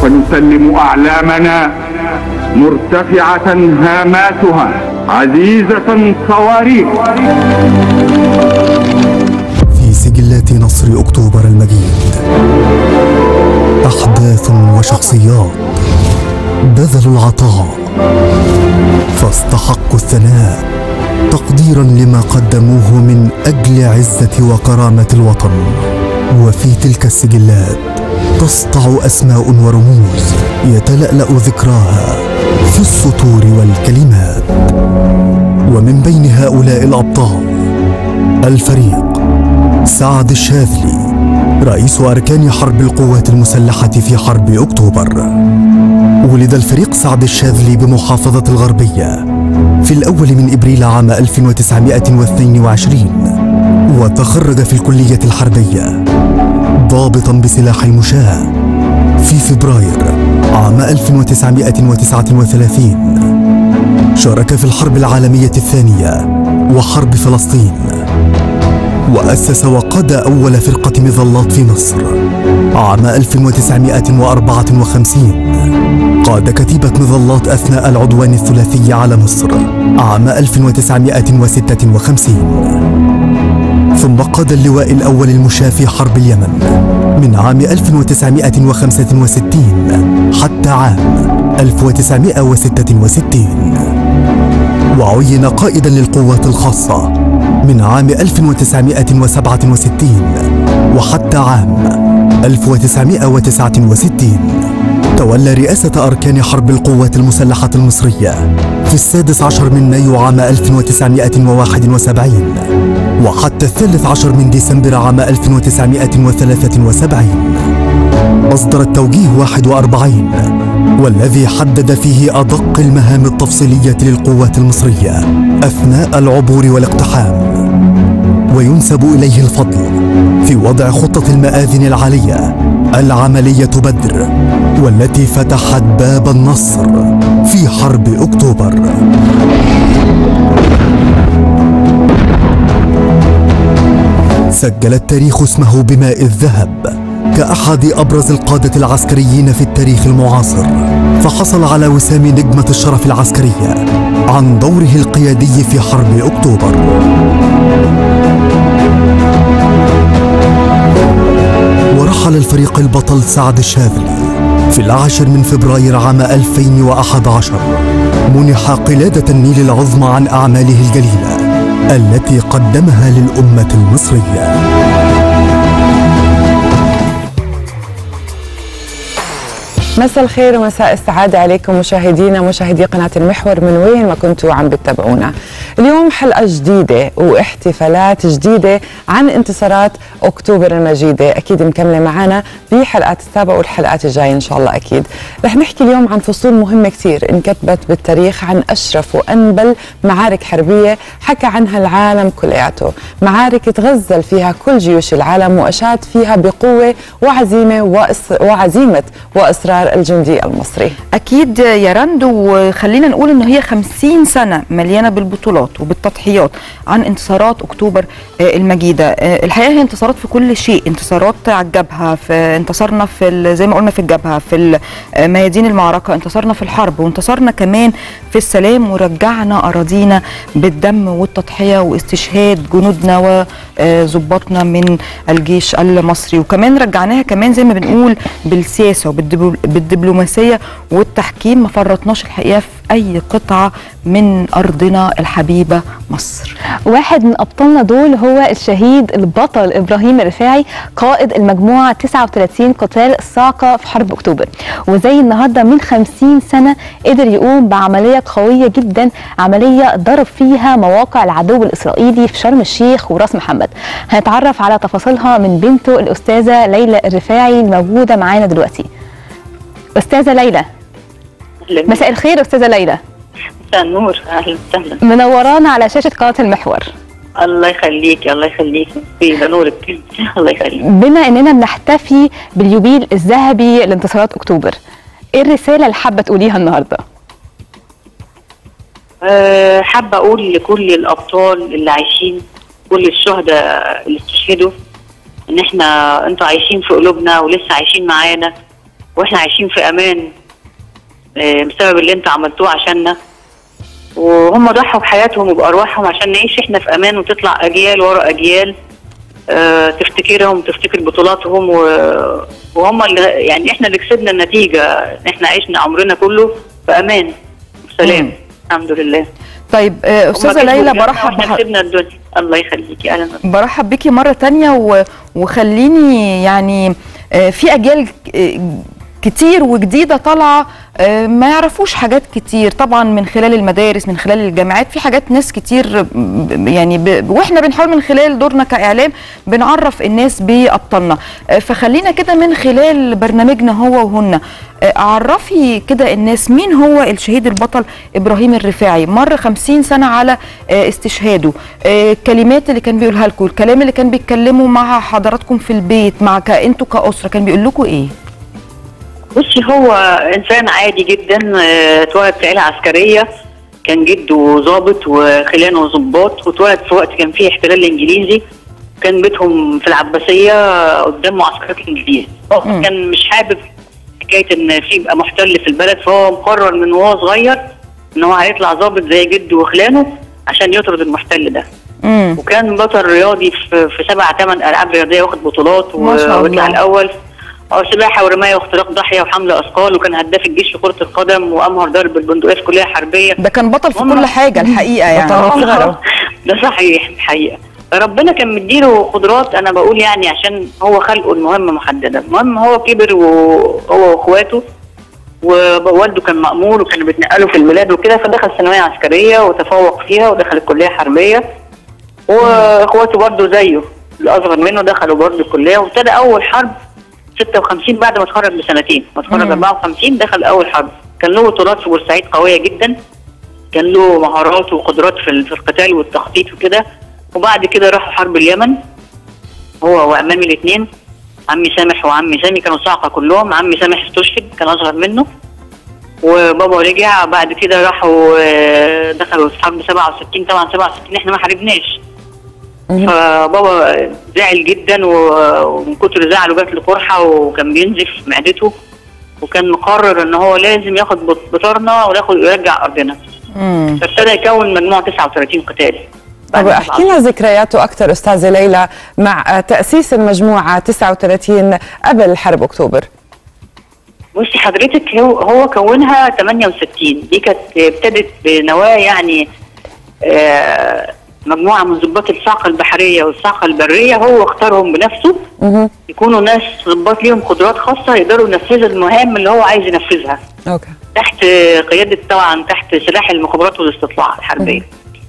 ونسلم أعلامنا مرتفعة هاماتها عزيزة صواريخ في سجلات نصر أكتوبر المجيد أحداث وشخصيات بذلوا العطاء فاستحقوا الثناء تقديرا لما قدموه من أجل عزة وكرامة الوطن وفي تلك السجلات تسطع أسماء ورموز يتلألأ ذكراها في السطور والكلمات ومن بين هؤلاء الأبطال الفريق سعد الشاذلي رئيس أركان حرب القوات المسلحة في حرب أكتوبر ولد الفريق سعد الشاذلي بمحافظة الغربية في الأول من إبريل عام 1922 وتخرج في الكلية الحربية ضابطا بسلاح المشاة في فبراير عام 1939 شارك في الحرب العالمية الثانية وحرب فلسطين وأسس وقاد أول فرقة مظلات في مصر عام 1954 قاد كتيبة مظلات أثناء العدوان الثلاثي على مصر عام 1956 ثم قاد اللواء الأول المشاة في حرب اليمن من عام 1965 حتى عام 1966 وعين قائدا للقوات الخاصة من عام 1967 وحتى عام 1969 تولى رئاسة أركان حرب القوات المسلحة المصرية في السادس عشر من مايو عام 1971 وحتى الثالث عشر من ديسمبر عام 1973 أصدر التوجيه 41 والذي حدد فيه أدق المهام التفصيلية للقوات المصرية أثناء العبور والاقتحام وينسب إليه الفضل في وضع خطة المآذن العالية العملية بدر والتي فتحت باب النصر في حرب أكتوبر سجل التاريخ اسمه بماء الذهب كأحد أبرز القادة العسكريين في التاريخ المعاصر فحصل على وسام نجمة الشرف العسكرية عن دوره القيادي في حرب أكتوبر ورحل الفريق البطل سعد الشاذلي في العاشر من فبراير عام 2011 منح قلادة النيل العظمى عن أعماله الجليلة التي قدمها للأمة المصرية مساء الخير ومساء السعادة عليكم مشاهدينا مشاهدي قناة المحور من وين ما كنتوا عم بتتابعونا اليوم حلقة جديدة واحتفالات جديدة عن انتصارات أكتوبر المجيدة أكيد مكملة معنا بحلقات السابقة والحلقات الجاية إن شاء الله أكيد رح نحكي اليوم عن فصول مهمة كثير انكتبت بالتاريخ عن أشرف وأنبل معارك حربية حكى عنها العالم كلياته معارك تغزل فيها كل جيوش العالم وأشاد فيها بقوة وعزيمة وإص... وعزيمة وإصرار الجندي المصري اكيد يا رند وخلينا نقول ان هي 50 سنه مليانه بالبطولات وبالتضحيات عن انتصارات اكتوبر آه، المجيده آه، الحقيقه هي انتصارات في كل شيء انتصارات على الجبهه في انتصرنا في ال- زي ما قلنا في الجبهه في ال- آه، ميادين المعركه انتصرنا في الحرب وانتصرنا كمان في السلام ورجعنا اراضينا بالدم والتضحيه واستشهاد جنودنا وظباطنا من الجيش المصري وكمان رجعناها كمان زي ما بنقول بالسياسه وبالدبلوماسيه والتحكيم ما فرطناش الحقيقه في اي قطعه من ارضنا الحبيبه مصر واحد من ابطالنا دول هو الشهيد البطل ابراهيم الرفاعي قائد المجموعه 39 قتال الصاعقه في حرب اكتوبر وزي النهارده من 50 سنه قدر يقوم بعمليه قويه جدا عمليه ضرب فيها مواقع العدو الاسرائيلي في شرم الشيخ وراس محمد هنتعرف على تفاصيلها من بنته الاستاذه ليلى الرفاعي الموجوده معانا دلوقتي استاذه ليلى مساء الخير استاذه ليلى مساء النور اهلا وسهلا منورانا على شاشه قناه المحور الله يخليك الله يخليك ده نورك الله يخليك بما اننا بنحتفي باليوبيل الذهبي لانتصارات اكتوبر ايه الرساله اللي حابه تقوليها النهارده أه حابه اقول لكل الابطال اللي عايشين كل الشهداء اللي استشهدوا ان احنا انتوا عايشين في قلوبنا ولسه عايشين معانا واحنا عايشين في امان آه، بسبب اللي انتوا عملتوه عشاننا وهم ضحوا بحياتهم وبارواحهم عشان نعيش احنا في امان وتطلع اجيال ورا اجيال آه، تفتكرهم تفتكر بطولاتهم و- وهم اللي يعني احنا اللي كسبنا النتيجه احنا عشنا عمرنا كله في امان وسلام مم. الحمد لله طيب آه، هم استاذه كسبوا ليلى الجنة برحب واحنا بح... كسبنا الدنيا الله يخليكي اهلا برحب بيكي مرة تانية و... وخليني يعني آه، في أجيال آه، كتير وجديدة طالعة آه، ما يعرفوش حاجات كتير طبعا من خلال المدارس من خلال الجامعات في حاجات ناس كتير ب- يعني ب... واحنا بنحاول من خلال دورنا كإعلام بنعرف الناس بأبطالنا آه، فخلينا كده من خلال برنامجنا هو وهن آه، عرفي كده الناس مين هو الشهيد البطل ابراهيم الرفاعي مر 50 سنه على آه، استشهاده آه، الكلمات اللي كان بيقولها لكم الكلام اللي كان بيتكلموا مع حضراتكم في البيت مع ك- انتوا كاسره كان بيقول لكم ايه بصي هو انسان عادي جدا آه، اتولد في عيله عسكريه كان جده ضابط وخلانه ضباط واتولد في وقت كان فيه احتلال انجليزي كان بيتهم في العباسيه قدام معسكرات الانجليز هو مم. كان مش حابب حكايه ان في يبقى محتل في البلد فهو مقرر من وهو صغير ان هو هيطلع ضابط زي جده وخلانه عشان يطرد المحتل ده امم وكان بطل رياضي في, في سبع ثمان العاب رياضيه واخد بطولات و- ما شاء الله. ويطلع الاول اه سباحه ورمايه واختراق ضاحيه وحمل اثقال وكان هداف الجيش في كره القدم وامهر ضرب بالبندقيه في كليه حربيه ده كان بطل في هم- كل حاجه الحقيقه يعني بطل. صغيرة. ده صحيح الحقيقه ربنا كان مديله قدرات انا بقول يعني عشان هو خلقه المهمه محدده المهم هو كبر وهو واخواته ووالده كان مأمور وكانوا بيتنقلوا في البلاد وكده فدخل ثانويه عسكريه وتفوق فيها ودخل الكليه حربيه واخواته برضه زيه الاصغر منه دخلوا برضه الكليه وابتدى اول حرب 56 بعد ما اتخرج بسنتين ما اتخرج مم. 54 دخل اول حرب كان له بطولات في بورسعيد قويه جدا كان له مهارات وقدرات في ال- في القتال والتخطيط وكده وبعد كده راحوا حرب اليمن هو وامامي الاثنين عمي سامح وعمي سامي كانوا صاعقه كلهم عمي سامح استشهد كان اصغر منه وبابا رجع بعد كده راحوا آه، دخلوا في حرب 67 طبعا 67 احنا ما حاربناش فبابا زعل جدا و- ومن كتر زعله جات له قرحه وكان بينزف معدته وكان مقرر ان هو لازم ياخد بط- بطارنا وياخد ويرجع ارضنا امم فابتدى يكون مجموعه 39 قتال طب احكي لنا ذكرياته اكثر استاذه ليلى مع تاسيس المجموعه 39 قبل حرب اكتوبر بصي حضرتك هو هو كونها 68 دي كانت ابتدت بنواه يعني آه، مجموعه من ضباط الصاعقه البحريه والصاعقه البريه هو اختارهم بنفسه مهم. يكونوا ناس ضباط ليهم قدرات خاصه يقدروا ينفذوا المهام اللي هو عايز ينفذها اوكي تحت قياده طبعا تحت سلاح المخابرات والاستطلاع الحربيه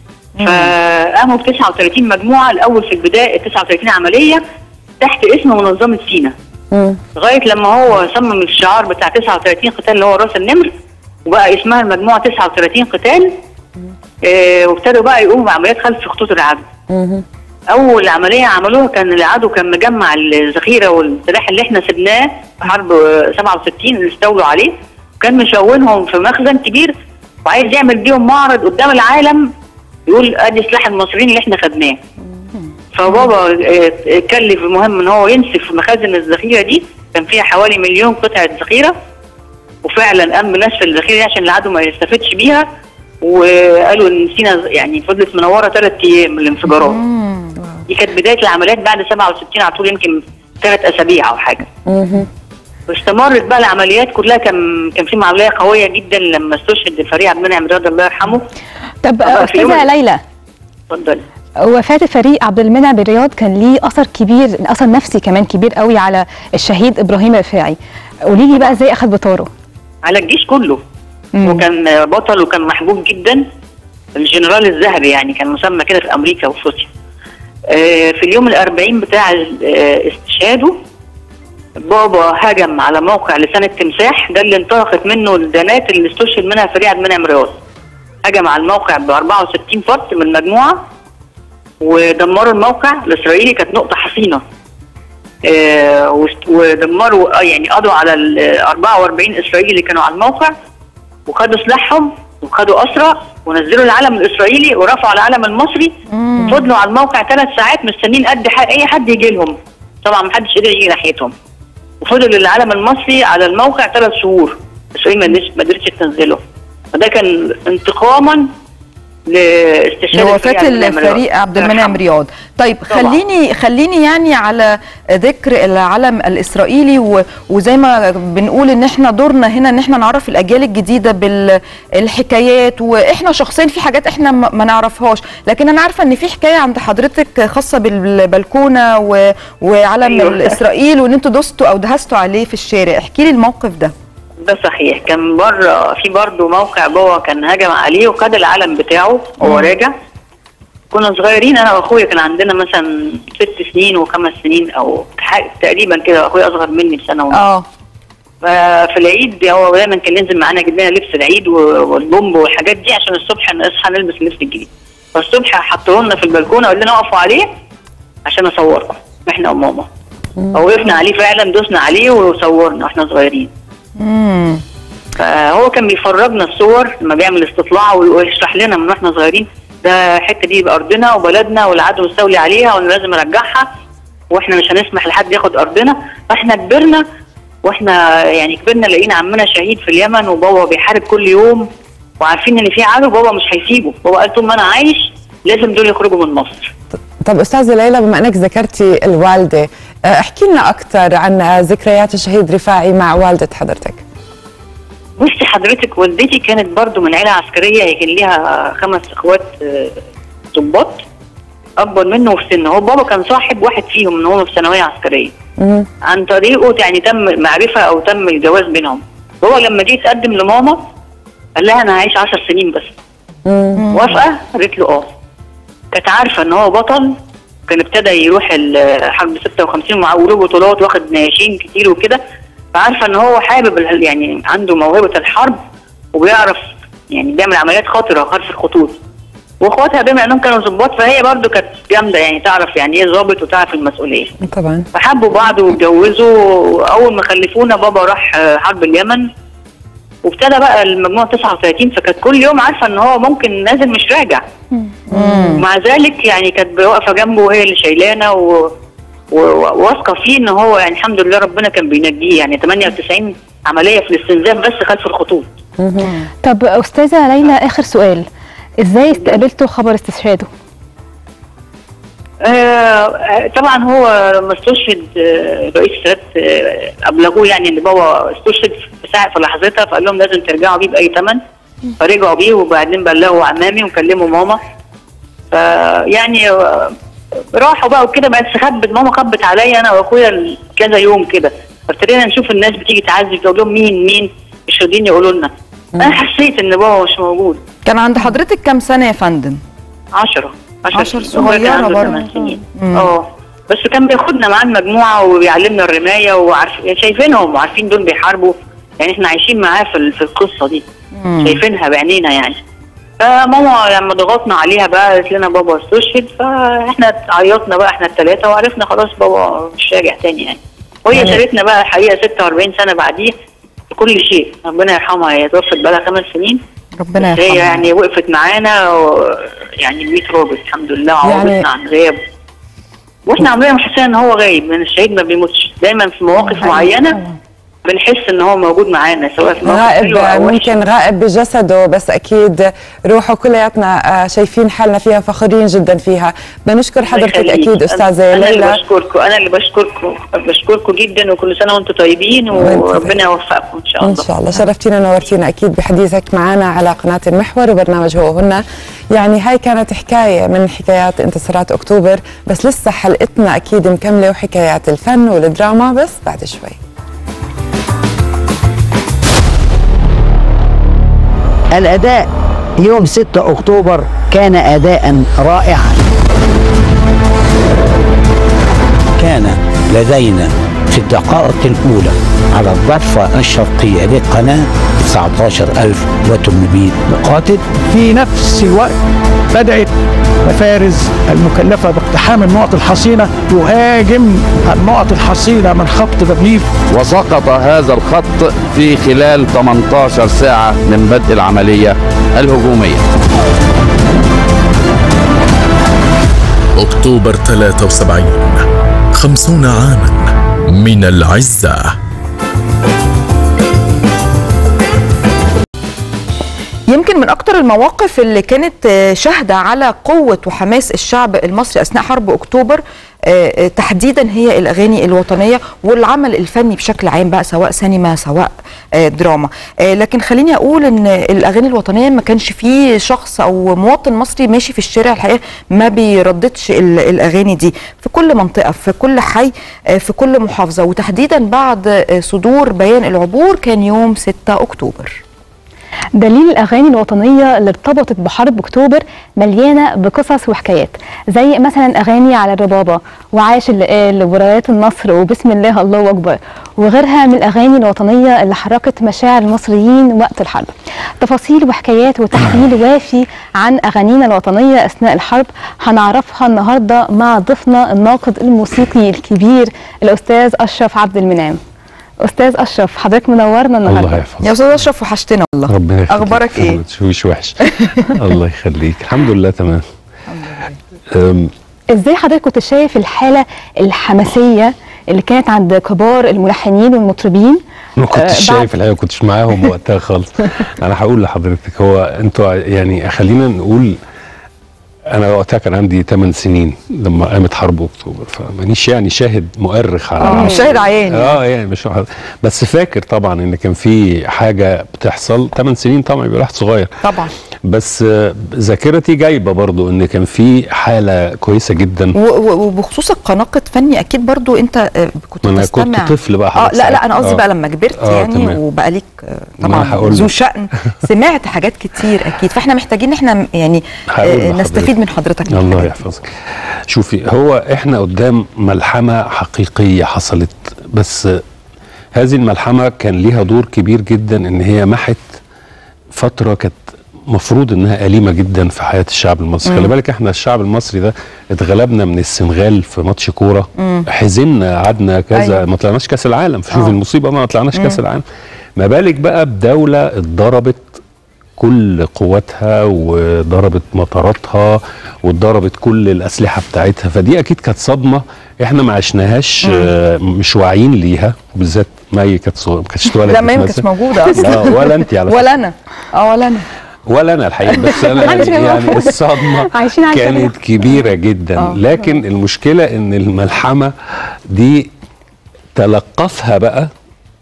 فقاموا ب 39 مجموعه الاول في البدايه 39 عمليه تحت اسم منظمه سينا مم. لغايه لما هو صمم الشعار بتاع 39 قتال اللي هو راس النمر وبقى اسمها المجموعه 39 قتال آه وابتدوا بقى يقوموا بعمليات خلف خطوط العدو مهم. اول عمليه عملوها كان العدو كان مجمع الذخيره والسلاح اللي احنا سبناه في حرب آه، 67 اللي استولوا عليه وكان مشونهم في مخزن كبير وعايز يعمل بيهم معرض قدام العالم يقول ادي سلاح المصريين اللي احنا خدناه فبابا آه، كلف المهم ان هو ينسف مخازن الذخيره دي كان فيها حوالي مليون قطعه ذخيره وفعلا قام بنسف الذخيره دي عشان العدو ما يستفدش بيها وقالوا ان سينا يعني فضلت منوره ثلاث ايام من الانفجارات دي كانت بدايه العمليات بعد 67 على طول يمكن ثلاث اسابيع او حاجه مهم. واستمرت بقى العمليات كلها كان كان في عمليه قويه جدا لما استشهد الفريق عبد المنعم رياض الله يرحمه طب طبعا في يوم- استاذه ليلى اتفضلي وفاة الفريق عبد المنعم بالرياض كان ليه اثر كبير اثر نفسي كمان كبير قوي على الشهيد ابراهيم الرفاعي قولي لي بقى ازاي اخذ بطاره على الجيش كله مم. وكان بطل وكان محبوب جدا الجنرال الذهبي يعني كان مسمى كده في امريكا وفي روسيا آه، في اليوم الأربعين بتاع آه، استشهاده بابا هجم على موقع لسان التمساح ده اللي انطلقت منه الدانات اللي استشهد منها فريق عبد المنعم رياض هجم على الموقع ب 64 فرد من المجموعه ودمروا الموقع الاسرائيلي كانت نقطه حصينه آه، وست- ودمروا آه، يعني قضوا على ال 44 اسرائيلي اللي كانوا على الموقع وخدوا سلاحهم وخدوا اسرى ونزلوا العلم الاسرائيلي ورفعوا العلم المصري وفضلوا على الموقع ثلاث ساعات مستنيين قد ح- اي حد يجي لهم طبعا ما حدش قدر يجي ناحيتهم فضل العلم المصري على الموقع ثلاث شهور اسرائيل ما قدرتش ما قدرتش تنزله فده كان انتقاما لاستشهاد لوفاة الفريق عبد المنعم الفريق عبد المنعم رياض. رياض طيب طبعا. خليني خليني يعني على ذكر العلم الاسرائيلي و- وزي ما بنقول ان احنا دورنا هنا ان احنا نعرف الاجيال الجديده بالحكايات واحنا شخصيا في حاجات احنا ما ما نعرفهاش لكن انا عارفه ان في حكايه عند حضرتك خاصه بالبلكونه و- وعلم أيوة. اسرائيل وان انتوا دوستوا او دهستوا عليه في الشارع احكي لي الموقف ده ده صحيح كان بره في برضه موقع جوه كان هجم عليه وخد العلم بتاعه وهو راجع كنا صغيرين انا واخويا كان عندنا مثلا ست سنين وخمس سنين او حاجة تقريبا كده اخويا اصغر مني بسنه ونص اه ففي العيد هو دايما كان ينزل معانا يجيب لنا لبس العيد و- والبومب والحاجات دي عشان الصبح نصحى نلبس اللبس الجديد فالصبح حطوه لنا في البلكونه قال لنا اقفوا عليه عشان اصوركم احنا وماما فوقفنا عليه فعلا دوسنا عليه وصورنا واحنا صغيرين امم فهو كان بيفرجنا الصور لما بيعمل استطلاع ويشرح لنا من واحنا صغيرين ده الحته دي بارضنا وبلدنا والعدو مستولي عليها وانا لازم ارجعها واحنا مش هنسمح لحد ياخد ارضنا فاحنا كبرنا واحنا يعني كبرنا لقينا عمنا شهيد في اليمن وبابا بيحارب كل يوم وعارفين ان في عدو بابا مش هيسيبه بابا قال طول ما انا عايش لازم دول يخرجوا من مصر طب استاذه ليلى بما انك ذكرتي الوالده آه، احكي لنا اكثر عن ذكريات الشهيد رفاعي مع والده حضرتك بصي حضرتك والدتي كانت برضو من عيله عسكريه هي كان ليها خمس اخوات آه، ضباط اكبر منه في سن هو بابا كان صاحب واحد فيهم من هو في ثانويه عسكريه مم. عن طريقه يعني تم معرفه او تم الجواز بينهم هو لما جه يتقدم لماما قال لها انا هعيش 10 سنين بس مم. موافقه قالت له اه كانت عارفه ان هو بطل كان ابتدى يروح الحرب 56 ومعاه له بطولات واخد نياشين كتير وكده فعارفه ان هو حابب ال- يعني عنده موهبه الحرب وبيعرف يعني بيعمل عمليات خطره خلف الخطوط واخواتها بما انهم كانوا ظباط فهي برضو كانت جامده يعني تعرف يعني ايه ظابط وتعرف المسؤوليه طبعا فحبوا بعض واتجوزوا اول ما خلفونا بابا راح آه، حرب اليمن وابتدى بقى المجموع 39 فكانت كل يوم عارفه ان هو ممكن نازل مش راجع مع ذلك يعني كانت واقفه جنبه وهي اللي شايلانه و- و- وواثقه فيه ان هو يعني الحمد لله ربنا كان بينجيه يعني 98 عمليه في الاستنزاف بس خلف الخطوط طب استاذه ليلى اخر سؤال ازاي استقبلتوا خبر استشهاده آه طبعا هو لما استشهد آه، رئيس السادات آه، ابلغوه يعني ان بابا استشهد في ساعه في لحظتها فقال لهم لازم ترجعوا بيه باي ثمن فرجعوا بيه وبعدين بلغوا عمامي وكلموا ماما فيعني آه، راحوا بقى وكده بس خبت ماما خبت عليا انا واخويا كذا يوم كده فابتدينا نشوف الناس بتيجي تعزي تقول لهم مين مين مش راضيين يقولوا لنا انا حسيت ان بابا مش موجود كان عند حضرتك كام سنه يا فندم 10 عشر سنين. هو كان صغيرة عنده برضه. ثمان سنين مم. اه بس كان بياخدنا معاه المجموعه وبيعلمنا الرمايه وعارف يعني شايفينهم وعارفين دول بيحاربوا يعني احنا عايشين معاه في ال- في القصه دي شايفينها بعينينا يعني فماما لما ضغطنا عليها بقى قالت لنا بابا استشهد فاحنا عيطنا بقى احنا الثلاثه وعرفنا خلاص بابا مش راجع تاني يعني وهي سابتنا بقى الحقيقه 46 سنه بعديه في كل شيء ربنا يرحمها هي توفت بقى لها خمس سنين ربنا بس هي يرحمها يعني وقفت معانا و... يعني 100 رابط الحمد لله عوضتنا يعني- عن غياب واحنا عمرنا ما حسينا ان هو غايب لان الشهيد ما بيموتش دايما في مواقف معينه بنحس ان هو موجود معانا سواء في مواقف غائب حلوة أو وحشة. ممكن غائب بجسده بس اكيد روحه كلياتنا آه، شايفين حالنا فيها فخورين جدا فيها بنشكر الله حضرتك يخليك. اكيد استاذه انا اللي ليلى بشكركم انا اللي بشكركم بشكركم جدا وكل سنه وانتم طيبين وأنت وربنا طيب. يوفقكم ان شاء ان الله شاء الله شرفتينا ونورتينا اكيد بحديثك معنا على قناه المحور وبرنامج هو هنا يعني هاي كانت حكايه من حكايات انتصارات اكتوبر بس لسه حلقتنا اكيد مكمله وحكايات الفن والدراما بس بعد شوي الأداء يوم 6 أكتوبر كان أداء رائعا كان لدينا في الدقائق الأولى على الضفة الشرقية للقناة 19800 مقاتل في نفس الوقت بدأت مفارز المكلفة باقتحام النقط الحصينة تهاجم النقط الحصينة من خط بابليف وسقط هذا الخط في خلال 18 ساعة من بدء العملية الهجومية أكتوبر 73 خمسون عاما من العزة يمكن من اكتر المواقف اللي كانت آه، شاهده على قوه وحماس الشعب المصري اثناء حرب اكتوبر آه، آه، تحديدا هي الاغاني الوطنيه والعمل الفني بشكل عام بقى سواء سينما سواء آه، دراما آه، لكن خليني اقول ان الاغاني الوطنيه ما كانش فيه شخص او مواطن مصري ماشي في الشارع الحقيقه ما بيرددش ال- الاغاني دي في كل منطقه في كل حي آه، في كل محافظه وتحديدا بعد آه، صدور بيان العبور كان يوم 6 اكتوبر دليل الأغاني الوطنية اللي ارتبطت بحرب أكتوبر مليانة بقصص وحكايات زي مثلا أغاني على الربابة وعاش اللي قال ورايات النصر وبسم الله الله أكبر وغيرها من الأغاني الوطنية اللي حركت مشاعر المصريين وقت الحرب تفاصيل وحكايات وتحليل وافي عن أغانينا الوطنية أثناء الحرب هنعرفها النهاردة مع ضيفنا الناقد الموسيقي الكبير الأستاذ أشرف عبد المنعم أستاذ أشرف حضرتك منورنا النهاردة الله يحفظك يا استاذ اشرف وحشتنا والله ربنا يخليك اخبارك ايه مش وحش الله يخليك الحمد لله تمام أم، ازاي حضرتك كنت شايف الحاله الحماسيه اللي كانت عند كبار الملحنين والمطربين ما آه، كنتش بعد- شايف الحقيقه ما كنتش معاهم وقتها خالص انا هقول لحضرتك هو انتوا يعني خلينا نقول انا وقتها كان عندي 8 سنين لما قامت حرب اكتوبر فمانيش يعني شاهد مؤرخ على آه، العمل. مش شاهد عيان اه يعني مش واحد- بس فاكر طبعا ان كان في حاجه بتحصل 8 سنين طبعا يبقى واحد صغير طبعا بس آه، ذاكرتي جايبه برضو ان كان في حاله كويسه جدا و- و- وبخصوص القناقد فني اكيد برضو انت آه، كنت ما أنا بتستمع كنت طفل بقى اه حضرتك لا لا ساعتها. انا قصدي آه. بقى لما كبرت آه، يعني تمام. وبقى ليك آه، ما أنا طبعا هقول ذو لك. شأن سمعت حاجات كتير اكيد فاحنا محتاجين ان احنا يعني هقول آه، لحضرتك. نستفيد من حضرتك من الله الحاجات دي. يحفظك شوفي هو احنا قدام ملحمه حقيقيه حصلت بس هذه الملحمه كان ليها دور كبير جدا ان هي محت فتره كانت مفروض انها اليمه جدا في حياه الشعب المصري مم. خلي بالك احنا الشعب المصري ده اتغلبنا من السنغال في ماتش كوره مم. حزنا قعدنا كذا أيوة. ما طلعناش كاس العالم فشوف آه. المصيبه ما طلعناش مم. كاس العالم ما بالك بقى بدوله اتضربت كل قوتها وضربت مطاراتها وضربت كل الاسلحه بتاعتها فدي اكيد كانت صدمه احنا ما عشناهاش مم. آه، مش واعيين ليها وبالذات مي كانت صغيرة، ما كانتش اتولدت لا ما هي ما مثلاً. كانتش موجوده اصلا لا ولا انت على فكرة. ولا انا اه ولا انا ولا انا الحقيقه بس انا محدش يعني, كان يعني موجود. الصدمه عايشين على كانت الشريعة. كبيره جدا آه. لكن المشكله ان الملحمه دي تلقفها بقى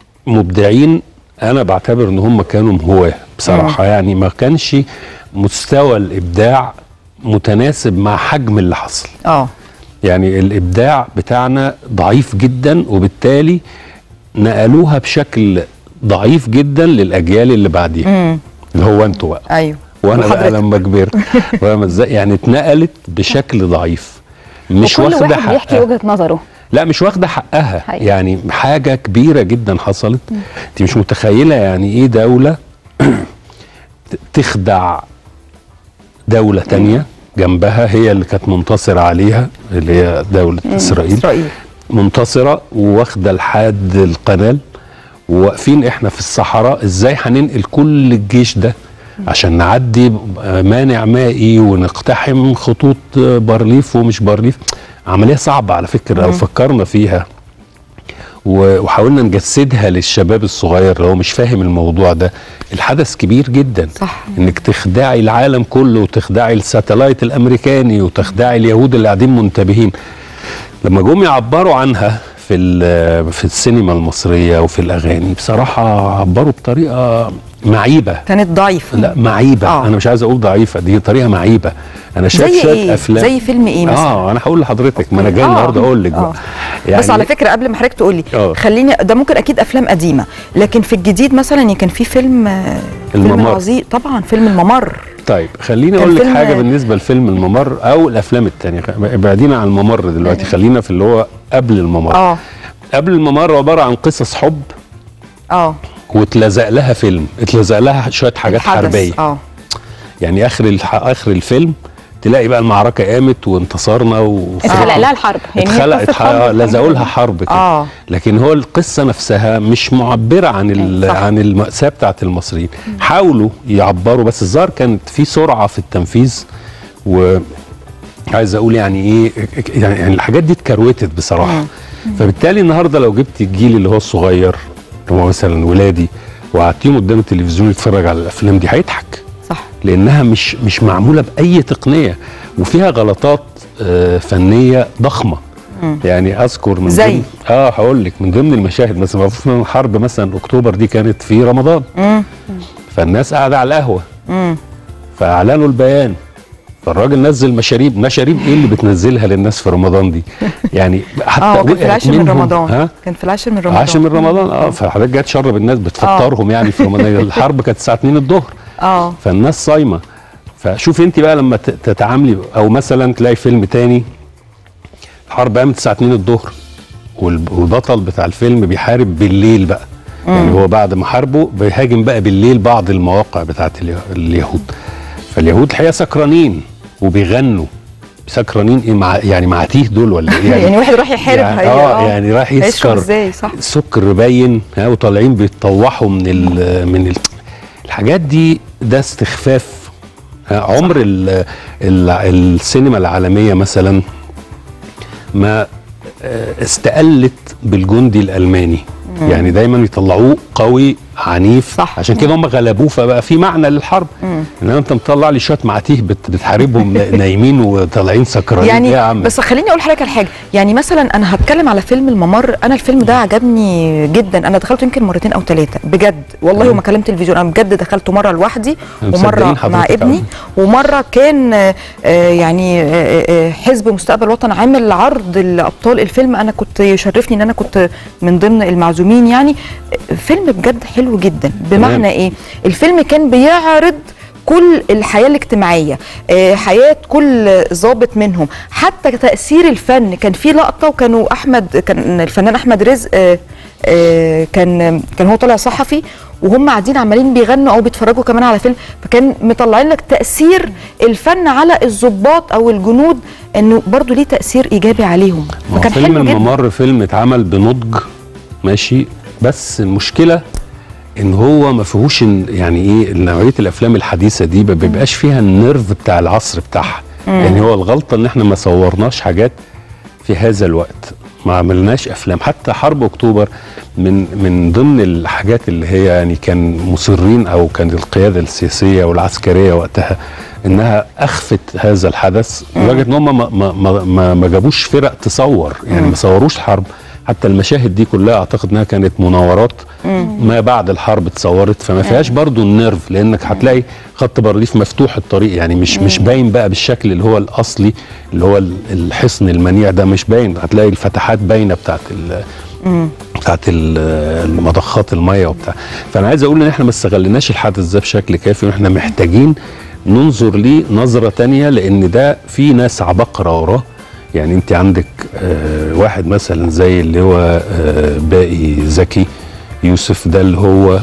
مبدعين انا بعتبر ان هم كانوا هواه بصراحه يعني ما كانش مستوى الابداع متناسب مع حجم اللي حصل اه يعني الابداع بتاعنا ضعيف جدا وبالتالي نقلوها بشكل ضعيف جدا للاجيال اللي بعديها امم اللي هو انتوا بقى ايوه وانا بقى وحضرتك. لما كبرت فاهم ازاي يعني اتنقلت بشكل ضعيف مش وكل واخده واحد بيحكي حقها وجهه نظره لا مش واخده حقها حقيقي. يعني حاجه كبيره جدا حصلت انت مش متخيله يعني ايه دوله ت- تخدع دوله تانية جنبها هي اللي كانت منتصره عليها اللي هي دوله مم. اسرائيل اسرائيل منتصره وواخده لحد القناه وواقفين احنا في الصحراء ازاي هننقل كل الجيش ده عشان نعدي مانع مائي ونقتحم خطوط بارليف ومش بارليف عمليه صعبه على فكره لو مم. فكرنا فيها و- وحاولنا نجسدها للشباب الصغير لو مش فاهم الموضوع ده الحدث كبير جدا صح انك تخدعي العالم كله وتخدعي الساتلايت الامريكاني وتخدعي اليهود اللي قاعدين منتبهين لما جم يعبروا عنها في ال- في السينما المصريه وفي الاغاني بصراحه عبروا بطريقه معيبه كانت ضعيفه لا معيبه آه. آه. انا مش عايز اقول ضعيفه دي طريقه معيبه انا شايف زي شويه ايه افلام زي فيلم ايه مثلا اه انا هقول لحضرتك ما انا جاي آه. النهارده اقول لك آه. بقى يعني بس على فكره قبل ما حضرتك تقول لي آه. خليني ده ممكن اكيد افلام قديمه لكن في الجديد مثلا كان في فيلم آه، فيلم الممر. عظيم طبعا فيلم الممر طيب خليني كان اقول لك فيلم- حاجه بالنسبه لفيلم الممر او الافلام التانية خ- ابعدينا عن الممر دلوقتي خلينا في اللي هو قبل الممر اه قبل الممر عباره عن قصص حب اه واتلزق لها فيلم اتلزق لها شويه حاجات الحدث. حربيه اه يعني اخر الح... اخر الفيلم تلاقي بقى المعركه قامت وانتصرنا و اتخلق لها الحرب يعني هي اتخلقت قصة حرب. ح- لزقوا لها حرب كده اه لكن هو القصه نفسها مش معبره عن ال... صح. عن الماساه بتاعت المصريين حاولوا يعبروا بس الظاهر كانت في سرعه في التنفيذ و عايز اقول يعني ايه يعني يعني الحاجات دي اتكروتت بصراحه فبالتالي النهارده لو جبت الجيل اللي هو الصغير اللي هو مثلا ولادي وقعدتيهم قدام التلفزيون يتفرج على الافلام دي هيضحك صح لانها مش مش معموله باي تقنيه وفيها غلطات آه، فنيه ضخمه يعني اذكر من زي؟ ضمن اه هقول لك من ضمن المشاهد مثلا معروف ان الحرب مثلا اكتوبر دي كانت في رمضان مم. فالناس قاعده على القهوه مم. فاعلنوا البيان فالراجل نزل مشاريب مشاريب ايه اللي بتنزلها للناس في رمضان دي يعني حتى اه هو كان في وقعت العاشر من منهم- رمضان ها كان في العاشر من رمضان عاشر من رمضان اه فحضرتك جاي تشرب الناس بتفطرهم يعني في رمضان الحرب كانت الساعه 2 الظهر اه فالناس صايمه فشوف انت بقى لما ت- تتعاملي او مثلا تلاقي فيلم تاني الحرب قامت الساعه 2 الظهر والب- والبطل بتاع الفيلم بيحارب بالليل بقى يعني هو بعد ما حاربه بيهاجم بقى بالليل بعض المواقع بتاعت اليه- اليهود فاليهود الحقيقه سكرانين وبيغنوا سكرانين ايه مع يعني معاتيه دول ولا ايه يعني واحد راح يحارب يعني هي- اه يعني رايح هيشرب يسكر ازاي صح السكر باين ها وطالعين بيتطوحوا من ال من ال الحاجات دي ده استخفاف ها، عمر ال ال السينما العالميه مثلا ما آه، استقلت بالجندي الالماني يعني دايما يطلعوه قوي عنيف صح. عشان كده هم غلبوه فبقى في معنى للحرب انما انت مطلع لي شويه معاتيه بت- بتحاربهم نايمين وطالعين سكرانين يعني إيه يا عم بس خليني اقول لحضرتك على حاجه يعني مثلا انا هتكلم على فيلم الممر انا الفيلم ده عجبني جدا انا دخلته يمكن مرتين او ثلاثه بجد والله وما كلام تلفزيون انا بجد دخلته مره لوحدي مصدقين ومره مع حضرتك ابني أوي. ومره كان آه، آه، يعني آه، آه، حزب مستقبل وطن عامل عرض لابطال الفيلم انا كنت يشرفني ان انا كنت من ضمن المعزومين يعني آه، فيلم بجد حلو جدا بمعنى ايه الفيلم كان بيعرض كل الحياه الاجتماعيه آه، حياه كل ضابط منهم حتى تاثير الفن كان في لقطه وكانوا احمد كان الفنان احمد رزق آه، آه، كان كان هو طالع صحفي وهم قاعدين عمالين بيغنوا او بيتفرجوا كمان على فيلم فكان مطلعين لك تاثير الفن على الضباط او الجنود انه برضو ليه تاثير ايجابي عليهم ما هو فكان فيلم حلو جدا الممر فيلم اتعمل بنضج ماشي بس المشكله ان هو ما فيهوش إن- يعني ايه نوعيه الافلام الحديثه دي ما بيبقاش فيها النيرف بتاع العصر بتاعها يعني هو الغلطه ان احنا ما صورناش حاجات في هذا الوقت ما عملناش افلام حتى حرب اكتوبر من من ضمن الحاجات اللي هي يعني كان مصرين او كانت القياده السياسيه والعسكريه وقتها انها اخفت هذا الحدث لدرجه ان هم ما, ما, ما, ما, ما جابوش فرق تصور يعني ما صوروش الحرب حتى المشاهد دي كلها اعتقد انها كانت مناورات ما بعد الحرب اتصورت فما فيهاش برضو النيرف لانك هتلاقي خط بارليف مفتوح الطريق يعني مش مش باين بقى بالشكل اللي هو الاصلي اللي هو ال- الحصن المنيع ده مش باين هتلاقي الفتحات باينه بتاعت ال بتاعت ال- المضخات الميه وبتاع فانا عايز اقول ان احنا ما استغلناش الحدث ده بشكل كافي واحنا محتاجين ننظر ليه نظره تانية لان ده في ناس عبقره وراه يعني انت عندك آه واحد مثلا زي اللي هو آه باقي زكي يوسف ده اللي هو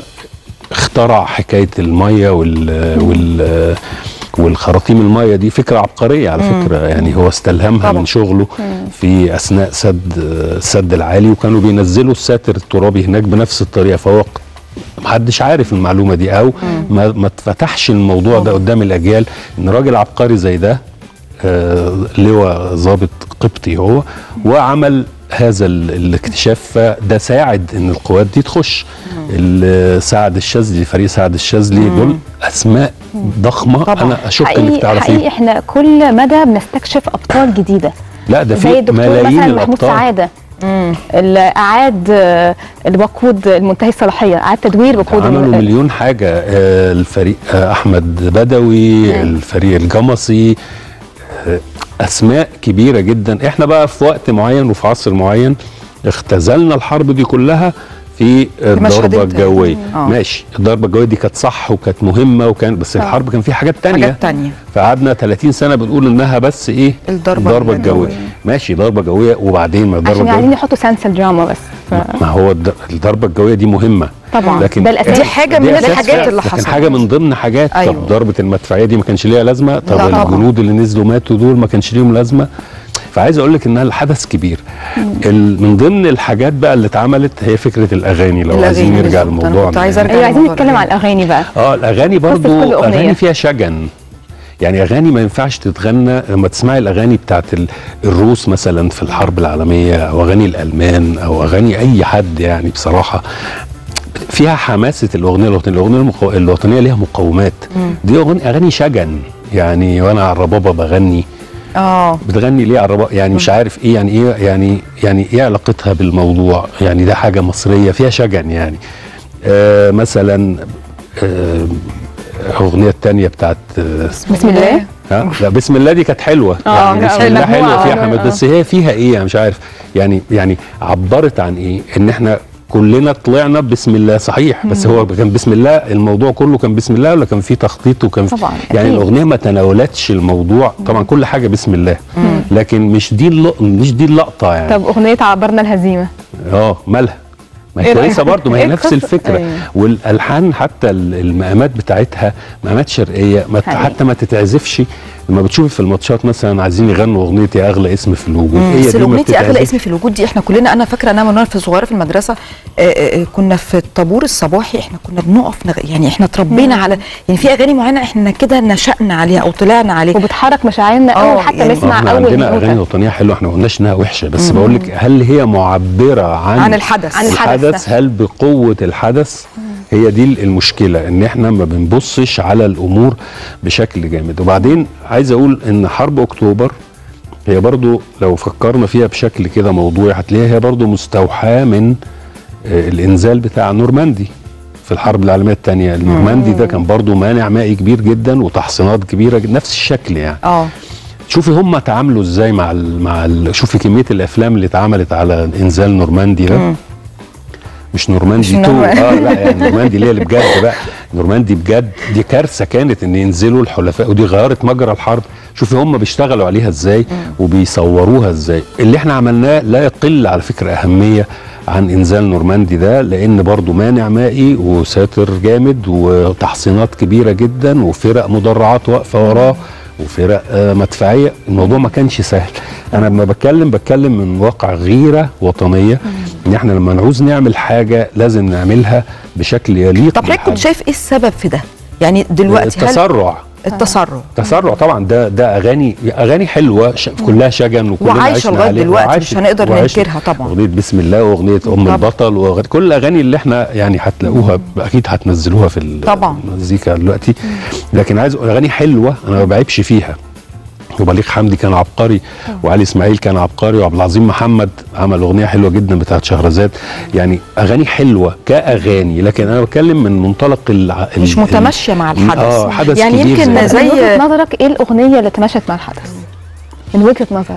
اخترع حكايه الميه وال وال والخراطيم الميه دي فكره عبقريه على فكره يعني هو استلهمها طبعا. من شغله في اثناء سد السد العالي وكانوا بينزلوا الساتر الترابي هناك بنفس الطريقه فهو محدش عارف المعلومه دي او ما, ما اتفتحش الموضوع ده قدام الاجيال ان راجل عبقري زي ده آه، لواء ضابط قبطي هو وعمل هذا ال- الاكتشاف فده ساعد ان القوات دي تخش ال- سعد الشاذلي فريق سعد الشاذلي دول اسماء ضخمه طبعا. انا اشك انك حقيقي, حقيقي تعرفيه احنا كل مدى بنستكشف ابطال جديده لا ده زي في الدكتور ملايين مثلا محمود الابطال سعاده اللي اعاد آه، الوقود المنتهي الصلاحيه اعاد تدوير وقود عملوا الم- مليون حاجة آه، الفريق آه، أحمد بدوي الفريق الجمصي آه، أسماء كبيرة جدا إحنا بقى في وقت معين وفي عصر معين اختزلنا الحرب دي كلها في الضربة مشهدين الجوية تانيين. آه. ماشي الضربة الجوية دي كانت صح وكانت مهمة وكان بس الحرب كان فيها حاجات تانية حاجات تانية. فقعدنا 30 سنة بنقول إنها بس إيه الضربة الضربة الجوية. الجوية ماشي ضربة جوية وبعدين ما الضربة عشان الجوية عايزين يحطوا سنسل دراما بس ف... ما هو الد- الضربه الجويه دي مهمه طبعا لكن ده الاساس دي حاجة من أساس الحاجات فعلا، اللي لكن حصلت. حاجه من ضمن حاجات أيوة. طب ضربه المدفعيه دي ما كانش ليها لازمه طب لا طبعا. الجنود اللي نزلوا ماتوا دول ما كانش ليهم لازمه فعايز اقول لك انها الحدث كبير ال- من ضمن الحاجات بقى اللي اتعملت هي فكره الاغاني لو الأغاني عايزين نرجع بالظبط. أنا للموضوع كنت عايزة أرجع ايوه عايزين الموضوع نتكلم ده. على الاغاني بقى اه الاغاني كل برضو أغنية. اغاني فيها شجن يعني اغاني ما ينفعش تتغنى لما تسمعي الاغاني بتاعت ال- الروس مثلا في الحرب العالميه او اغاني الالمان او اغاني اي حد يعني بصراحه فيها حماسه الاغنيه الوطنيه الاغنيه المقو... الوطنيه ليها مقومات دي اغاني اغاني شجن يعني وانا على الربابه بغني اه بتغني ليه على الربابه يعني مش عارف ايه يعني ايه يعني يعني ايه علاقتها بالموضوع يعني ده حاجه مصريه فيها شجن يعني آه مثلا آه اغنيه التانية بتاعت آه بسم الله ها لا بسم الله دي كانت حلوه آه، يعني بسم الله المجموعة، حلوه فيها آه، حمد آه. بس هي فيها ايه انا مش عارف يعني يعني عبرت عن ايه ان احنا كلنا طلعنا بسم الله صحيح بس هو كان بسم الله الموضوع كله كان بسم الله ولا كان فيه تخطيط وكان في طبعاً، يعني أكيد. الاغنيه ما تناولتش الموضوع طبعا كل حاجه بسم الله لكن مش دي اللق... مش دي اللقطه يعني طب اغنيه عبرنا الهزيمه اه مالها ما إيه هي رأيك؟ كويسه برضه ما هي إيه نفس القصة؟ الفكره أيوة. والالحان حتى ال- المقامات بتاعتها مقامات شرقيه ما ت- حقيقي. حتى ما تتعزفش لما بتشوفي في الماتشات مثلا عايزين يغنوا اغنيه يا اغلى اسم في الوجود بس دي ما الاغنيتي اغلى بتتعزفش. اسم في الوجود دي احنا كلنا انا فاكره انا وانا في صغيره في المدرسه آه، آه، آه، كنا في الطابور الصباحي احنا كنا بنقف نغ... يعني احنا اتربينا على يعني في اغاني معينه احنا كده نشأنا عليها او طلعنا عليها وبتحرك مشاعرنا آه، قوي حتى يعني نسمع احنا اول عندنا اغاني نوتة. وطنيه حلوه احنا ما قلناش انها وحشه بس بقول لك هل هي معبره عن عن الحدث. عن الحدث الحدث هل بقوه الحدث هي دي المشكله ان احنا ما بنبصش على الامور بشكل جامد وبعدين عايز اقول ان حرب اكتوبر هي برضو لو فكرنا فيها بشكل كده موضوعي هتلاقيها هي برضو مستوحاه من آه، الانزال بتاع نورماندي في الحرب العالميه الثانيه النورماندي ده كان برضو مانع مائي كبير جدا وتحصينات كبيره جدا نفس الشكل يعني اه شوفي هم تعاملوا ازاي مع ال مع ال شوفي كميه الافلام اللي اتعملت على انزال نورماندي ده مم. مش نورماندي مش 2 نورم- اه لا يعني نورماندي اللي هي اللي بجد بقى نورماندي بجد دي كارثه كانت ان ينزلوا الحلفاء ودي غيرت مجرى الحرب شوفي هم بيشتغلوا عليها ازاي وبيصوروها ازاي اللي احنا عملناه لا يقل على فكره اهميه عن انزال نورماندي ده لان برضو مانع مائي وساتر جامد وتحصينات كبيره جدا وفرق مدرعات واقفه وراه وفرق آه، مدفعيه الموضوع ما كانش سهل انا لما بتكلم بتكلم من واقع غيره وطنيه ان احنا لما نعوز نعمل حاجه لازم نعملها بشكل يليق طب حضرتك كنت بالحدث. شايف ايه السبب في ده يعني دلوقتي هل التسرع التسرع تسرع طبعا ده ده اغاني اغاني حلوه ش... كلها شجن وكلنا وعايشة عشنا لغاية عليها. دلوقتي، وعاشت- مش هنقدر وعاشت. ننكرها طبعا. اغنيه بسم الله واغنيه ام طبعا. البطل وأغنية كل الاغاني اللي احنا يعني هتلاقوها اكيد هتنزلوها في ال- طبعا. المزيكا دلوقتي لكن عايز أقول اغاني حلوه انا ما بعيبش فيها وبليغ حمدي كان عبقري وعلي اسماعيل كان عبقري وعبد العظيم محمد عمل اغنيه حلوه جدا بتاعت شهرزاد يعني اغاني حلوه كاغاني لكن انا بتكلم من منطلق الع... مش ال- متماشيه مع الحدث اه حدث يعني كبير يمكن ده. زي- من وجهه نظرك ايه الاغنيه اللي تماشت مع الحدث من وجهه نظرك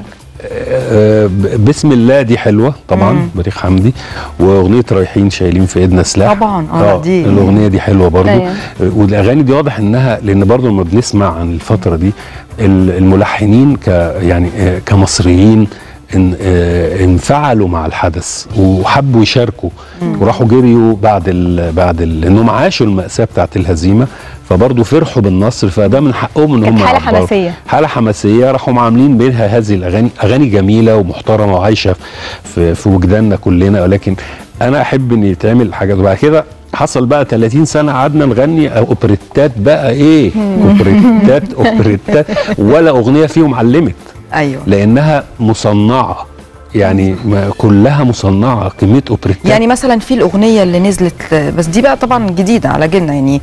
آه، ب- بسم الله دي حلوه طبعا بليغ حمدي واغنيه رايحين شايلين في ايدنا سلاح طبعا، آه، دي- الاغنيه دي حلوه برضو أيوة. آه، والاغاني دي واضح انها لان برضو لما بنسمع عن الفتره دي ال- الملحنين ك يعني آه، كمصريين ان آه، انفعلوا مع الحدث وحبوا يشاركوا وراحوا جريوا بعد ال بعد ال انهم عاشوا الماساه بتاعت الهزيمه فبرضه فرحوا بالنصر فده من حقهم ان كانت هم حالة يعبروا. حماسية. حاله حماسيه راحوا عاملين بينها هذه الاغاني اغاني جميله ومحترمه وعايشه في, في وجداننا كلنا ولكن انا احب ان يتعمل حاجات وبعد كده حصل بقى 30 سنه قعدنا نغني اوبريتات بقى ايه اوبريتات اوبريتات ولا اغنيه فيهم علمت ايوه لانها مصنعه يعني ما كلها مصنعه كميه اوبريتات يعني مثلا في الاغنيه اللي نزلت بس دي بقى طبعا جديده على جيلنا يعني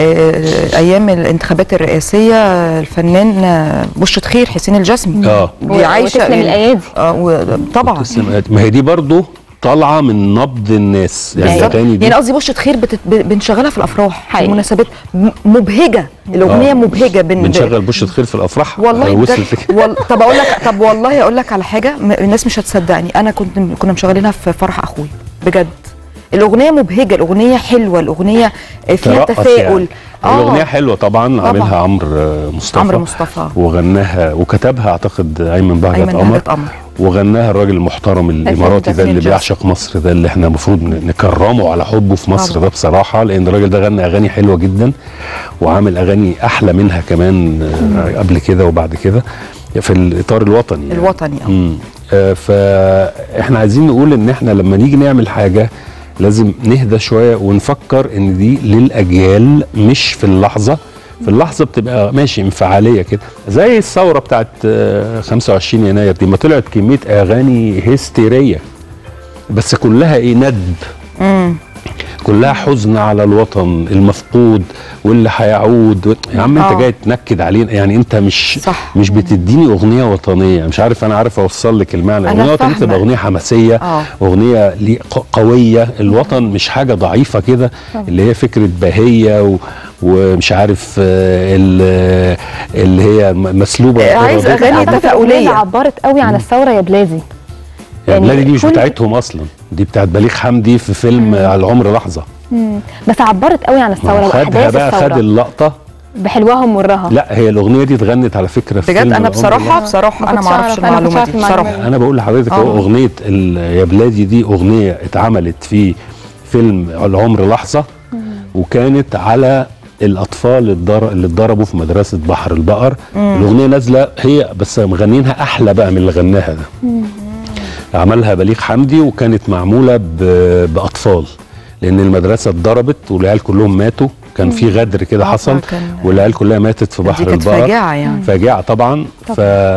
آه، ايام الانتخابات الرئاسيه الفنان آه، بشرة خير حسين الجسمي اه دي عايشه وتسلم الأيادي. اه و- طبعا تسلم ما هي دي برضو طالعه من نبض الناس يعني بالظبط. الاغاني دي يعني قصدي بشرة خير بت... ب- بنشغلها في الافراح في حقيقي. المناسبات م- مبهجه الاغنيه آه. مبهجه بن... بنشغل بشرة خير في الافراح والله آه، بجد وصلت كده. وال... طب اقول لك طب والله اقول لك على حاجه م- الناس مش هتصدقني انا كنت كنا مشغلينها في فرح اخوي بجد الاغنيه مبهجه الاغنيه حلوه الاغنيه فيها ترقص تفاؤل يعني. الاغنيه حلوه طبعا عاملها عمرو آه، مصطفى عمرو مصطفى. وغناها وكتبها اعتقد ايمن بهجت أيمن قمر بهجت قمر. وغناها الراجل المحترم الاماراتي ده حسين اللي الجسمي. بيعشق مصر ده اللي احنا المفروض ن- نكرمه على حبه في مصر طبعا. ده بصراحه لان الراجل ده غنى اغاني حلوه جدا وعامل اغاني احلى منها كمان آه، قبل كده وبعد كده في الاطار الوطني يعني. الوطني اه مم. آه، فاحنا عايزين نقول ان احنا لما نيجي نعمل حاجه لازم نهدى شويه ونفكر ان دي للاجيال مش في اللحظه في اللحظه بتبقى ماشي انفعاليه كده زي الثوره بتاعت آه، 25 يناير دي ما طلعت كميه اغاني هستيريه بس كلها ايه ندب مم. كلها حزن على الوطن المفقود واللي هيعود يا عم انت آه. جاي تنكد علينا يعني انت مش صح. مش بتديني اغنيه وطنيه مش عارف انا عارف اوصل لك المعنى أنا اغنيه وطنيه فاهمة. تبقى اغنيه حماسيه آه. اغنيه لي- ق- قويه الوطن مش حاجه ضعيفه كده اللي هي فكره باهيه و ومش عارف آه، ال- اللي هي م- مسلوبه آه، عايز إرادتها. أغاني أعتقد تفاؤلية. الأغنية عبرت قوي عن الثوره يا بلادي يعني يعني بلادي دي مش كل- بتاعتهم اصلا دي بتاعت بليغ حمدي في فيلم على العمر لحظه مم. بس عبرت قوي عن ما الثوره هو خدها واحداث بقى خد الثوره اللقطه بحلوها ومرها لا هي الاغنيه دي اتغنت على فكره في بجد فيلم انا العمر بصراحه لحظة. بصراحه ما انا ما كنتش اعرفش أعرف، أنا ما كنتش المعلومه أعرف دي المعلومة بصراحه دي. انا بقول لحضرتك آه. اهو اغنيه ال- يا بلادي دي اغنيه اتعملت في فيلم العمر لحظه وكانت على الاطفال الدر- اللي اتضربوا في مدرسه بحر البقر الاغنيه نازله هي بس مغنينها احلى بقى من اللي غناها ده عملها بليغ حمدي وكانت معموله ب- باطفال لان المدرسه اتضربت والعيال كلهم ماتوا كان في غدر كده آه، حصل فكان- والعيال كلها ماتت في دي بحر كانت البقر فاجعه يعني فاجعه طبعا ف...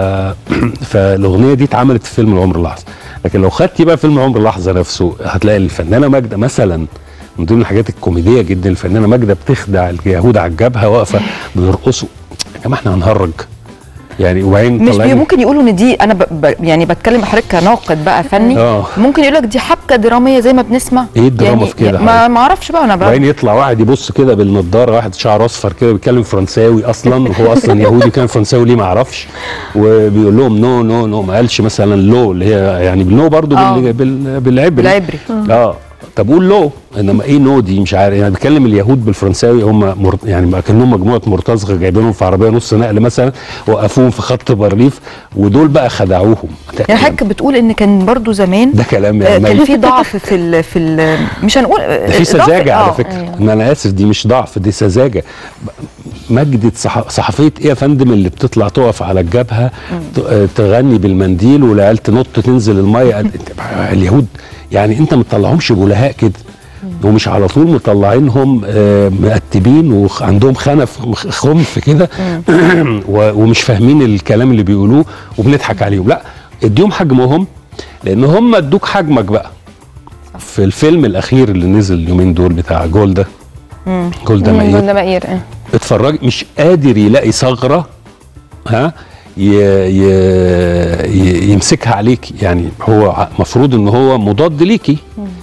فالاغنيه دي اتعملت في فيلم العمر لحظه لكن لو خدتي بقى فيلم العمر لحظه نفسه هتلاقي الفنانه ماجده مثلا من ضمن الحاجات الكوميديه جدا الفنانه ماجده بتخدع اليهود على الجبهه واقفه بيرقصوا يا جماعه احنا هنهرج يعني وبعدين مش بي طالعين- ممكن يقولوا ان دي انا ب... ب... يعني بتكلم حضرتك كناقد بقى فني آه. ممكن يقول لك دي حبكه دراميه زي ما بنسمع إيه الدراما يعني في كده ما حضرتك؟ ما اعرفش بقى انا بقى وبعدين يطلع واحد يبص كده بالنضاره واحد شعره اصفر كده بيتكلم فرنساوي اصلا وهو اصلا يهودي كان فرنساوي ليه ما اعرفش وبيقول لهم نو نو نو ما قالش مثلا لو اللي هي يعني نو برضو آه. بال بال بالعبري بالعبري. اه طب قول لو انما ايه نو دي مش عارف يعني بيتكلم اليهود بالفرنساوي هم مر... يعني ما كانهم مجموعه مرتزقه جايبينهم في عربيه نص نقل مثلا وقفوهم في خط بارليف ودول بقى خدعوهم يعني حضرتك بتقول ان كان برضو زمان ده كلام آه، يا كان مي في ضعف في ال... في ال... مش هنقول ده في ضعف- سذاجه على آه. فكره ما انا اسف دي مش ضعف دي سذاجه مجدة صح... صحفيه ايه يا فندم اللي بتطلع تقف على الجبهه ت... آه، تغني بالمنديل والعيال تنط تنزل الميه أنت- اليهود يعني انت ما تطلعهمش بلهاء كده ومش على طول مطلعينهم آه، مقتبين وعندهم خنف خنف كده و- ومش فاهمين الكلام اللي بيقولوه وبنضحك عليهم لا اديهم حجمهم لان هم ادوك حجمك بقى في الفيلم الاخير اللي نزل اليومين دول بتاع جولدا جولدا مم، مائير جولدا مائير آه. اتفرج مش قادر يلاقي ثغره ها ي... ي... ي... يمسكها عليكي يعني هو مفروض ان هو مضاد ليكي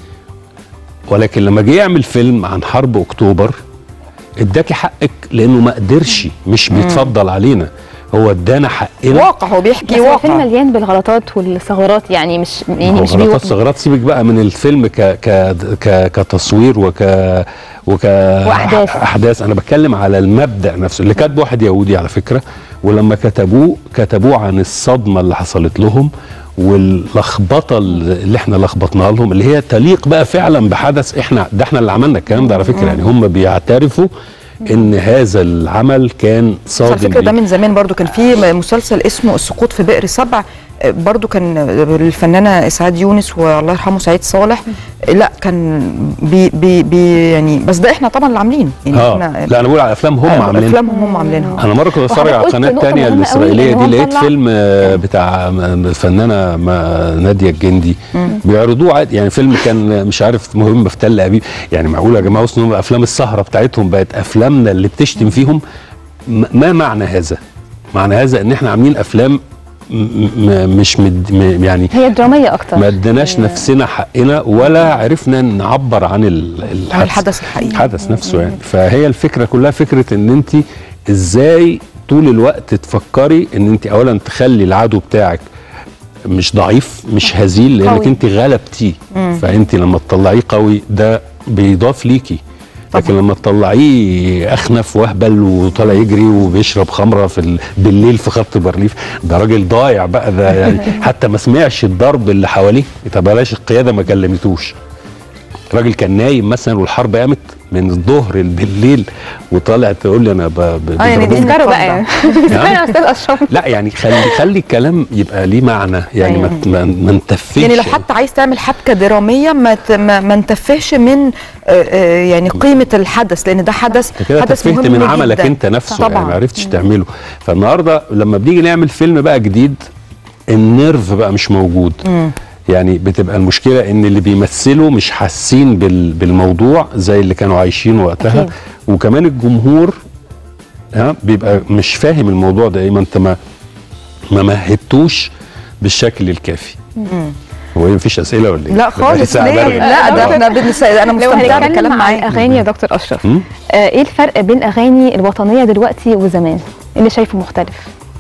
ولكن لما جه يعمل فيلم عن حرب اكتوبر اداكي حقك لانه ما قدرش مش بيتفضل علينا هو ادانا حقنا واقع هو بيحكي بس هو فيلم واقع مليان بالغلطات والثغرات يعني مش يعني هو مش غلطات بيوقف ثغرات سيبك بقى من الفيلم ك ك ك كتصوير وك وك وأحداث. احداث انا بتكلم على المبدا نفسه اللي كاتبه واحد يهودي على فكره ولما كتبوه كتبوه عن الصدمه اللي حصلت لهم واللخبطه اللي احنا لخبطناها لهم اللي هي تليق بقى فعلا بحدث احنا ده احنا اللي عملنا الكلام ده على فكره يعني هم بيعترفوا ان هذا العمل كان بس على صادم فكره ده ليه. من زمان برضو كان في مسلسل اسمه السقوط في بئر سبع آه، برضو كان الفنانه اسعاد يونس والله يرحمه سعيد صالح آه، لا كان بي بي بي يعني بس ده احنا طبعا اللي عاملين يعني اه احنا لا انا بقول على افلام هم آه، عاملينها افلامهم هم عاملينها انا مره كنت بتفرج وحضرتك على قلت القناه نقطة الثانيه مهمة قوي، الاسرائيليه إن هو دي لقيت مطلع- فيلم آه، بتاع م- الفنانه ما- ناديه الجندي بيعرضوه عادي يعني فيلم كان مش عارف مهم في تل ابيب يعني معقول يا جماعه وصلوا إنهم افلام السهره بتاعتهم بقت افلامنا اللي بتشتم فيهم م- ما معنى هذا؟ معنى هذا ان احنا عاملين افلام م- م- مش مد م- يعني هي دراميه اكتر ما اديناش نفسنا حقنا ولا عرفنا نعبر عن ال- الحدث الحدث الحقيقي. الحدث نفسه يعني فهي الفكره كلها فكره ان انت ازاي طول الوقت تفكري ان انت اولا تخلي العدو بتاعك مش ضعيف مش هزيل لانك قوي. انت غلبتيه فانت لما تطلعيه قوي ده بيضاف ليكي لكن لما تطلعيه اخنف واهبل وطالع يجري وبيشرب خمره في ال... بالليل في خط بارليف ده راجل ضايع بقى ده يعني حتى ما سمعش الضرب اللي حواليه طب بلاش القياده ما كلمتوش راجل كان نايم مثلا والحرب قامت من الظهر بالليل وطالع تقول لي انا ب... ب... اه يعني بيضربوني. تذكروا بقى يعني تذكروا يا استاذ اشرف لا يعني خلي خلي الكلام يبقى ليه معنى يعني ما ما ما نتفهش يعني لو حتى عايز تعمل حبكه دراميه ما ت- ما, ما نتفهش من آه، آه، يعني قيمه الحدث لان ده حدث انت كده حدث تفهت مهم من عملك جداً. انت نفسه طبعا يعني ما عرفتش تعمله فالنهارده لما بنيجي نعمل فيلم بقى جديد النيرف بقى مش موجود مم. يعني بتبقى المشكله ان اللي بيمثلوا مش حاسين بال- بالموضوع زي اللي كانوا عايشين وقتها أكيد. وكمان الجمهور ها بيبقى مش فاهم الموضوع ده ايه ما انت ما ما مهدتوش بالشكل الكافي هو ايه مفيش اسئله ولا ايه؟ لا خالص ساعة ليه برغي. لا ده احنا بنس... انا لو مستمتعه هنتكلم بالكلام عن معاك الاغاني يا دكتور اشرف مم؟ آه ايه الفرق بين اغاني الوطنيه دلوقتي وزمان اللي شايفه مختلف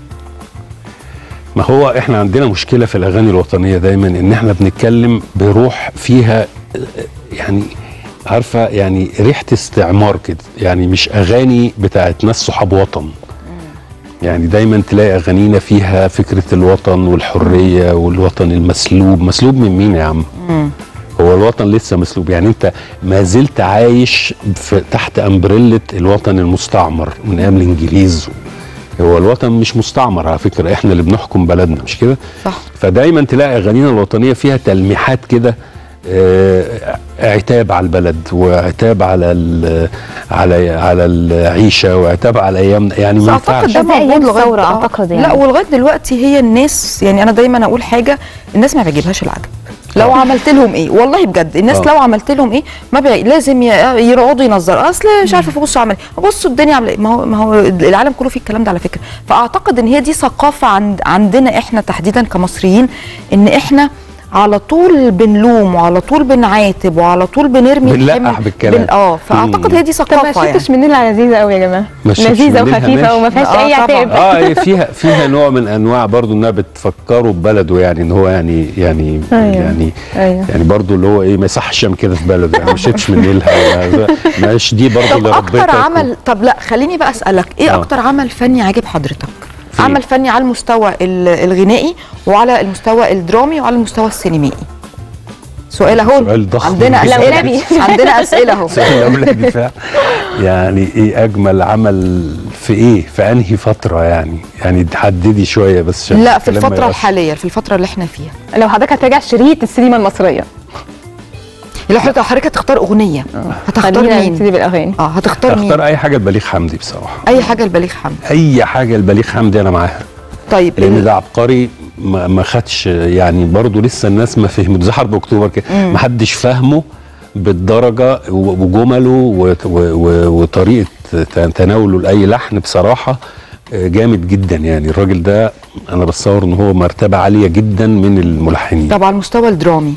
ما هو احنا عندنا مشكله في الاغاني الوطنيه دايما ان احنا بنتكلم بروح فيها آه، يعني عارفه يعني ريحه استعمار كده يعني مش اغاني بتاعت ناس صحاب وطن يعني دايما تلاقي اغانينا فيها فكره الوطن والحريه والوطن المسلوب مسلوب من مين يا عم هو الوطن لسه مسلوب يعني انت ما زلت عايش في تحت امبريلة الوطن المستعمر من ايام الانجليز هو الوطن مش مستعمر على فكره احنا اللي بنحكم بلدنا مش كده صح فدايما تلاقي اغانينا الوطنيه فيها تلميحات كده آه، عتاب على البلد وعتاب على ال- على على العيشه وعتاب على ايامنا يعني بس ما اعتقد ينفعش ده زي أيام موجود لغايه الثورة آه. أعتقد يعني. لا ولغايه دلوقتي هي الناس يعني انا دايما اقول حاجه الناس ما بيعجبهاش العجب لو آه. عملت لهم ايه والله بجد الناس آه. لو عملت لهم ايه ما بي... لازم ي- يقعدوا ينظروا اصل مش عارفه بصوا عمل إيه. بصوا الدنيا عامله ايه ما هو ما هو العالم كله فيه الكلام ده على فكره فاعتقد ان هي دي ثقافه عند عندنا احنا تحديدا كمصريين ان احنا على طول بنلوم وعلى طول بنعاتب وعلى طول بنرمي بنلقح الحمل بالكلام. بن... اه فاعتقد مم. هي دي طب ما ثقافه يعني شفتش مننا لذيذه قوي يا جماعه ما شفتش لذيذه مننا وخفيفه ماشي. وما فيهاش آه، اي طبعاً. عتاب اه هي فيها فيها نوع من انواع برضو انها بتفكره ببلده يعني ان هو يعني يعني أيوة. يعني ايوه يعني برضو اللي هو ايه ما يصحش يعمل كده في بلده يعني ما شفتش من نيلها ولا- ماشي دي برضو طب اللي اكتر ربيتك عمل طب لا خليني بقى اسالك ايه آه. اكتر عمل فني عجب حضرتك في عمل إيه؟ فني على المستوى ال- الغنائي وعلى المستوى الدرامي وعلى المستوى السينمائي سؤال اهو سؤال ضخم عندنا جداً. اسئله لولبي. عندنا اسئله اهو سؤال اولادي فعلا يعني ايه اجمل عمل في ايه في انهي فتره يعني يعني تحددي شويه بس عشان لا في الكلام ما الفتره يبقاش- الحاليه في الفتره اللي احنا فيها لو حضرتك هتراجع شريط السينما المصريه لو حضرتك حضرتك هتختار اغنيه هتختار خلينا مين نبتدي بالاغاني اه هتختار مين اختار اي حاجه لبليغ حمدي بصراحه اي حاجه لبليغ حمدي اي حاجه لبليغ حمدي انا معاها طيب لان ال- ده عبقري ما, ما خدش يعني برضه لسه الناس ما فهمت زي حرب اكتوبر كده ما حدش فاهمه بالدرجه و- وجمله و- و- و- وطريقه ت- تناوله لاي لحن بصراحه آه، جامد جدا يعني الراجل ده انا بتصور ان هو مرتبه عاليه جدا من الملحنين طب على المستوى الدرامي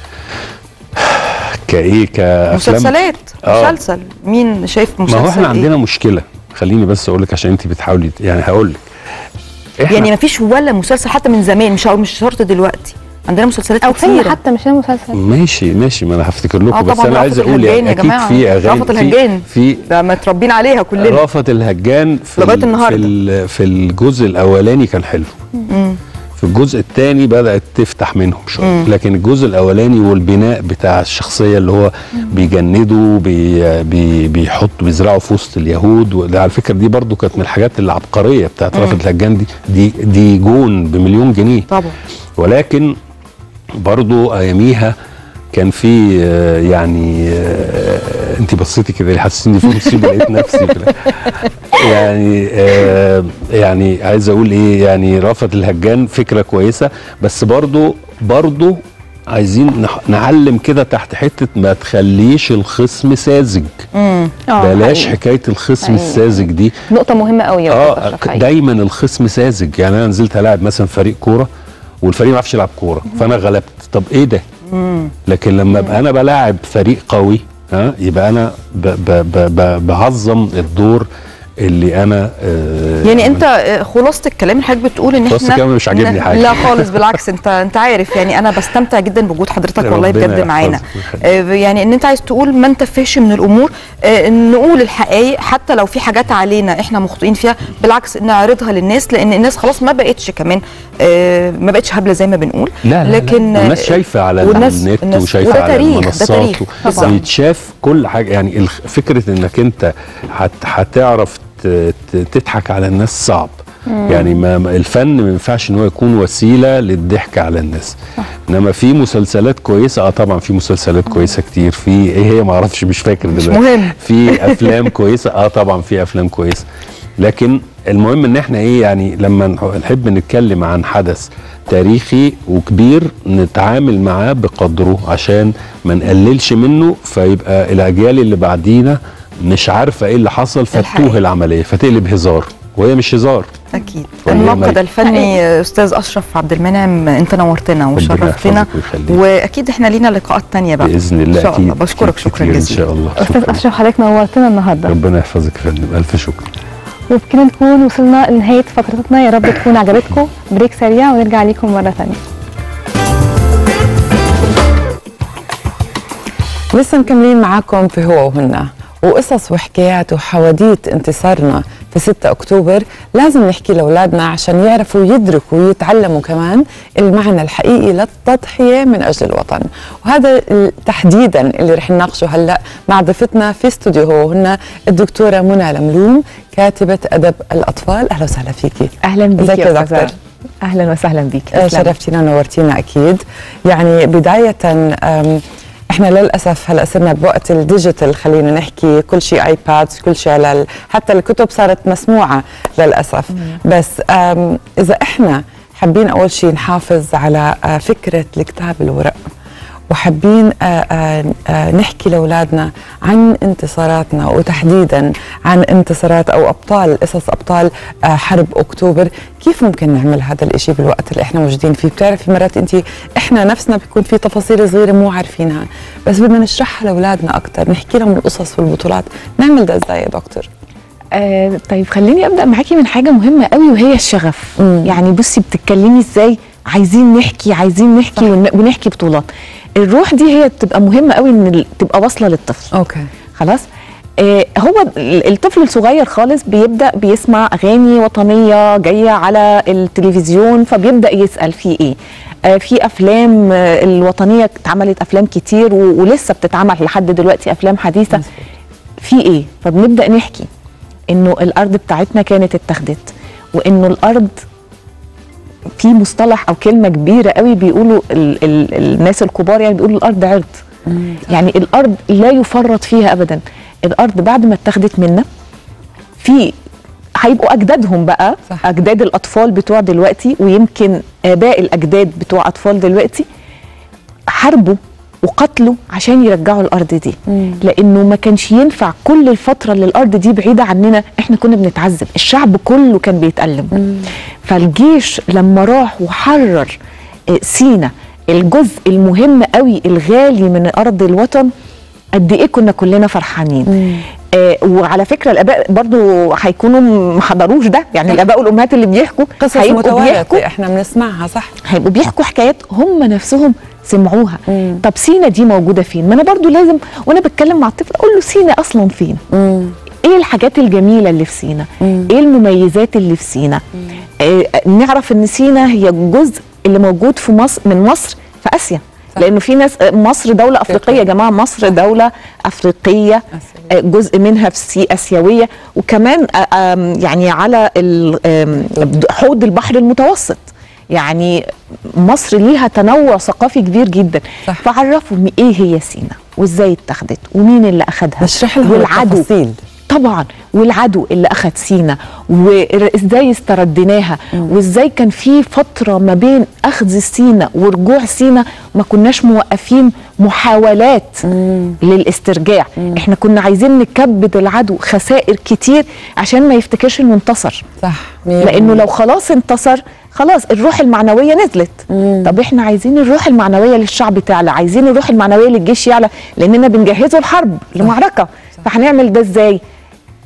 كايه كافلام مسلسلات آه. مسلسل مين شايف مسلسل ما هو احنا إيه؟ عندنا مشكله خليني بس اقول لك عشان انت بتحاولي يعني هقول لك احنا يعني ما فيش ولا مسلسل حتى من زمان مش مش شرط دلوقتي عندنا مسلسلات او فيلم كتيرة. حتى مش مسلسل ماشي ماشي ما انا هفتكر لكم اه بس طبعا انا عايز رأفت اقول الهجان يعني يا اكيد جماعة. في اغاني رأفت في- الهجان. في ده متربيين عليها كلنا رأفت الهجان في لغاية ال- النهاردة. في ال- في الجزء الاولاني كان حلو في الجزء الثاني بدات تفتح منهم شويه لكن الجزء الاولاني والبناء بتاع الشخصيه اللي هو بيجندوا بي بي بيحطوا بيزرعوا في وسط اليهود وده على فكره دي برضو كانت من الحاجات العبقريه بتاعت رأفت الهجان دي دي دي جون بمليون جنيه طبعا ولكن برضو اياميها كان في آه، يعني آه، انت بصيتي كده حسيتني في مصيبه لقيت نفسي كده يعني آه، يعني عايز اقول ايه يعني رأفت الهجان فكره كويسه بس برضو برضو عايزين نح- نعلم كده تحت حته ما تخليش الخصم ساذج اه بلاش حقيقي. حكايه الخصم حقيقي. الساذج دي نقطه مهمه قوي يا اه دكتور أشرف، حقيقي. دايما الخصم ساذج يعني انا نزلت العب مثلا فريق كوره والفريق ما يعرفش يلعب كوره فانا غلبت طب ايه ده لكن لما ابقى انا بلاعب فريق قوي ها يبقى انا ب ب ب ب بعظم الدور اللي انا آه، يعني انت آه، خلاصه الكلام اللي حضرتك بتقول ان خلاصة احنا الكلام مش عاجبني إن- حاجة. لا خالص بالعكس انت انت عارف يعني انا بستمتع جدا بوجود حضرتك والله ربنا بجد معانا يحفظك ويخليك. آه، يعني ان انت عايز تقول ما انت فاش من الامور آه، نقول الحقائق حتى لو في حاجات علينا احنا مخطئين فيها بالعكس نعرضها للناس لان الناس خلاص ما بقتش كمان آه، ما بقتش هبله زي ما بنقول لا لا لكن لا. الناس شايفه على والناس- النت الناس- وشايفه وده على تاريخ، ده المنصات تاريخ. و- طبعاً. بيتشاف كل حاجه يعني الخ- فكره انك انت هت هتعرف ت- ت- تضحك على الناس صعب مم. يعني ما ما- الفن ما ينفعش ان هو يكون وسيله للضحك على الناس انما في مسلسلات كويسه اه طبعا في مسلسلات كويسه كتير في ايه هي ما اعرفش مش فاكر دلوقتي مهم. في افلام كويسه اه طبعا في افلام كويسه لكن المهم ان احنا ايه يعني لما نح- نحب نتكلم عن حدث تاريخي وكبير نتعامل معاه بقدره عشان ما نقللش منه فيبقى الاجيال اللي بعدينا مش عارفه ايه اللي حصل فتوه العمليه فتقلب هزار وهي مش هزار اكيد وهي الناقد ما- الفني استاذ اشرف عبد المنعم انت نورتنا وشرفتنا يحفظك ويخليك. واكيد احنا لينا لقاءات تانية بقى باذن الله ان شاء الله اكيد بشكرك أكيد شكرا كتير جزيلا ان شاء الله استاذ شكراً. اشرف حضرتك نورتنا النهارده ربنا يحفظك يا فندم الف شكر وبكده نكون وصلنا لنهايه فقرتنا يا رب تكون عجبتكم بريك سريع ونرجع ليكم مره ثانيه لسه مكملين معاكم في هو وهنا وقصص وحكايات وحواديت انتصارنا في 6 اكتوبر لازم نحكي لاولادنا عشان يعرفوا يدركوا ويتعلموا كمان المعنى الحقيقي للتضحيه من اجل الوطن وهذا ال- تحديدا اللي رح نناقشه هلا مع ضيفتنا في استوديو هو وهنا الدكتوره منى لملوم كاتبه ادب الاطفال اهلا وسهلا فيكي اهلا بيكي ازيك يا يا دكتور أستاذة. اهلا وسهلا بيكي آه، تسلمي. شرفتينا ونورتينا اكيد يعني بدايه أم، احنا للاسف هلا صرنا بوقت الديجيتال خلينا نحكي كل شيء ايباد كل شيء على ال- حتى الكتب صارت مسموعه للاسف بس أم، اذا احنا حابين اول شيء نحافظ على آه، فكره الكتاب الورق وحابين آه، آه، آه، نحكي لاولادنا عن انتصاراتنا وتحديدا عن انتصارات او ابطال قصص ابطال آه، حرب اكتوبر كيف ممكن نعمل هذا الاشي بالوقت اللي احنا موجودين فيه بتعرفي مرات انت احنا نفسنا بيكون في تفاصيل صغيره مو عارفينها بس بدنا نشرحها لاولادنا اكثر نحكي لهم القصص والبطولات نعمل ده ازاي يا دكتور آه طيب خليني ابدا معاكي من حاجه مهمه قوي وهي الشغف مم. يعني بصي بتتكلمي ازاي عايزين نحكي عايزين نحكي ون- ونحكي بطولات الروح دي هي بتبقى مهمه قوي ان ال- تبقى واصله للطفل اوكي خلاص آه هو ال- الطفل الصغير خالص بيبدا بيسمع اغاني وطنيه جايه على التلفزيون فبيبدا يسال في ايه آه في افلام آه الوطنيه اتعملت افلام كتير و- ولسه بتتعمل لحد دلوقتي افلام حديثه في ايه فبنبدا نحكي انه الارض بتاعتنا كانت اتخذت وانه الارض في مصطلح او كلمه كبيره قوي بيقولوا ال ال الناس الكبار يعني بيقولوا الارض عرض يعني الارض لا يفرط فيها ابدا الارض بعد ما اتخذت منا في هيبقوا اجدادهم بقى صح. اجداد الاطفال بتوع دلوقتي ويمكن اباء الاجداد بتوع اطفال دلوقتي حاربوا وقتلوا عشان يرجعوا الارض دي لانه ما كانش ينفع كل الفتره اللي الارض دي بعيده عننا احنا كنا بنتعذب الشعب كله كان بيتالم فالجيش لما راح وحرر آه، سينا الجزء المهم قوي الغالي من ارض الوطن قد ايه كنا كلنا فرحانين آه وعلى فكره الاباء برضو هيكونوا ما حضروش ده يعني الاباء والامهات اللي بيحكوا قصص هيبقوا متوارثه احنا بنسمعها صح هيبقوا بيحكوا حكايات هم نفسهم سمعوها طب سينا دي موجوده فين ما انا برضو لازم وانا بتكلم مع الطفل اقول له سينا اصلا فين ايه الحاجات الجميله اللي في سينا ايه المميزات اللي في سينا آه نعرف ان سينا هي الجزء اللي موجود في مصر من مصر في اسيا لانه في ناس آه، مصر دوله افريقيه يا جماعه مصر دوله افريقيه آه، جزء منها في سي اسيويه وكمان آه، آم، يعني على ال- آم، حوض البحر المتوسط يعني مصر ليها تنوع ثقافي كبير جدا فعرفهم ايه هي سينا وازاي اتخذت ومين اللي اخذها نشرح لهم والعدو التفاصيل. طبعا والعدو اللي اخذ سينا وازاي استرديناها وازاي كان في فتره ما بين اخذ سينا ورجوع سينا ما كناش موقفين محاولات للاسترجاع احنا كنا عايزين نكبد العدو خسائر كتير عشان ما يفتكرش انه انتصر صح لانه لو خلاص انتصر خلاص الروح المعنويه نزلت طب احنا عايزين الروح المعنويه للشعب تعلى عايزين الروح المعنويه للجيش يعلى لاننا بنجهزه الحرب لمعركه فهنعمل ده ازاي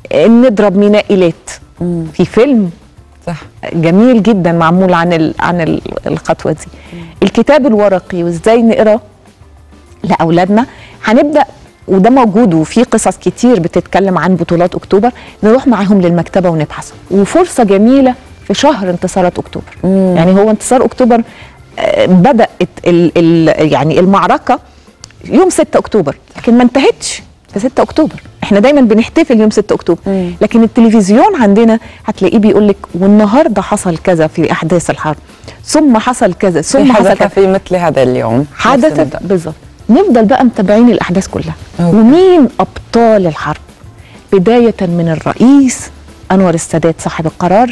آه، نضرب ميناء ايلات في فيلم صح جميل جدا معمول عن ال عن ال الخطوه دي الكتاب الورقي وازاي نقرا لاولادنا هنبدا وده موجود وفي قصص كتير بتتكلم عن بطولات اكتوبر نروح معاهم للمكتبه ونبحث وفرصه جميله في شهر انتصارات اكتوبر مم. يعني هو انتصار اكتوبر آه، بدات ال ال يعني المعركه يوم 6 اكتوبر لكن ما انتهتش في 6 اكتوبر احنا دايما بنحتفل يوم 6 اكتوبر مم. لكن التلفزيون عندنا هتلاقيه بيقول لك والنهارده حصل كذا في احداث الحرب ثم حصل كذا ثم ثم حصل حدث كذا في مثل هذا اليوم نفس حدثت المبدأ. بالظبط نفضل بقى متابعين الاحداث كلها أوكي. ومين ابطال الحرب بدايه من الرئيس انور السادات صاحب القرار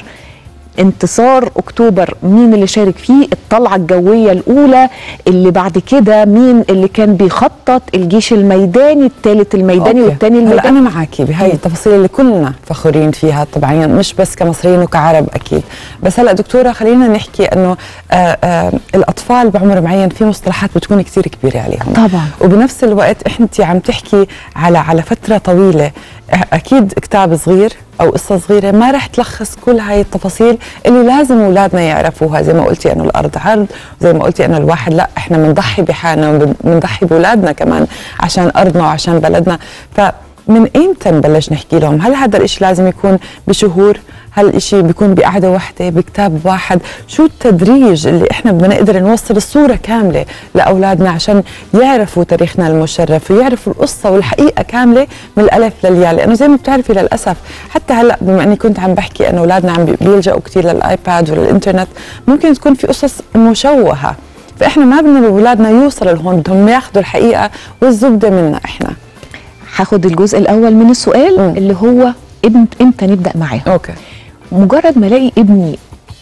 انتصار اكتوبر مين اللي شارك فيه الطلعه الجويه الاولى اللي بعد كده مين اللي كان بيخطط الجيش الميداني الثالث الميداني أوكي. والثاني هلا الميداني انا معك بهاي التفاصيل اللي كلنا فخورين فيها طبعا مش بس كمصريين وكعرب اكيد بس هلا دكتوره خلينا نحكي انه آه آه الاطفال بعمر معين في مصطلحات بتكون كثير كبيره عليهم طبعا وبنفس الوقت انت عم تحكي على على فتره طويله أ- اكيد كتاب صغير او قصه صغيره ما رح تلخص كل هاي التفاصيل اللي لازم اولادنا يعرفوها زي ما قلتي انه الارض عرض زي ما قلتي انه الواحد لا احنا بنضحي بحالنا وبنضحي باولادنا كمان عشان ارضنا وعشان بلدنا فمن ايمتى نبلش نحكي لهم هل هذا الاشي لازم يكون بشهور هل الاشي بيكون بقعدة واحدة بكتاب واحد شو التدريج اللي احنا بدنا نقدر نوصل الصورة كاملة لأولادنا عشان يعرفوا تاريخنا المشرف ويعرفوا القصة والحقيقة كاملة من الألف للياء لأنه زي ما بتعرفي للأسف حتى هلأ بما أني كنت عم بحكي أنه أولادنا عم بي- بيلجأوا كتير للآيباد وللإنترنت ممكن تكون في قصص مشوهة فإحنا ما بدنا أولادنا يوصلوا لهون بدهم ياخذوا الحقيقة والزبدة منا إحنا هاخد الجزء الاول من السؤال مم. اللي هو ابن امتى نبدا معاه أوكي مجرد ما الاقي ابني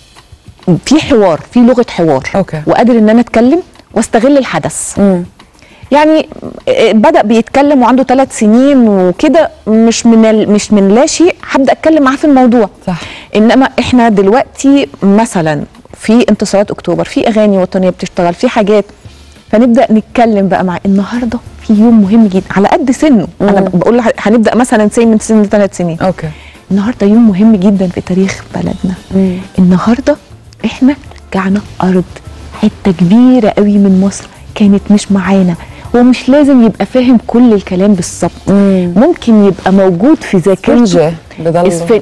في حوار في لغه حوار أوكي. وقادر ان انا اتكلم واستغل الحدث مم. يعني آه، بدا بيتكلم وعنده ثلاث سنين وكده مش من ال... مش من لا شيء هبدا اتكلم معاه في الموضوع صح انما احنا دلوقتي مثلا في انتصارات اكتوبر في اغاني وطنيه بتشتغل في حاجات فنبدا نتكلم بقى مع النهارده في يوم مهم جدا على قد سنه انا مم. بقول له هنبدا مثلا سي من سن ثلاث سنين أوكي النهارده يوم مهم جدا في تاريخ بلدنا مم. النهارده احنا رجعنا ارض حته كبيره قوي من مصر كانت مش معانا هو مش لازم يبقى فاهم كل الكلام بالظبط مم. ممكن يبقى موجود في ذاكرته سفنجة بضل اسفن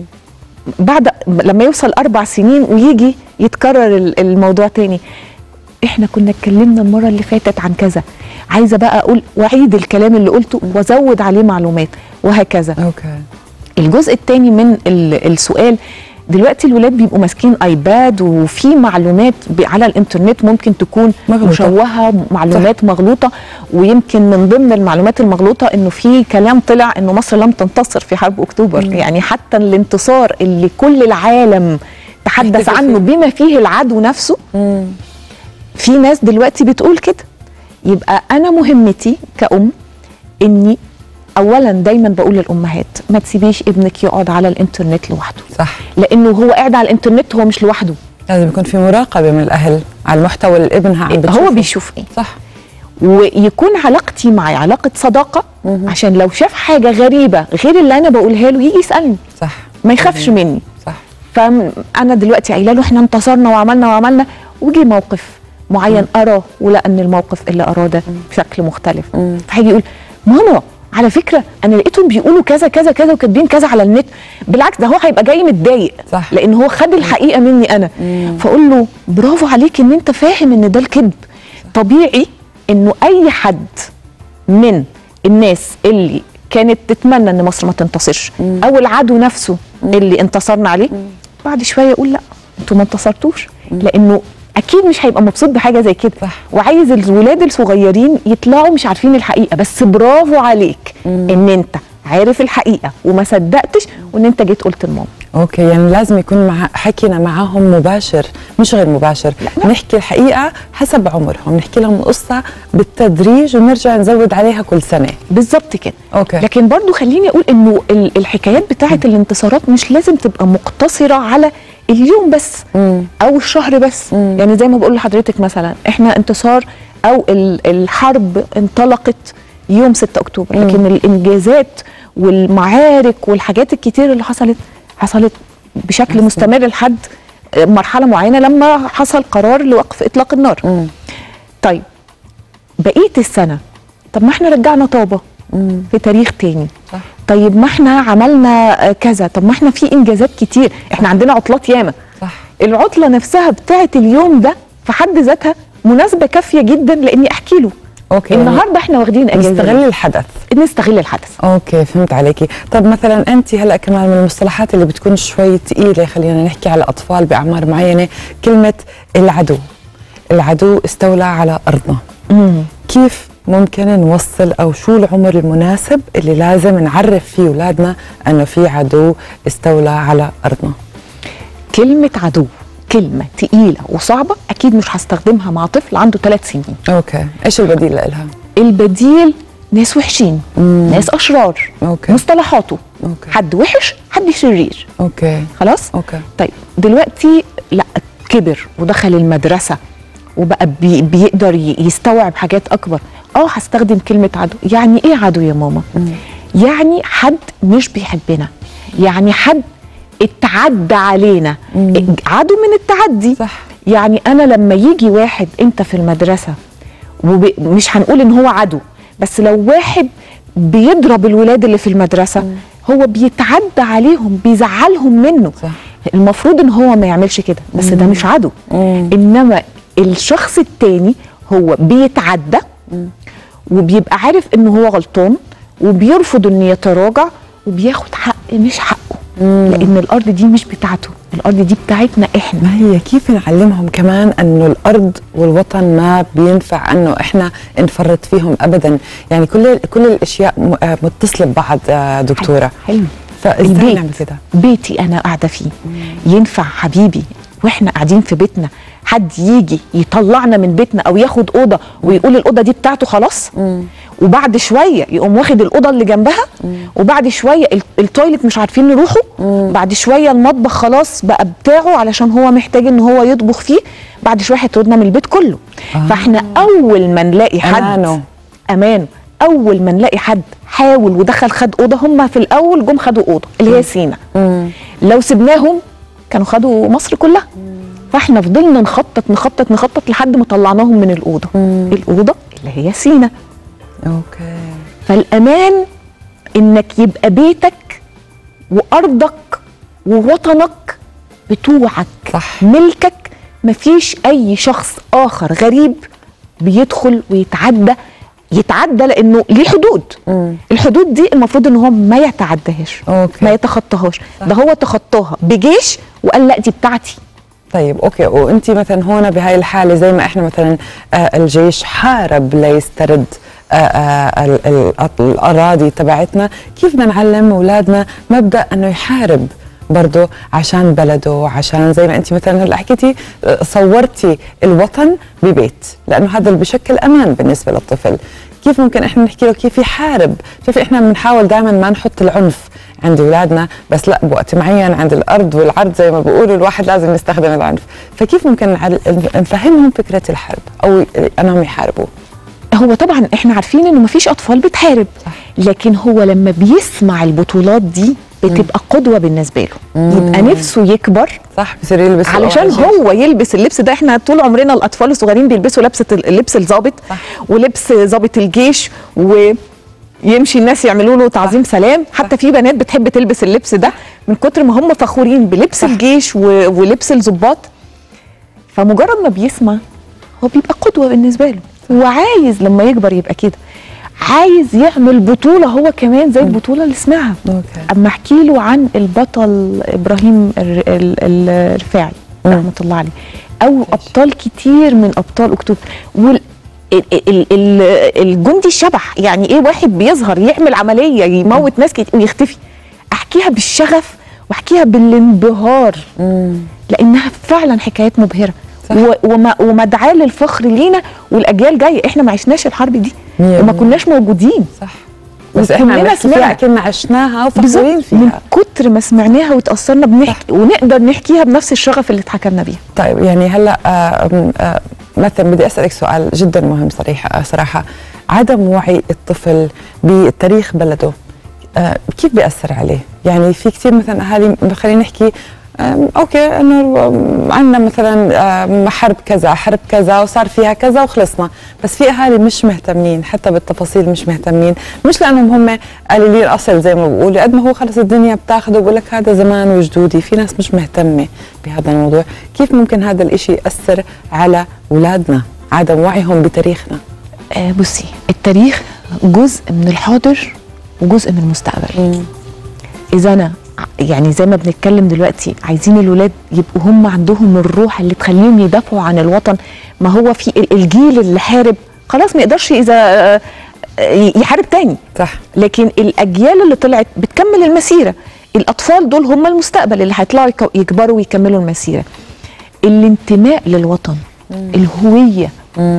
بعد لما يوصل اربع سنين ويجي يتكرر ال- الموضوع تاني احنا كنا اتكلمنا المره اللي فاتت عن كذا عايزه بقى اقول واعيد الكلام اللي قلته وازود عليه معلومات وهكذا أوكي الجزء الثاني من ال- السؤال دلوقتي الولاد بيبقوا ماسكين ايباد وفي معلومات ب- على الانترنت ممكن تكون مغلوطة. مشوهه معلومات مغلوطه ويمكن من ضمن المعلومات المغلوطه انه في كلام طلع انه مصر لم تنتصر في حرب اكتوبر مم. يعني حتى الانتصار اللي كل العالم تحدث يحتفل عنه فيه. بما فيه العدو نفسه مم. في ناس دلوقتي بتقول كده يبقى انا مهمتي كأم اني اولا دايما بقول للامهات ما تسيبيش ابنك يقعد على الانترنت لوحده صح لانه هو قاعد على الانترنت هو مش لوحده لازم يكون في مراقبة من الأهل على المحتوى اللي ابنها عم بتشوفه هو بيشوف ايه صح ويكون علاقتي معاه علاقه صداقه عشان لو شاف حاجه غريبه غير اللي انا بقولها له يجي يسالني صح ما يخافش مني صح فانا دلوقتي قايله له احنا انتصرنا وعملنا وعملنا وجي موقف معين اراه ولقى ان الموقف اللي اراه ده بشكل مختلف مم. فهيجي يقول ماما على فكره انا لقيتهم بيقولوا كذا كذا كذا وكاتبين كذا على النت بالعكس ده هو هيبقى جاي متضايق صح. لان هو خد الحقيقه مني انا فاقول له برافو عليك ان انت فاهم ان ده الكذب طبيعي انه اي حد من الناس اللي كانت تتمنى ان مصر ما تنتصرش او العدو نفسه اللي انتصرنا عليه بعد شويه يقول لا انتوا ما انتصرتوش لانه اكيد مش هيبقى مبسوط بحاجه زي كده صح. وعايز الولاد الصغيرين يطلعوا مش عارفين الحقيقه بس برافو عليك ان انت عارف الحقيقه وما صدقتش وان انت جيت قلت لماما اوكي يعني لازم يكون مع حكينا معاهم مباشر مش غير مباشر نحكي الحقيقه حسب عمرهم نحكي لهم القصه بالتدريج ونرجع نزود عليها كل سنه بالظبط كده اوكي لكن برضو خليني اقول انه ال- الحكايات بتاعه الانتصارات مش لازم تبقى مقتصره على اليوم بس مم. او الشهر بس مم. يعني زي ما بقول لحضرتك مثلا احنا انتصار او ال- الحرب انطلقت يوم 6 اكتوبر مم. لكن الانجازات والمعارك والحاجات الكتير اللي حصلت حصلت بشكل مستمر لحد مرحله معينه لما حصل قرار لوقف اطلاق النار طيب بقيه السنه طب ما احنا رجعنا طابه في تاريخ تاني صح. طيب ما احنا عملنا آه، كذا طب ما احنا في انجازات كتير احنا عندنا عطلات ياما صح العطله نفسها بتاعت اليوم ده في حد ذاتها مناسبه كافيه جدا لاني احكي له اوكي النهارده احنا واخدين اجازه نستغل الحدث نستغل الحدث اوكي فهمت عليكي طب مثلا انت هلا كمان من المصطلحات اللي بتكون شوي ثقيله خلينا نحكي على اطفال باعمار معينه كلمه العدو العدو استولى على ارضنا كيف ممكن نوصل او شو العمر المناسب اللي لازم نعرف فيه اولادنا انه في عدو استولى على ارضنا كلمه عدو كلمه تقيله وصعبه اكيد مش هستخدمها مع طفل عنده ثلاث سنين اوكي ايش البديل لها البديل ناس وحشين ناس اشرار أوكي. مصطلحاته أوكي. حد وحش حد شرير اوكي خلاص اوكي طيب دلوقتي لا كبر ودخل المدرسه وبقى بي بيقدر ي- يستوعب حاجات اكبر اه هستخدم كلمه عدو يعني ايه عدو يا ماما يعني حد مش بيحبنا يعني حد اتعدى علينا عدو من التعدي صح. يعني انا لما يجي واحد انت في المدرسه ومش هنقول ان هو عدو بس لو واحد بيضرب الولاد اللي في المدرسه هو بيتعدى عليهم بيزعلهم منه صح. المفروض ان هو ما يعملش كده بس ده مش عدو انما الشخص التاني هو بيتعدى وبيبقى عارف ان هو غلطان وبيرفض ان يتراجع وبياخد حق مش حقه لان الارض دي مش بتاعته الارض دي بتاعتنا احنا ما هي كيف نعلمهم كمان انه الارض والوطن ما بينفع انه احنا نفرط فيهم ابدا يعني كل كل الاشياء م- آه متصله ببعض آه دكتوره حلو فازاي البيت نعمل كده بيتي انا قاعده فيه ينفع حبيبي واحنا قاعدين في بيتنا حد يجي يطلعنا من بيتنا او ياخد اوضه ويقول الاوضه دي بتاعته خلاص وبعد شويه يقوم واخد الاوضه اللي جنبها وبعد شويه ال- التويلت مش عارفين نروحه بعد شويه المطبخ خلاص بقى بتاعه علشان هو محتاج ان هو يطبخ فيه بعد شويه هيطردنا من البيت كله فاحنا اول ما نلاقي حد أمانه. امان اول ما نلاقي حد حاول ودخل خد اوضه هم في الاول جم خدوا اوضه اللي هي سينا لو سبناهم كانوا خدوا مصر كلها فاحنا فضلنا نخطط نخطط نخطط لحد ما طلعناهم من الاوضه الاوضه اللي هي سينا اوكي فالامان انك يبقى بيتك وارضك ووطنك بتوعك صح. ملكك مفيش اي شخص اخر غريب بيدخل ويتعدى يتعدى لانه ليه حدود الحدود دي المفروض ان هو ما يتعداهاش أوكي. ما يتخطاهاش ده هو تخطاها بجيش وقال لا دي بتاعتي طيب اوكي وانت مثلا هون بهاي الحاله زي ما احنا مثلا آه الجيش حارب ليسترد آه آه ال- ال- الاراضي تبعتنا كيف بدنا نعلم اولادنا مبدا انه يحارب برضه عشان بلده عشان زي ما انت مثلا هلا حكيتي آه، صورتي الوطن ببيت لانه هذا اللي بشكل امان بالنسبه للطفل كيف ممكن احنا نحكي له كيف يحارب شوفي احنا بنحاول دائما ما نحط العنف عند اولادنا بس لا بوقت معين عند الارض والعرض زي ما بيقولوا الواحد لازم يستخدم العنف فكيف ممكن نعل- نفهمهم فكره الحرب او انهم يحاربوا هو طبعا احنا عارفين انه مفيش اطفال بتحارب لكن هو لما بيسمع البطولات دي بتبقى قدوه بالنسبه له يبقى نفسه يكبر صح بصير يلبس علشان هو يلبس اللبس ده احنا طول عمرنا الاطفال الصغيرين بيلبسوا لبسه اللبس الظابط ولبس ظابط الجيش ويمشي الناس يعملوا له تعظيم سلام حتى في بنات بتحب تلبس اللبس ده من كتر ما هم فخورين بلبس الجيش و- ولبس الضباط فمجرد ما بيسمع هو بيبقى قدوه بالنسبه له وعايز لما يكبر يبقى كده عايز يعمل بطوله هو كمان زي البطوله اللي سمعها أوكي. اما احكي له عن البطل ابراهيم الر- ال- ال- الرفاعي رحمه الله عليه او ابطال كتير من ابطال اكتوبر وال ال- ال- ال- الجندي الشبح يعني ايه واحد بيظهر يعمل عمليه يموت ناس كتير ويختفي احكيها بالشغف واحكيها بالانبهار لانها فعلا حكايات مبهره صح. و- وما- ومدعاه للفخر لينا والاجيال جايه احنا ما عشناش الحرب دي مية وما بالمية. كناش موجودين صح بس احنا كلنا بنحكي فيها سمعنا. كنا عشناها وفخورين بالظبط من فيها كتر ما سمعناها وتاثرنا بنحكي ونقدر نحكيها بنفس الشغف اللي اتحكى لنا بيها طيب يعني هلا آه، م- آه، مثلا بدي اسالك سؤال جدا مهم صريحه صراحه عدم وعي الطفل بتاريخ بلده آه كيف بيأثر عليه يعني في كثير مثلا اهالي خلينا نحكي آم، اوكي انه عندنا مثلا آم، حرب كذا حرب كذا وصار فيها كذا وخلصنا بس في اهالي مش مهتمين حتى بالتفاصيل مش مهتمين مش لانهم هم قليلين الاصل زي ما بقولوا قد ما هو خلص الدنيا بتاخده وبقول لك هذا زمان وجدودي في ناس مش مهتمه بهذا الموضوع كيف ممكن هذا الإشي ياثر على اولادنا عدم وعيهم بتاريخنا آه بصي التاريخ جزء من الحاضر وجزء من المستقبل اذا انا ع- يعني زي ما بنتكلم دلوقتي عايزين الولاد يبقوا هم عندهم الروح اللي تخليهم يدافعوا عن الوطن ما هو في ال- الجيل اللي حارب خلاص ما يقدرش اذا آه، آه، يحارب تاني صح لكن الاجيال اللي طلعت بتكمل المسيره الاطفال دول هم المستقبل اللي هيطلعوا يك- يكبروا ويكملوا المسيره الانتماء للوطن الهويه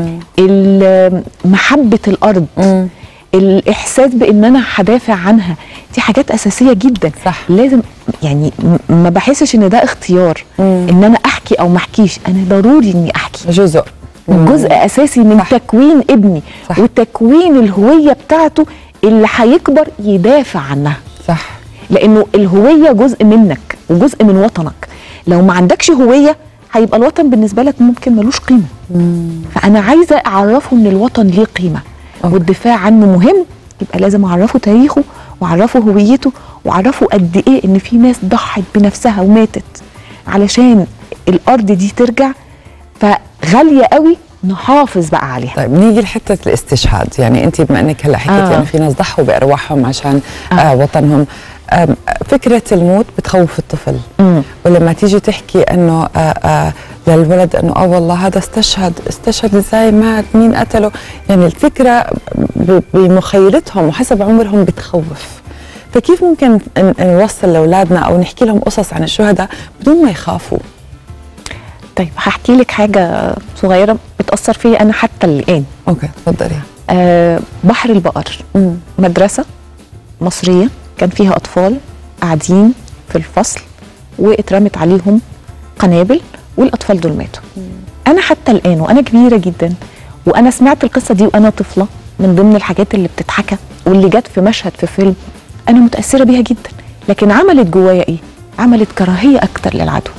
ال- محبه الارض الاحساس بان انا هدافع عنها دي حاجات اساسيه جدا صح. لازم يعني م- ما بحسش ان ده اختيار ان انا احكي او ما احكيش انا ضروري اني احكي جزء جزء اساسي من صح. تكوين ابني صح. وتكوين الهويه بتاعته اللي هيكبر يدافع عنها صح لانه الهويه جزء منك وجزء من وطنك لو ما عندكش هويه هيبقى الوطن بالنسبه لك ممكن ملوش قيمه فانا عايزه اعرفه ان الوطن ليه قيمه أوكي. والدفاع عنه مهم يبقى لازم اعرفه تاريخه واعرفه هويته واعرفه قد ايه ان في ناس ضحت بنفسها وماتت علشان الارض دي ترجع فغاليه قوي نحافظ بقى عليها طيب نيجي لحته الاستشهاد يعني انت بما انك هلا حكيتي آه. انه في ناس ضحوا بارواحهم عشان آه. آه. آه وطنهم آم، فكره الموت بتخوف الطفل مم. ولما تيجي تحكي انه آه آه للولد انه اه والله هذا استشهد استشهد ازاي مات مين قتله يعني الفكره ب- بمخيلتهم وحسب عمرهم بتخوف فكيف ممكن ن- نوصل لاولادنا او نحكي لهم قصص عن الشهداء بدون ما يخافوا طيب هحكي لك حاجه صغيره بتاثر فيا انا حتى الان اوكي تفضلي آه بحر البقر مدرسة مصرية كان فيها أطفال قاعدين في الفصل واترمت عليهم قنابل والأطفال دول ماتوا أنا حتى الآن وأنا كبيرة جدا وأنا سمعت القصة دي وأنا طفلة من ضمن الحاجات اللي بتتحكى واللي جت في مشهد في فيلم أنا متأثرة بيها جدا لكن عملت جوايا إيه؟ عملت كراهية أكتر للعدو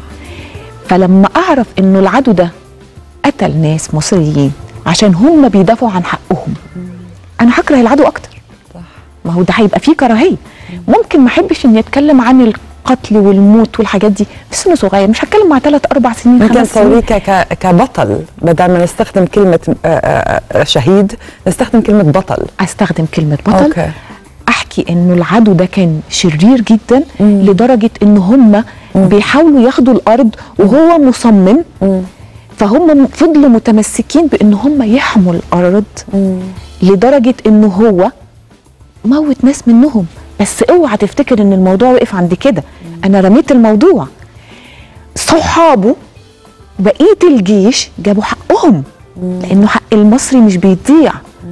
فلما أعرف إنه العدو ده قتل ناس مصريين عشان هم بيدافعوا عن حقهم انا هكره العدو اكتر صح. ما هو ده هيبقى فيه كراهيه ممكن ما احبش اني اتكلم عن القتل والموت والحاجات دي في سن صغير مش هتكلم مع ثلاث اربع سنين ممكن خمس سنين تصوريك ك- كبطل بدل ما نستخدم كلمة آه، آه، آه، شهيد نستخدم كلمة بطل استخدم كلمه بطل أوكي. احكي انه العدو ده كان شرير جدا لدرجه ان هم بيحاولوا ياخدوا الارض وهو مصمم فهم فضلوا متمسكين بان هم يحموا الارض لدرجه انه هو موت ناس منهم بس اوعى تفتكر ان الموضوع وقف عند كده انا رميت الموضوع صحابه بقيه الجيش جابوا حقهم لانه حق المصري مش بيضيع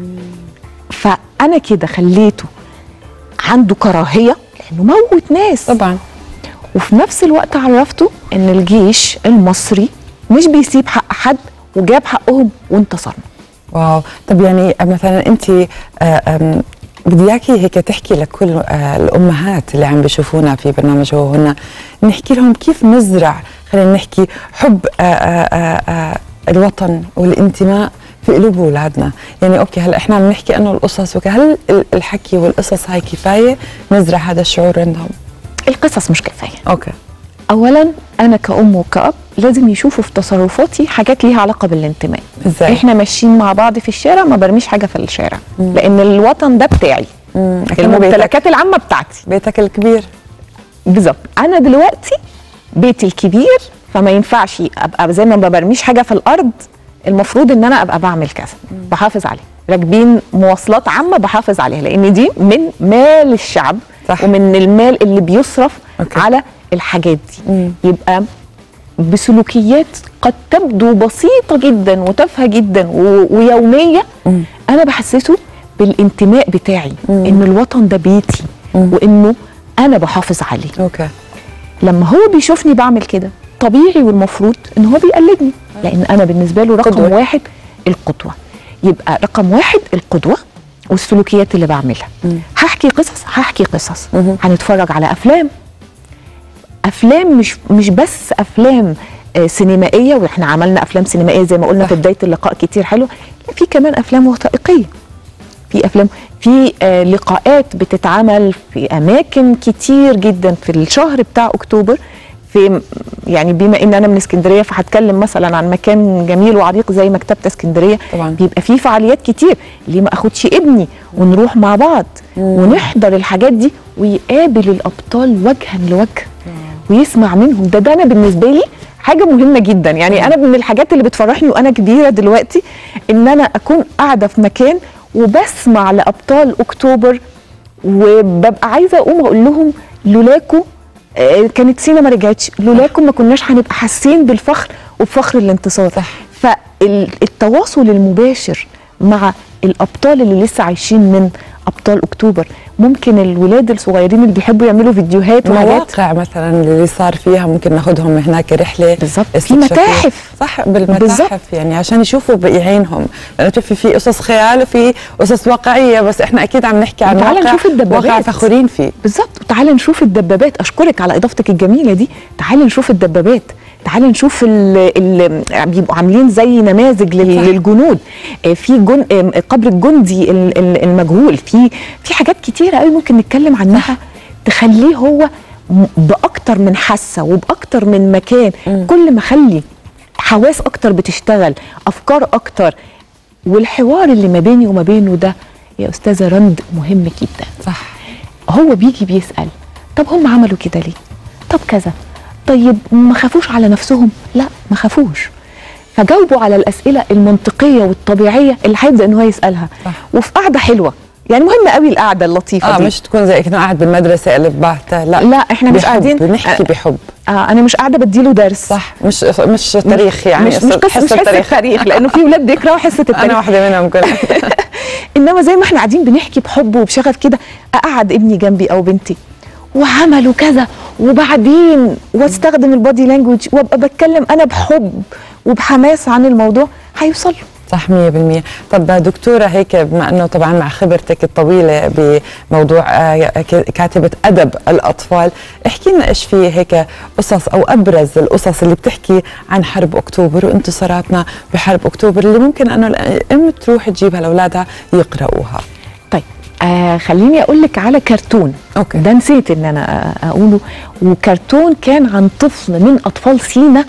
فانا كده خليته عنده كراهيه لانه موت ناس طبعا وفي نفس الوقت عرفته ان الجيش المصري مش بيسيب حق حد وجاب حقهم وانتصرنا واو طب يعني مثلا انت آه، آم، بدي اياكي هيك تحكي لكل آه، الامهات اللي عم بيشوفونا في برنامج هو هنا نحكي لهم كيف نزرع خلينا نحكي حب آه، آه، آه، آه، الوطن والانتماء في قلوب اولادنا يعني اوكي هلا احنا عم نحكي انه القصص وك- هل ال- الحكي والقصص هاي كفايه نزرع هذا الشعور عندهم القصص مش كفايه اوكي اولا انا كأم وكأب لازم يشوفوا في تصرفاتي حاجات ليها علاقه بالانتماء ازاي احنا ماشيين مع بعض في الشارع ما برميش حاجه في الشارع لان الوطن ده بتاعي أكنه بيتك, الممتلكات العامه بتاعتي بيتك الكبير بالظبط انا دلوقتي بيتي الكبير فما ينفعش ابقى زي ما ما برميش حاجه في الارض المفروض ان انا ابقى بعمل كذا بحافظ عليه راكبين مواصلات عامه بحافظ عليها لان دي من مال الشعب صح. ومن المال اللي بيصرف أوكي. على الحاجات دي يبقى بسلوكيات قد تبدو بسيطة جدا وتافهة جدا و- ويومية أنا بحسسه بالانتماء بتاعي إن الوطن ده بيتي وإنه أنا بحافظ عليه اوكي لما هو بيشوفني بعمل كده طبيعي والمفروض ان هو بيقلدني لان انا بالنسبه له رقم قدوة. واحد القدوه يبقى رقم واحد القدوه والسلوكيات اللي بعملها هحكي قصص هحكي قصص هنتفرج على افلام افلام مش مش بس افلام آه، سينمائيه واحنا عملنا افلام سينمائيه زي ما قلنا في بدايه اللقاء كتير حلو لا في كمان افلام وثائقيه في افلام في آه لقاءات بتتعمل في اماكن كتير جدا في الشهر بتاع اكتوبر في يعني بما ان انا من اسكندريه فهتكلم مثلا عن مكان جميل وعريق زي مكتبه اسكندريه طبعا. بيبقى فيه فعاليات كتير ليه ما اخدش ابني ونروح مع بعض ونحضر الحاجات دي ويقابل الابطال وجها لوجه ويسمع منهم ده ده انا بالنسبه لي حاجه مهمه جدا يعني انا من الحاجات اللي بتفرحني وانا كبيره دلوقتي ان انا اكون قاعده في مكان وبسمع لابطال اكتوبر وببقى عايزه اقوم اقول لهم لولاكوا آه، كانت سينا ما رجعتش لولاكم ما كناش هنبقى حاسين بالفخر وبفخر الانتصار صح. فالتواصل المباشر مع الابطال اللي لسه عايشين من ابطال اكتوبر ممكن الولاد الصغيرين اللي بيحبوا يعملوا فيديوهات وحاجات مواقع مثلا اللي صار فيها ممكن ناخدهم هناك رحله بالظبط في متاحف صح بالمتاحف بالزبط. يعني عشان يشوفوا بعينهم لانه بتشوفي في قصص خيال وفي قصص واقعيه بس احنا اكيد عم نحكي عن تعال واقع نشوف الدبابات واقع فخورين فيه بالظبط تعال نشوف الدبابات اشكرك على اضافتك الجميله دي تعال نشوف الدبابات تعال نشوف ال ال بيبقوا عاملين زي نماذج لل- للجنود آه، في جن آه، قبر الجندي ال- ال- المجهول في في حاجات كتيره قوي ممكن نتكلم عنها تخليه هو م- باكتر من حاسه وباكتر من مكان كل ما اخلي حواس اكتر بتشتغل افكار اكتر والحوار اللي ما بيني وما بينه ده يا استاذه رند مهم جدا صح هو بيجي بيسال طب هم عملوا كده ليه طب كذا طيب ما خافوش على نفسهم لا ما خافوش فجاوبوا على الاسئله المنطقيه والطبيعيه اللي هيبدا ان هو يسالها صح. وفي قعده حلوه يعني مهم قوي القعده اللطيفه اه دي مش تكون زي كنا قاعد بالمدرسه قلب باهته لا لا احنا مش بحب، قاعدين بنحكي بحب آه انا مش قاعده بديله درس صح مش مش تاريخ يعني مش مش قصه مش حصه تاريخ لانه في ولاد بيكرهوا حصه التاريخ انا واحده منهم كلها انما زي ما احنا قاعدين بنحكي بحب وبشغف كده اقعد ابني جنبي او بنتي وعملوا كذا وبعدين واستخدم البادي لانجوج وابقى بتكلم انا بحب وبحماس عن الموضوع هيوصل صح 100% طب دكتورة هيك بما أنه طبعا مع خبرتك الطويلة بموضوع آه، ك- كاتبة أدب الأطفال احكي لنا إيش في هيك قصص أو أبرز القصص اللي بتحكي عن حرب أكتوبر وانتصاراتنا بحرب أكتوبر اللي ممكن أنه الأم تروح تجيبها لأولادها يقرأوها طيب آه خليني اقول لك على كرتون أوكي. ده نسيت ان انا آه، اقوله وكرتون كان عن طفل من اطفال سينا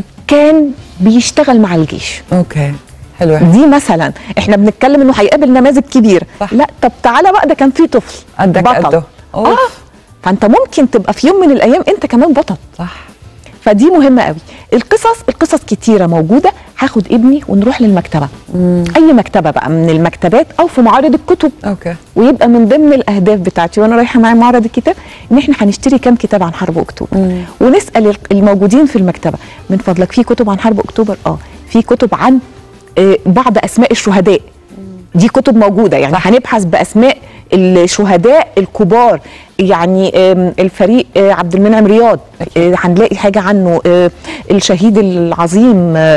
كان بيشتغل مع الجيش أوكي حلوة دي مثلا احنا بنتكلم انه هيقابل نماذج كبيره صح. لا طب تعالى بقى ده كان في طفل قدك بطل قده. أوف. اه فانت ممكن تبقى في يوم من الايام انت كمان بطل صح فدي مهمه قوي القصص القصص كتيره موجوده هاخد ابني ونروح للمكتبه مم. اي مكتبه بقى من المكتبات او في معارض الكتب أوكي ويبقى من ضمن الاهداف بتاعتي وانا رايحه معايا معرض الكتاب ان احنا هنشتري كام كتاب عن حرب اكتوبر ونسال الموجودين في المكتبه من فضلك في كتب عن حرب اكتوبر اه في كتب عن آه، بعض اسماء الشهداء دي كتب موجوده يعني صح. هنبحث باسماء الشهداء الكبار يعني آم، الفريق آه، عبد المنعم رياض آه، هنلاقي حاجه عنه آه، الشهيد العظيم آه،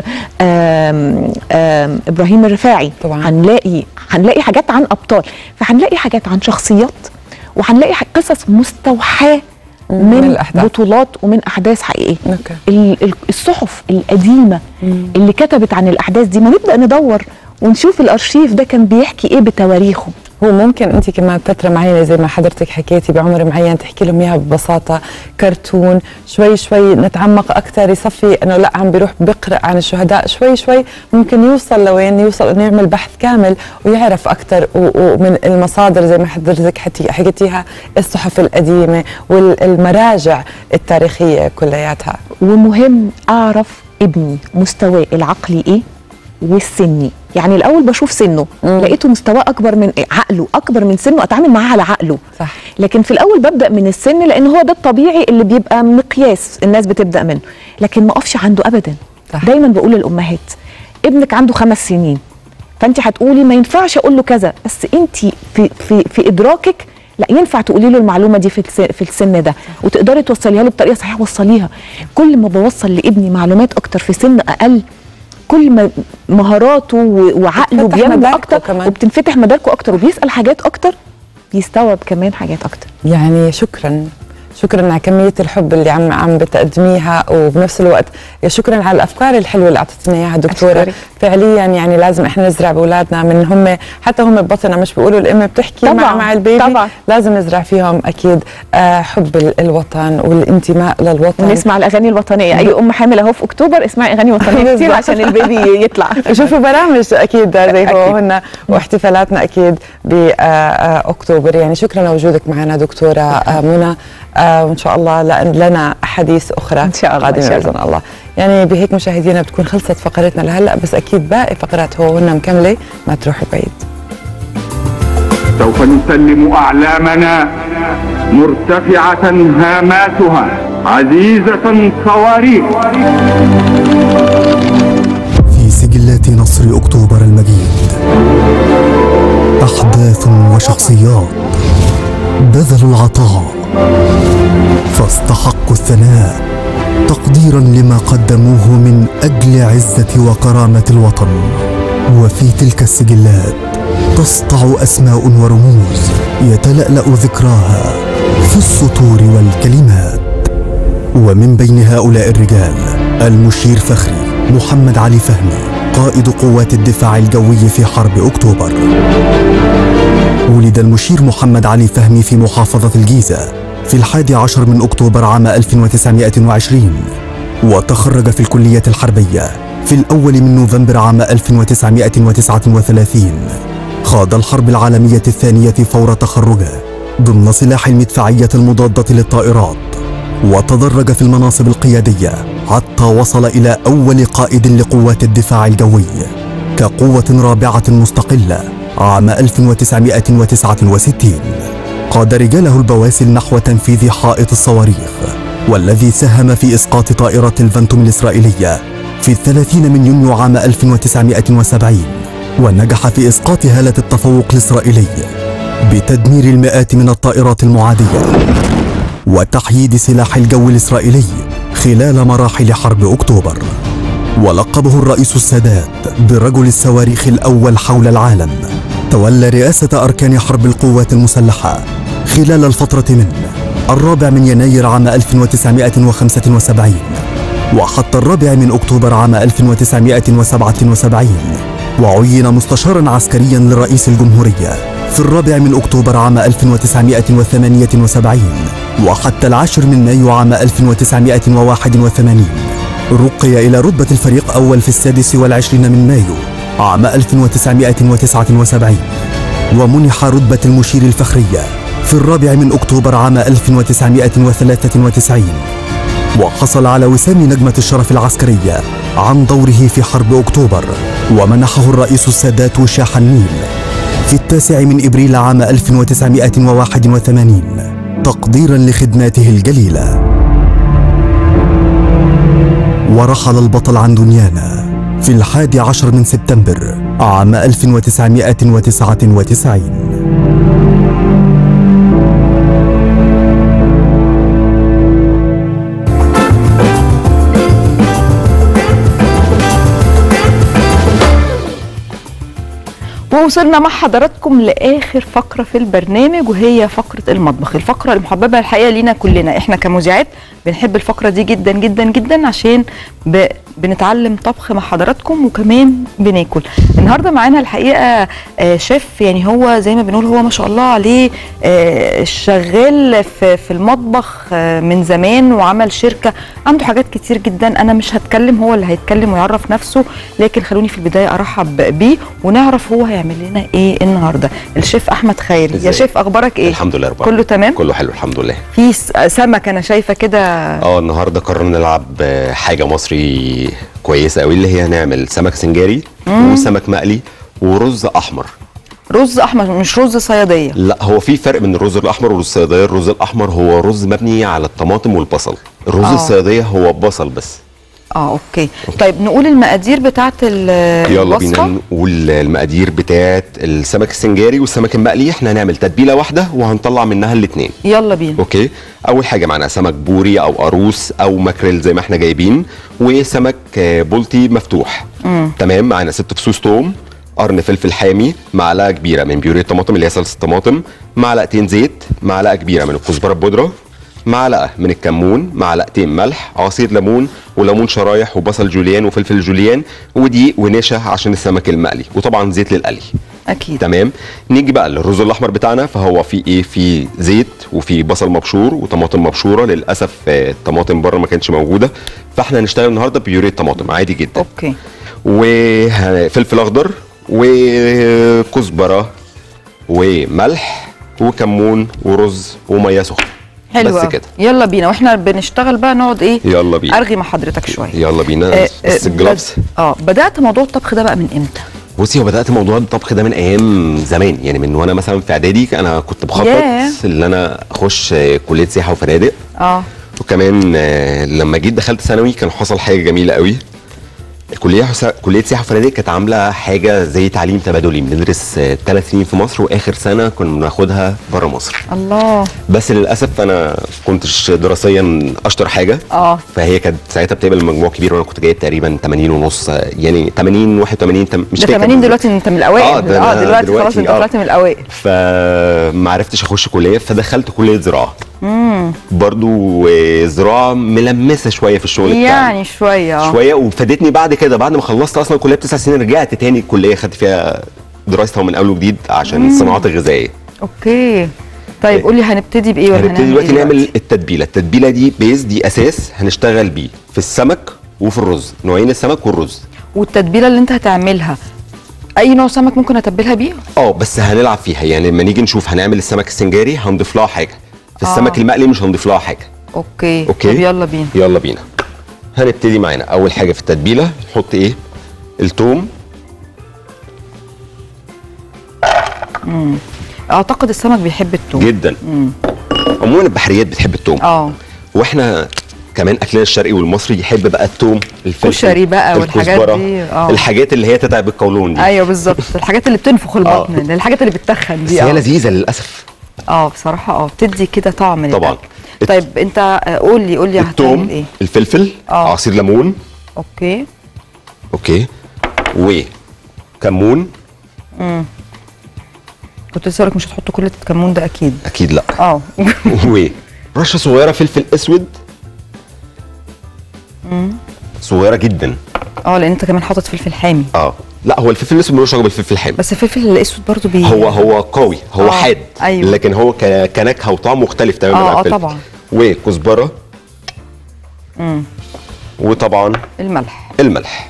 آم، آم، ابراهيم الرفاعي طبعا هنلاقي هنلاقي حاجات عن ابطال فهنلاقي حاجات عن شخصيات وهنلاقي ح- قصص مستوحاه من من الأحداث. بطولات ومن احداث حقيقيه أوكي. ال- ال- الصحف القديمه اللي كتبت عن الاحداث دي ما نبدا ندور ونشوف الارشيف ده كان بيحكي ايه بتواريخه هو ممكن انت كمان فتره معينه زي ما حضرتك حكيتي بعمر معين تحكي لهم اياها ببساطه كرتون شوي شوي نتعمق اكثر يصفي انه لا عم بيروح بيقرا عن الشهداء شوي شوي ممكن يوصل لوين يوصل انه يعمل بحث كامل ويعرف اكثر ومن المصادر زي ما حضرتك حتي- حكيتيها الصحف القديمه والمراجع التاريخيه كلياتها ومهم اعرف ابني مستواه العقلي ايه والسني يعني الاول بشوف سنه مم. لقيته مستواه اكبر من عقله اكبر من سنه اتعامل معاه على عقله صح لكن في الاول ببدا من السن لان هو ده الطبيعي اللي بيبقى مقياس الناس بتبدا منه لكن ما اقفش عنده ابدا صح. دايما بقول للامهات ابنك عنده خمس سنين فانت هتقولي ما ينفعش اقول له كذا بس انت في في في ادراكك لا ينفع تقولي له المعلومه دي في الس- في السن ده وتقدري توصليها له بطريقه صحيحه وصليها كل ما بوصل لابني معلومات اكتر في سن اقل كل ما مهاراته و- وعقله بتفتح بينمو مداركه اكتر كمان. وبتنفتح مداركه اكتر وبيسال حاجات اكتر بيستوعب كمان حاجات اكتر يعني شكرا شكرا على كمية الحب اللي عم عم بتقدميها وبنفس الوقت شكرا على الأفكار الحلوة اللي أعطتنا إياها دكتورة أشكرك. فعليا يعني لازم إحنا نزرع بأولادنا من هم حتى هم ببطننا مش بيقولوا الأم بتحكي مع, طبعاً، مع البيبي طبعاً. لازم نزرع فيهم أكيد آه حب ال- الوطن والانتماء للوطن ونسمع الاغاني الوطنيه اي ام حامل اهو في اكتوبر اسمعي اغاني وطنيه كتير بالظبط. عشان البيبي يطلع شوفوا برامج اكيد زي أكيد. هو هن واحتفالاتنا اكيد باكتوبر يعني شكرا لوجودك معنا دكتوره آه، منى آه، وان شاء الله لأن لنا احاديث اخرى إن شاء الله، قادمه إن شاء الله. باذن الله يعني بهيك مشاهدينا بتكون خلصت فقرتنا لهلا بس اكيد باقي فقرات هو هن مكمله ما تروحوا بعيد سوف نسلم أعلامنا مرتفعة هاماتها عزيزة صواريخ في سجلات نصر أكتوبر المجيد أحداث وشخصيات بذلوا العطاء فاستحقوا الثناء تقديرا لما قدموه من أجل عزة وكرامة الوطن وفي تلك السجلات تسطع أسماء ورموز يتلألأ ذكراها في السطور والكلمات ومن بين هؤلاء الرجال المشير فخري محمد علي فهمي قائد قوات الدفاع الجوي في حرب أكتوبر ولد المشير محمد علي فهمي في محافظة الجيزة في الحادي عشر من أكتوبر عام 1920 وتخرج في الكلية الحربية في الأول من نوفمبر عام 1939 خاض الحرب العالمية الثانية فور تخرجه ضمن سلاح المدفعية المضادة للطائرات وتدرج في المناصب القيادية حتى وصل إلى أول قائد لقوات الدفاع الجوي كقوة رابعة مستقلة عام 1969 قاد رجاله البواسل نحو تنفيذ حائط الصواريخ والذي ساهم في إسقاط طائرة الفانتوم الإسرائيلية في الثلاثين من يونيو عام 1970 ونجح في إسقاط هالة التفوق الإسرائيلي بتدمير المئات من الطائرات المعادية وتحييد سلاح الجو الإسرائيلي خلال مراحل حرب أكتوبر ولقبه الرئيس السادات برجل الصواريخ الأول حول العالم تولى رئاسة أركان حرب القوات المسلحة خلال الفترة من الرابع من يناير عام 1975 وحتى الرابع من أكتوبر عام 1977 وعين مستشارا عسكريا لرئيس الجمهورية في الرابع من أكتوبر عام 1978 وحتى العاشر من مايو عام 1981 رقي إلى رتبة الفريق أول في السادس والعشرين من مايو عام 1979 ومنح رتبة المشير الفخرية في الرابع من أكتوبر عام 1993 وحصل على وسام نجمة الشرف العسكرية عن دوره في حرب أكتوبر ومنحه الرئيس السادات وشاح النيل في التاسع من إبريل عام 1981 تقديرا لخدماته الجليلة ورحل البطل عن دنيانا في الحادي عشر من سبتمبر عام 1999 ووصلنا مع حضراتكم لاخر فقره في البرنامج وهي فقره المطبخ الفقره المحببه الحقيقه لينا كلنا احنا كمذيعات بنحب الفقره دي جدا جدا جدا عشان ب... بنتعلم طبخ مع حضراتكم وكمان بناكل النهارده معانا الحقيقه آه، شيف يعني هو زي ما بنقول هو ما شاء الله عليه آه، شغال في في المطبخ آه، من زمان وعمل شركه عنده حاجات كتير جدا انا مش هتكلم هو اللي هيتكلم ويعرف نفسه لكن خلوني في البدايه ارحب بيه ونعرف هو هيعمل لنا ايه النهارده الشيف احمد خيري يا إزيك؟ شيف اخبارك ايه الحمد لله رب كله تمام كله حلو الحمد لله في س- سمك انا شايفه كده اه النهارده قررنا نلعب آه، حاجه مصري كويسه قوي اللي هي هنعمل سمك سنجاري مم. وسمك مقلي ورز احمر رز احمر مش رز صياديه لا هو في فرق بين الرز الاحمر والرز الصياديه الرز الاحمر هو رز مبني على الطماطم والبصل الرز آه. الصياديه هو بصل بس اه اوكي طيب نقول المقادير بتاعت ال- يلا الوصفه بينا نقول المقادير بتاعت السمك السنجاري والسمك المقلي احنا هنعمل تتبيله واحده وهنطلع منها الاثنين يلا بينا اوكي اول حاجه معانا سمك بوري او قاروص او ماكريل زي ما احنا جايبين وسمك آه، بلطي مفتوح مم. تمام معانا ست فصوص توم قرن فلفل حامي معلقه كبيره من بيوريه الطماطم اللي هي صلصه الطماطم معلقتين زيت معلقه كبيره من الكزبره البودره معلقه من الكمون معلقتين ملح عصير ليمون وليمون شرايح وبصل جوليان وفلفل جوليان ودقيق ونشا عشان السمك المقلي وطبعا زيت للقلي اكيد تمام نيجي بقى للرز الاحمر بتاعنا فهو في ايه في زيت وفي بصل مبشور وطماطم مبشوره للاسف آه، الطماطم بره ما كانتش موجوده فاحنا هنشتغل النهارده بيوريه طماطم عادي جدا اوكي وفلفل اخضر وكزبره وملح وكمون ورز وميه سخنه حلو بس أوي. كده يلا بينا واحنا بنشتغل بقى نقعد ايه يلا بينا ارغي مع حضرتك شويه يلا بينا آه، آه، بس الجلافز بد- اه بدات موضوع الطبخ ده بقى من امتى بصي هو بدات موضوع الطبخ ده من ايام زمان يعني من وانا مثلا في اعدادي انا كنت بخطط ياه. ان انا اخش آه، كليه سياحه وفنادق اه وكمان آه، لما جيت دخلت ثانوي كان حصل حاجه جميله قوي كليه حس... كليه سياحه وفنادق كانت عامله حاجه زي تعليم تبادلي بندرس ثلاث سنين في مصر واخر سنه كنا بناخدها بره مصر الله بس للاسف انا كنتش دراسيا اشطر حاجه اه فهي كانت ساعتها بتقبل مجموع كبير وانا كنت جايب تقريبا 80 ونص آه، يعني 80 81 تم- مش ده فاكر 80 بالظبط. دلوقتي انت من الاوائل آه، ده اه أنا دلوقتي, دلوقتي، خلاص انت آه. طلعت من الاوائل فما عرفتش اخش كليه فدخلت كليه زراعه امم برضو آه، زراعه ملمسه شويه في الشغل بتاعي يعني شويه اه شويه وفادتني بعد كده بعد ما خلصت اصلا كليه بتسع سنين رجعت تاني الكليه خدت فيها دراستها من اول وجديد عشان مم. الصناعات الغذائيه اوكي طيب قولي هنبتدي بايه ولا هنبتدي دلوقتي إيه نعمل التتبيله التتبيله دي بيز دي اساس هنشتغل بيه في السمك وفي الرز نوعين السمك والرز والتتبيله اللي انت هتعملها اي نوع سمك ممكن اتبلها بيه اه بس هنلعب فيها يعني لما نيجي نشوف هنعمل السمك السنجاري هنضيف لها حاجه في آه. السمك المقلي مش هنضيف لها حاجه اوكي اوكي طب يلا بينا يلا بينا هنبتدي معانا اول حاجه في التتبيله نحط ايه التوم مم. اعتقد السمك بيحب التوم جدا مم. عموما البحريات بتحب التوم اه واحنا كمان اكلنا الشرقي والمصري يحب بقى التوم الفلفل كشري بقى والحاجات الكزبرة، دي، آه. الحاجات اللي هي تتعب القولون دي ايوه بالظبط الحاجات اللي بتنفخ البطن الحاجات اللي بتتخن بس دي هي اه لذيذه للاسف اه بصراحه اه بتدي كده طعم طبعا للأكل. طيب انت آه، قول لي قول لي هتعمل التوم ايه الفلفل آه. عصير ليمون اوكي اوكي وكمون امم كنت لسه هقولك مش هتحط كل الكمون ده اكيد اكيد لا اه ورشه صغيره فلفل اسود مم. صغيره جدا اه لان انت كمان حاطط فلفل حامي اه لا هو الفلفل الاسود ملوش علاقه بالفلفل الحامي بس الفلفل الاسود برضو بي هو هو قوي هو آه، حاد أيوة. لكن هو ك- كنكهه وطعم مختلف تماما اه عن اه الفلفل طبعا وكزبره امم وطبعا الملح الملح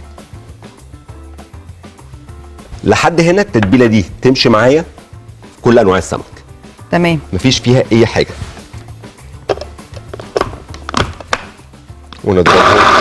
لحد هنا التتبيله دي تمشي معايا في كل انواع السمك تمام مفيش فيها اي حاجه ونضربها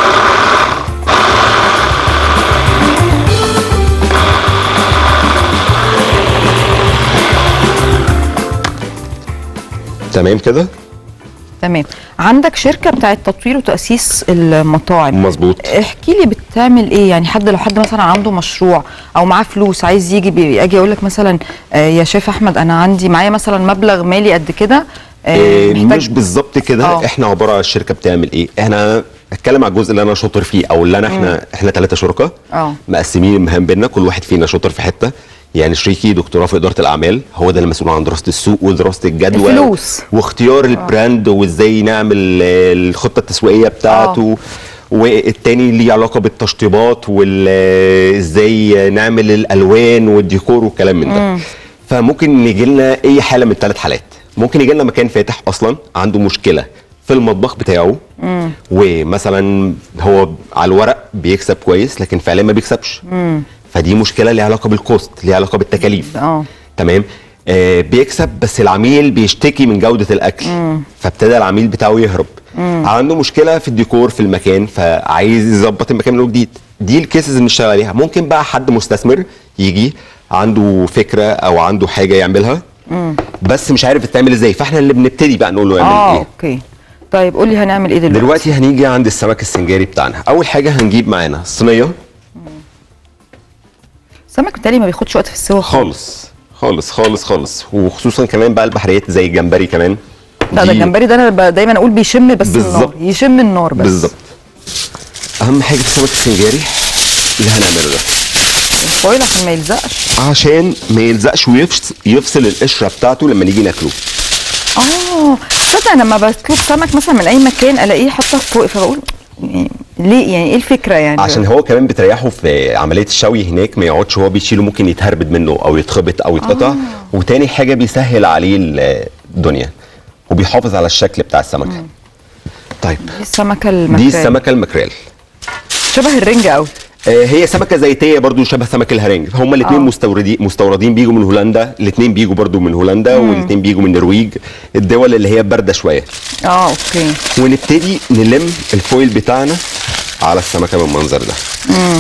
تمام كده تمام عندك شركه بتاعت تطوير وتاسيس المطاعم مظبوط احكي لي بتعمل ايه يعني حد لو حد مثلا عنده مشروع او معاه فلوس عايز يجي بي- اجي اقول لك مثلا آه، يا شيف احمد انا عندي معايا مثلا مبلغ مالي قد كده آه، إيه محتاج مش بالظبط كده آه. احنا عباره عن الشركه بتعمل ايه احنا اتكلم على الجزء اللي انا شاطر فيه او اللي انا احنا احنا ثلاثه شركاء اه مقسمين المهام بينا كل واحد فينا شاطر في حته يعني شريكي دكتوراه في اداره الاعمال هو ده المسؤول عن دراسه السوق ودراسه الجدوى الفلوس. واختيار البراند وازاي نعمل آه، الخطه التسويقيه بتاعته والتاني ليه علاقه بالتشطيبات وازاي نعمل الالوان والديكور والكلام من ده مم. فممكن يجي لنا اي حاله من ثلاث حالات ممكن يجي لنا مكان فاتح اصلا عنده مشكله في المطبخ بتاعه مم. ومثلا هو على الورق بيكسب كويس لكن فعليا ما بيكسبش مم. فدي مشكله ليها علاقه بالكوست ليها علاقه بالتكاليف اه تمام آه بيكسب بس العميل بيشتكي من جوده الاكل مم. فابتدى العميل بتاعه يهرب مم. عنده مشكله في الديكور في المكان فعايز يظبط المكان من جديد دي الكيسز اللي بنشتغل عليها ممكن بقى حد مستثمر يجي عنده فكره او عنده حاجه يعملها مم. بس مش عارف تتعمل ازاي فاحنا اللي بنبتدي بقى نقول له يعمل اه ايه اوكي طيب قول لي هنعمل ايه دلوقتي دلوقتي هنيجي عند السمك السنجاري بتاعنا اول حاجه هنجيب معانا صينيه السمك بالتالي ما بياخدش وقت في السوا خالص خالص خالص خالص وخصوصا كمان بقى البحريات زي الجمبري كمان لا ده دي الجمبري ده انا ب- دايما اقول بيشم بس بالظبط. النار يشم النار بس بالظبط اهم حاجه في السمك السنجاري اللي هنعمله ده الفويل عشان ما يلزقش عشان ما يلزقش ويفصل يفصل القشره بتاعته لما نيجي ناكله اه تصدق أنا لما بطلب سمك مثلا من اي مكان الاقيه حاطه فوق فبقول يعني ليه يعني ايه الفكره يعني عشان هو كمان بتريحه في عمليه الشوي هناك ما يقعدش هو بيشيله ممكن يتهربد منه او يتخبط او يتقطع آه. وتاني حاجه بيسهل عليه الدنيا وبيحافظ على الشكل بتاع السمكه طيب دي السمكه المكريل دي السمكه المكريل شبه الرنجة قوي آه، هي سمكه زيتيه برضو شبه سمك الهرنج هما الاثنين آه. مستوردين مستوردين بيجوا من هولندا الاثنين بيجوا برضو من هولندا مم. والاثنين بيجوا من النرويج الدول اللي هي بارده شويه اه اوكي ونبتدي نلم الفويل بتاعنا على السمكه بالمنظر ده امم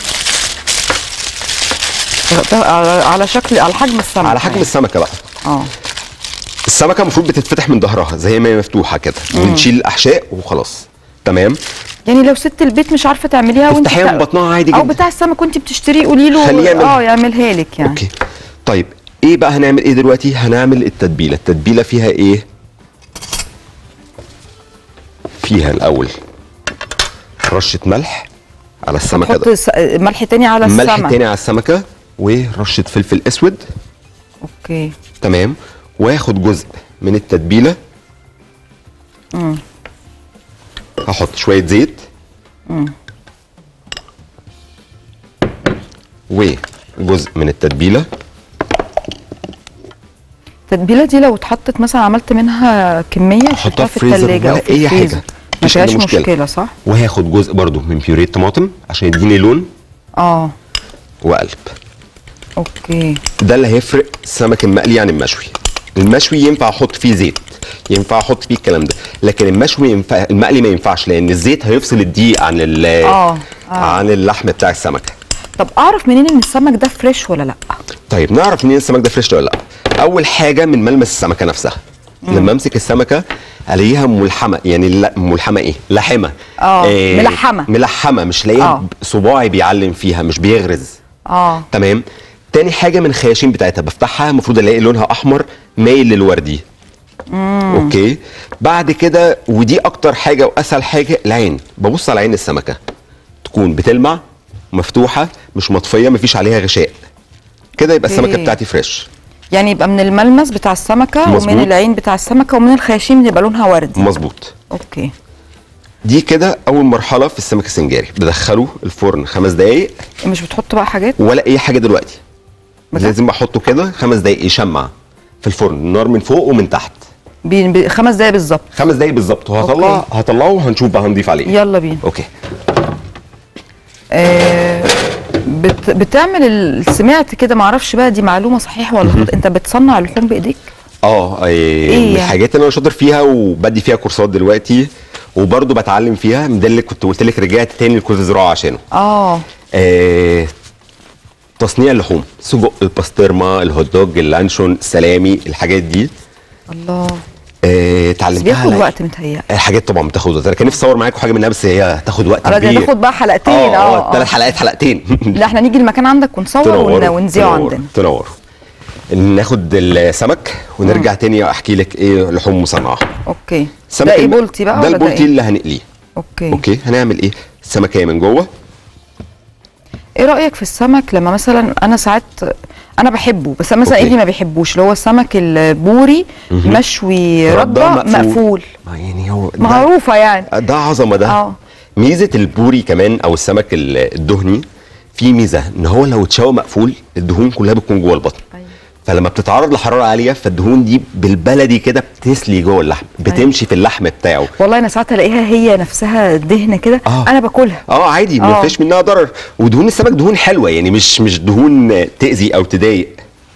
على على شكل على حجم السمك على حجم السمكه بقى اه السمكه المفروض بتتفتح من ظهرها زي ما هي مفتوحه كده مم. ونشيل الاحشاء وخلاص تمام يعني لو ست البيت مش عارفه تعمليها وانت افتحيها بتاع- من بطنها عادي او جدا. بتاع السمك وانت بتشتريه قولي له خليه يعملها. اه يعملها لك يعني اوكي طيب ايه بقى هنعمل ايه دلوقتي هنعمل التتبيله التتبيله فيها ايه فيها الاول رشه ملح على السمكه حط ده س- ملح تاني على السمك ملح تاني على السمكه ورشه فلفل اسود اوكي تمام واخد جزء من التتبيله امم هحط شويه زيت امم وجزء من التتبيله التتبيله دي لو اتحطت مثلا عملت منها كميه احطها وحطها في في فريزر الثلاجه او ولا في اي الفريزر حاجه ما مفيش أي فيهاش مشكله صح وهاخد جزء برضو من بيوريه طماطم عشان يديني لون اه وقلب اوكي ده اللي هيفرق السمك المقلي عن المشوي المشوي ينفع احط فيه زيت ينفع احط فيه الكلام ده لكن المشوي ينفع المقلي ما ينفعش لان الزيت هيفصل الدقيق عن ال اه اه عن اللحم بتاع السمكه طب اعرف منين ان السمك ده فريش ولا لا طيب نعرف منين السمك ده فريش ولا لا اول حاجه من ملمس السمكه نفسها مم. لما امسك السمكه الاقيها ملحمه يعني لا ملحمه ايه لحمه آه، ملحمة. ملحمه مش لاقيها آه. صباعي بيعلم فيها مش بيغرز اه تمام تاني حاجه من الخياشيم بتاعتها بفتحها المفروض الاقي لونها احمر مايل للوردي امم اوكي بعد كده ودي اكتر حاجه واسهل حاجه العين ببص على عين السمكه تكون بتلمع مفتوحه مش مطفيه مفيش عليها غشاء كده يبقى أوكي. السمكه بتاعتي فريش يعني يبقى من الملمس بتاع السمكه مظبوط. ومن العين بتاع السمكه ومن الخياشيم يبقى لونها وردي مظبوط اوكي دي كده اول مرحله في السمك السنجاري بدخله الفرن خمس دقايق مش بتحط بقى حاجات ولا اي حاجه دلوقتي لازم احطه كده خمس دقايق يشمع في الفرن النار من فوق ومن تحت بي- بي- خمس دقايق بالظبط خمس دقايق بالظبط وهطلع أوكي. هطلعه وهنشوف بقى هنضيف عليه يلا بينا اوكي آه بت بتعمل ال- سمعت كده معرفش بقى دي معلومه صحيحه ولا غلط انت بتصنع اللحوم بايديك اه إيه من يعني؟ الحاجات اللي انا شاطر فيها وبدي فيها كورسات دلوقتي وبرضه بتعلم فيها ده اللي كنت قلت لك رجعت تاني لكورس الزراعه عشانه اه آه تصنيع اللحوم سجق الباسترما الهوت دوج اللانشون السلامي الحاجات دي الله آه بس اتعلمتها بياخد على- وقت متهيألي الحاجات طبعا بتاخد وقت انا كان نفسي اصور معاكم حاجه منها بس هي هتاخد وقت اه دي كبير هتاخد بقى حلقتين اه اه اه ثلاث حلقات حلقتين لا احنا نيجي المكان عندك ونصور ون- ونذيعه تنوروا عندنا تنوروا ناخد السمك ونرجع تاني احكي لك ايه لحوم مصنعه اوكي السمك ده ايه الم- بولتي بقى ده ولا ده البولتي ايه؟ اللي هنقليه اوكي اوكي هنعمل ايه السمكيه من جوه ايه رايك في السمك لما مثلا انا ساعات انا بحبه بس مثلا أوكي. ايه اللي ما بيحبوش اللي هو السمك البوري مهم. مشوي ردة رده مقفول. مقفول ما يعني هو ده- معروفه يعني ده عظمه ده اه ميزه البوري كمان او السمك ال- الدهني في ميزه ان هو لو اتشوى مقفول الدهون كلها بتكون جوه البطن فلما بتتعرض لحراره عاليه فالدهون دي بالبلدي كده بتسلي جوه اللحم بتمشي في اللحم بتاعه والله انا ساعات الاقيها هي نفسها دهنه كده آه. انا باكلها اه عادي ما آه. فيش منها ضرر ودهون السمك دهون حلوه يعني مش مش دهون تاذي او تضايق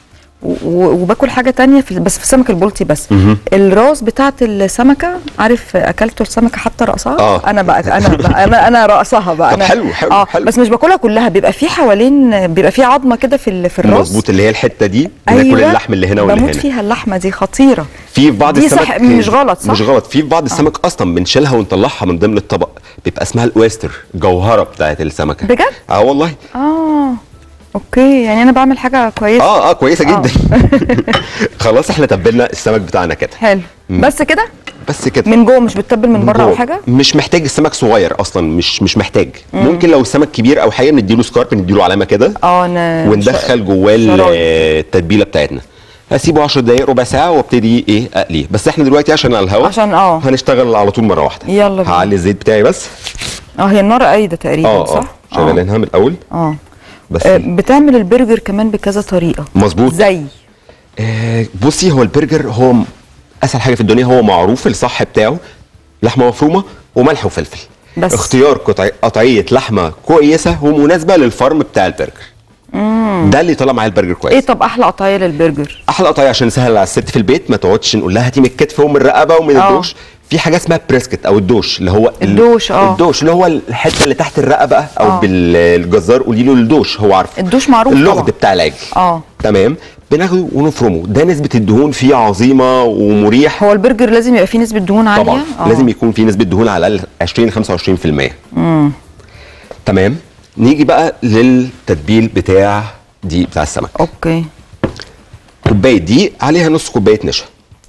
و- وباكل حاجه تانية في بس في السمك البلطي بس مهم. الراس بتاعت السمكه عارف اكلته السمكه حتى راسها آه. انا بقى انا بقى انا انا راسها بقى طب أنا حلو، حلو، اه حلو. بس مش باكلها كلها بيبقى في حوالين بيبقى في عظمه كده في ال- في الراس مظبوط اللي هي الحته دي بناكل اللحم اللي هنا واللي بموت هنا فيها اللحمه دي خطيره في بعض دي السمك صح مش غلط صح مش غلط في بعض السمك اصلا بنشيلها ونطلعها من ضمن الطبق بيبقى اسمها الاويستر جوهره بتاعت السمكه بجد اه والله اه اوكي يعني انا بعمل حاجه كويسه اه اه كويسه آه. جدا خلاص احنا تبلنا السمك بتاعنا كده حلو مم. بس كده بس كده من جوه مش بتتبل من بره او جوه. حاجه مش محتاج السمك صغير اصلا مش مش محتاج مم. ممكن لو السمك كبير او حاجه نديله سكارب نديله علامه كده اه انا وندخل جواه ال- شرايط. التتبيله بتاعتنا هسيبه 10 دقايق ربع ساعه وابتدي ايه اقليه بس احنا دلوقتي عشان على الهواء عشان اه هنشتغل على طول مره واحده يلا بينا. هعلي الزيت بتاعي بس اه هي النار قايده تقريبا اه اه صح شغالينها من الاول اه بس آه، بتعمل البرجر كمان بكذا طريقه مظبوط زي آه بصي هو البرجر هو م- اسهل حاجه في الدنيا هو معروف الصح بتاعه لحمه مفرومه وملح وفلفل بس. اختيار قطع قطعيه لحمه كويسه ومناسبه للفرم بتاع البرجر مم. ده اللي طلع معايا البرجر كويس ايه طب احلى قطعيه للبرجر احلى قطعيه عشان سهل على الست في البيت ما تقعدش نقول لها هاتي من الكتف ومن الرقبه ومن آه. الدوش في حاجه اسمها بريسكت او الدوش اللي هو ال- الدوش، آه. الدوش اللي هو الحته اللي تحت الرقبه او آه. بالجزار قولي له الدوش هو عارفه الدوش معروف اللغد طبعا. بتاع العجل اه تمام بناخده ونفرمه ده نسبه الدهون فيه عظيمه ومريح هو البرجر لازم يبقى فيه نسبه دهون عاليه طبعا آه. لازم يكون فيه نسبه دهون على الاقل 20 25% امم تمام نيجي بقى للتتبيل بتاع دي بتاع السمك اوكي كوبايه دي عليها نص كوبايه نشا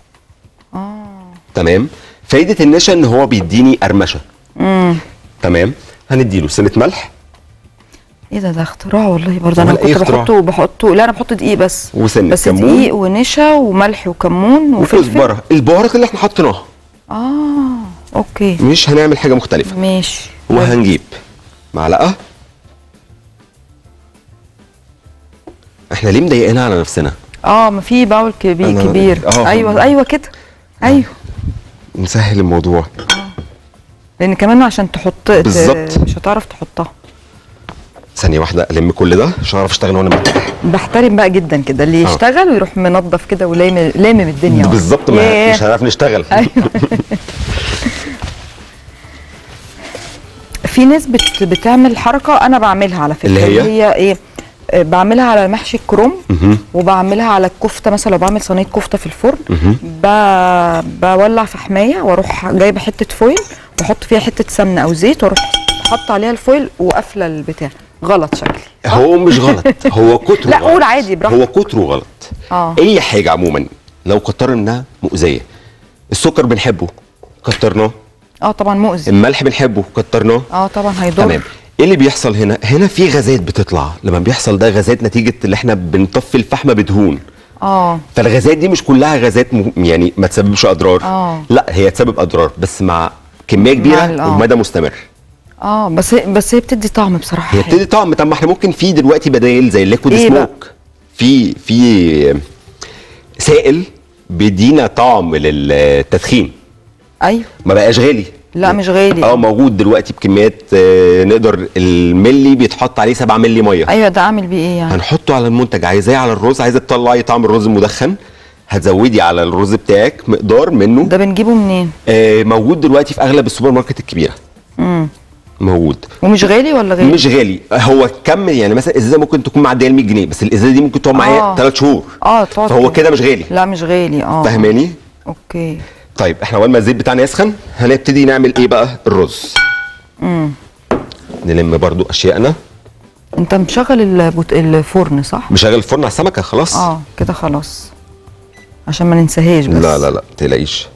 تمام فايده النشا ان هو بيديني قرمشه امم تمام هنديله سنه ملح ايه ده ده اختراع والله برضه انا أمال إيه كنت اختراع؟ بحطه بحطه لا انا بحط دقيق بس وسنه بس كمون دقيق ونشا وملح وكمون وفلفل وكزبره البهارات اللي احنا حطيناها اه اوكي مش هنعمل حاجه مختلفه ماشي وهنجيب معلقه احنا ليه مضايقينها على نفسنا اه ما في باول كبير أنا- كبير آه. ايوه ايوه كده ايوه نسهل الموضوع لان كمان عشان تحط ت- بالظبط. مش هتعرف تحطها ثانيه واحده الم كل ده عشان اعرف اشتغل وانا مرتاح بحترم بقى جدا كده اللي آه. يشتغل ويروح منظف كده ولامم لامم الدنيا بالظبط ما ياه. مش هنعرف نشتغل ايوه في ناس بت بتعمل حركه انا بعملها على فكره اللي هي؟ هي ايه آه، بعملها على محشي الكروم مهم. وبعملها على الكفته مثلا لو بعمل صينيه كفته في الفرن مهم. ب... بولع في حمايه واروح جايبه حته فويل واحط فيها حته سمنه او زيت واروح حاطه عليها الفويل وقافله البتاع غلط شكلي هو مش غلط هو كتره لا غلط. قول عادي براحتك هو كتره غلط اه اي حاجه عموما لو كترنا منها مؤذيه السكر بنحبه كترناه اه طبعا مؤذي الملح بنحبه كترناه اه طبعا هيضر تمام ايه اللي بيحصل هنا هنا في غازات بتطلع لما بيحصل ده غازات نتيجه اللي احنا بنطفي الفحم بدهون اه فالغازات دي مش كلها غازات م... يعني ما تسببش اضرار اه لا هي تسبب اضرار بس مع كميه مع كبيره ال- آه. ومدى مستمر اه بس هي بس هي بتدي طعم بصراحه هي بتدي طعم طب ما احنا ممكن في دلوقتي بدايل زي الليكويد إيه بقى؟ سموك في في سائل بيدينا طعم للتدخين ايوه ما بقاش غالي لا مش غالي اه موجود دلوقتي بكميات آه، نقدر الملي بيتحط عليه 7 ملي ميه ايوه ده عامل بيه ايه يعني هنحطه على المنتج عايزاه على الرز عايزه تطلعي طعم الرز المدخن هتزودي على الرز بتاعك مقدار منه ده بنجيبه منين آه موجود دلوقتي في اغلب السوبر ماركت الكبيره امم موجود ومش غالي ولا غالي مش غالي هو كم يعني مثلا ازازه ممكن تكون معديه ال 100 جنيه بس الازازه دي ممكن تقعد معايا آه. 3 شهور اه تقعد فهو كده مش غالي لا مش غالي اه فاهماني اوكي طيب احنا اول ما الزيت بتاعنا يسخن هنبتدي نعمل ايه بقى الرز امم نلم برضو اشيائنا انت مشغل البوت... الفرن صح مشغل الفرن على السمكه خلاص اه كده خلاص عشان ما ننساهاش بس لا لا لا تقلقيش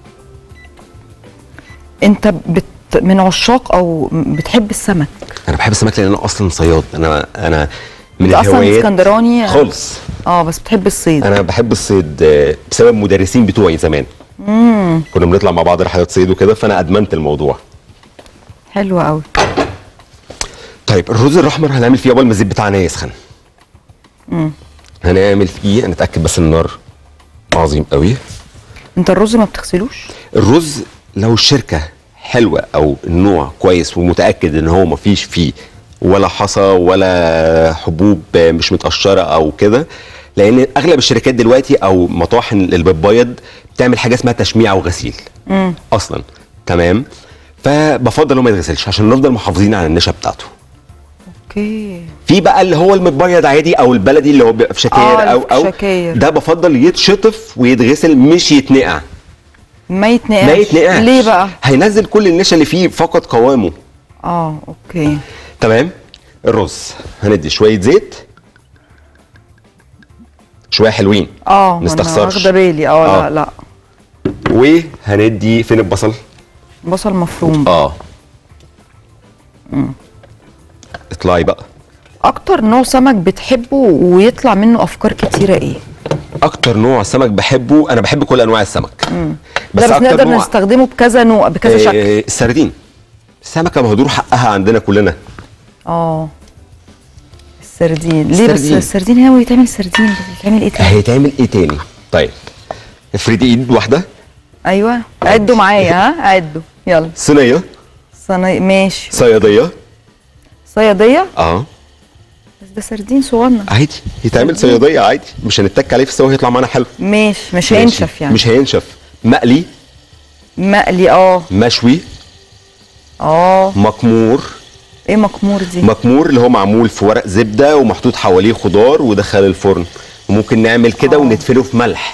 انت بت... من عشاق او بتحب السمك انا بحب السمك لان انا اصلا صياد انا انا من انت اصلا الهوايات اسكندراني خالص اه بس بتحب الصيد انا بحب الصيد آه، بسبب المدرسين بتوعي زمان امم كنا بنطلع مع بعض رحلات صيد وكده فانا ادمنت الموضوع حلو قوي طيب الرز الاحمر هنعمل فيه اول ما الزيت بتاعنا يسخن امم هنعمل فيه هنتاكد بس النار عظيم قوي انت الرز ما بتغسلوش الرز لو الشركه حلوه او النوع كويس ومتاكد ان هو مفيش فيه ولا حصى ولا حبوب مش متقشره او كده لان اغلب الشركات دلوقتي او مطاحن البيض بتعمل حاجه اسمها تشميع وغسيل امم اصلا تمام فبفضل انه ما يتغسلش عشان نفضل محافظين على النشا بتاعته اوكي في بقى اللي هو المتبيض عادي او البلدي اللي هو بيبقى في شكاير آه، او اللي في او شكاير. ده بفضل يتشطف ويتغسل مش يتنقع ما يتنقعش ما يتنقعش ليه بقى هينزل كل النشا اللي فيه فقد قوامه اه اوكي تمام الرز هندي شويه زيت شويه حلوين اه ما أنا نستخسرش. واخده بالي اه آه. لا لا وهندي فين البصل بصل مفروم اه اطلعي بقى اكتر نوع سمك بتحبه ويطلع منه افكار كتيره ايه اكتر نوع سمك بحبه انا بحب كل انواع السمك مم. بس بس, بس أكتر نقدر نوع- نستخدمه بكذا نوع بكذا شكل آه السردين السمكه مهدور حقها عندنا كلنا اه السردين ليه بس السردين. السردين هو يتعمل سردين بس يتعمل ايه تاني هيتعمل ايه تاني طيب افردي ايد واحده ايوه عدوا معايا ها عدوا يلا صينيه صينية ماشي صياديه صياديه اه بس ده سردين صغنن عادي يتعمل صياديه عادي مش هنتك عليه في السوا هيطلع معانا حلو ماشي مش ماشي. هينشف يعني مش هينشف مقلي مقلي اه مشوي اه مكمور ايه مكمور دي مكمور اللي هو معمول في ورق زبده ومحطوط حواليه خضار ودخل الفرن وممكن نعمل كده وندفله في ملح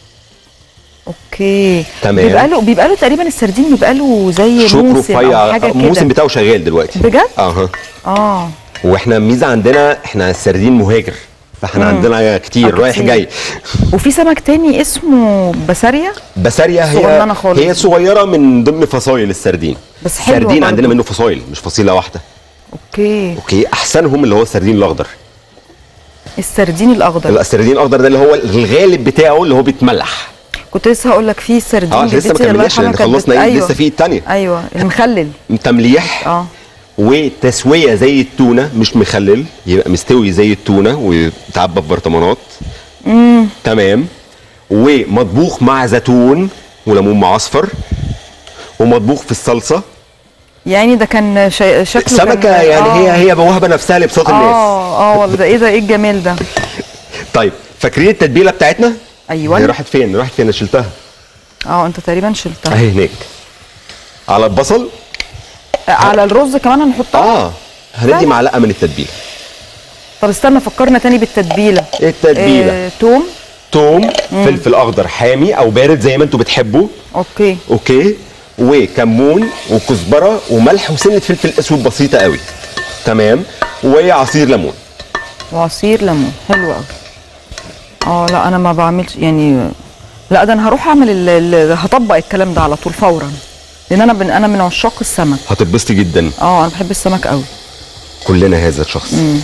اوكي تمام. بيبقى له بيبقى له تقريبا السردين بيبقى له زي شوك موسم او رفيع حاجه الموسم كده بتاعه شغال دلوقتي بجد؟ اها اه واحنا الميزه عندنا احنا السردين مهاجر فاحنا مم. عندنا كتير آه، رايح كتير. جاي وفي سمك تاني اسمه بسارية بسارية هي صغننة خالص. هي صغيره من ضمن فصائل السردين بس حلوة السردين برضو. عندنا منه فصائل مش فصيله واحده اوكي اوكي احسنهم اللي هو السردين الاخضر السردين الاخضر السردين الاخضر ده اللي هو الغالب بتاعه اللي هو بيتملح كنت لسه هقول لك في سردين اه لسه ما جدتي الله كملناش يرحمها لان كانت بت- خلصنا ايه أيوة. لسه في الثانيه ايوه المخلل تمليح اه وتسويه زي التونه مش مخلل يبقى مستوي زي التونه ويتعبى في برطمانات امم تمام ومطبوخ مع زيتون وليمون معصفر ومطبوخ في الصلصه يعني ده كان شي... شكله سمكه كان... يعني آه. هي هي موهبه نفسها لبساط الناس اه اه والله ده ايه ده ايه الجمال ده طيب فاكرين التتبيله بتاعتنا ايوه هي راحت فين راحت فين انا شلتها اه انت تقريبا شلتها اهي هناك على البصل على الرز كمان هنحطها اه هندي معلقه من التتبيله طب استنى فكرنا تاني بالتتبيله التتبيله آه، توم توم مم. فلفل اخضر حامي او بارد زي ما انتوا بتحبوا اوكي اوكي وكمون وكزبره وملح وسنه فلفل اسود بسيطه قوي تمام وعصير ليمون وعصير ليمون حلو قوي اه لا انا ما بعملش يعني لا ده انا هروح اعمل ال... ال... هطبق الكلام ده على طول فورا لان انا بن... انا من عشاق السمك هتتبسطي جدا اه انا بحب السمك قوي كلنا هذا الشخص امم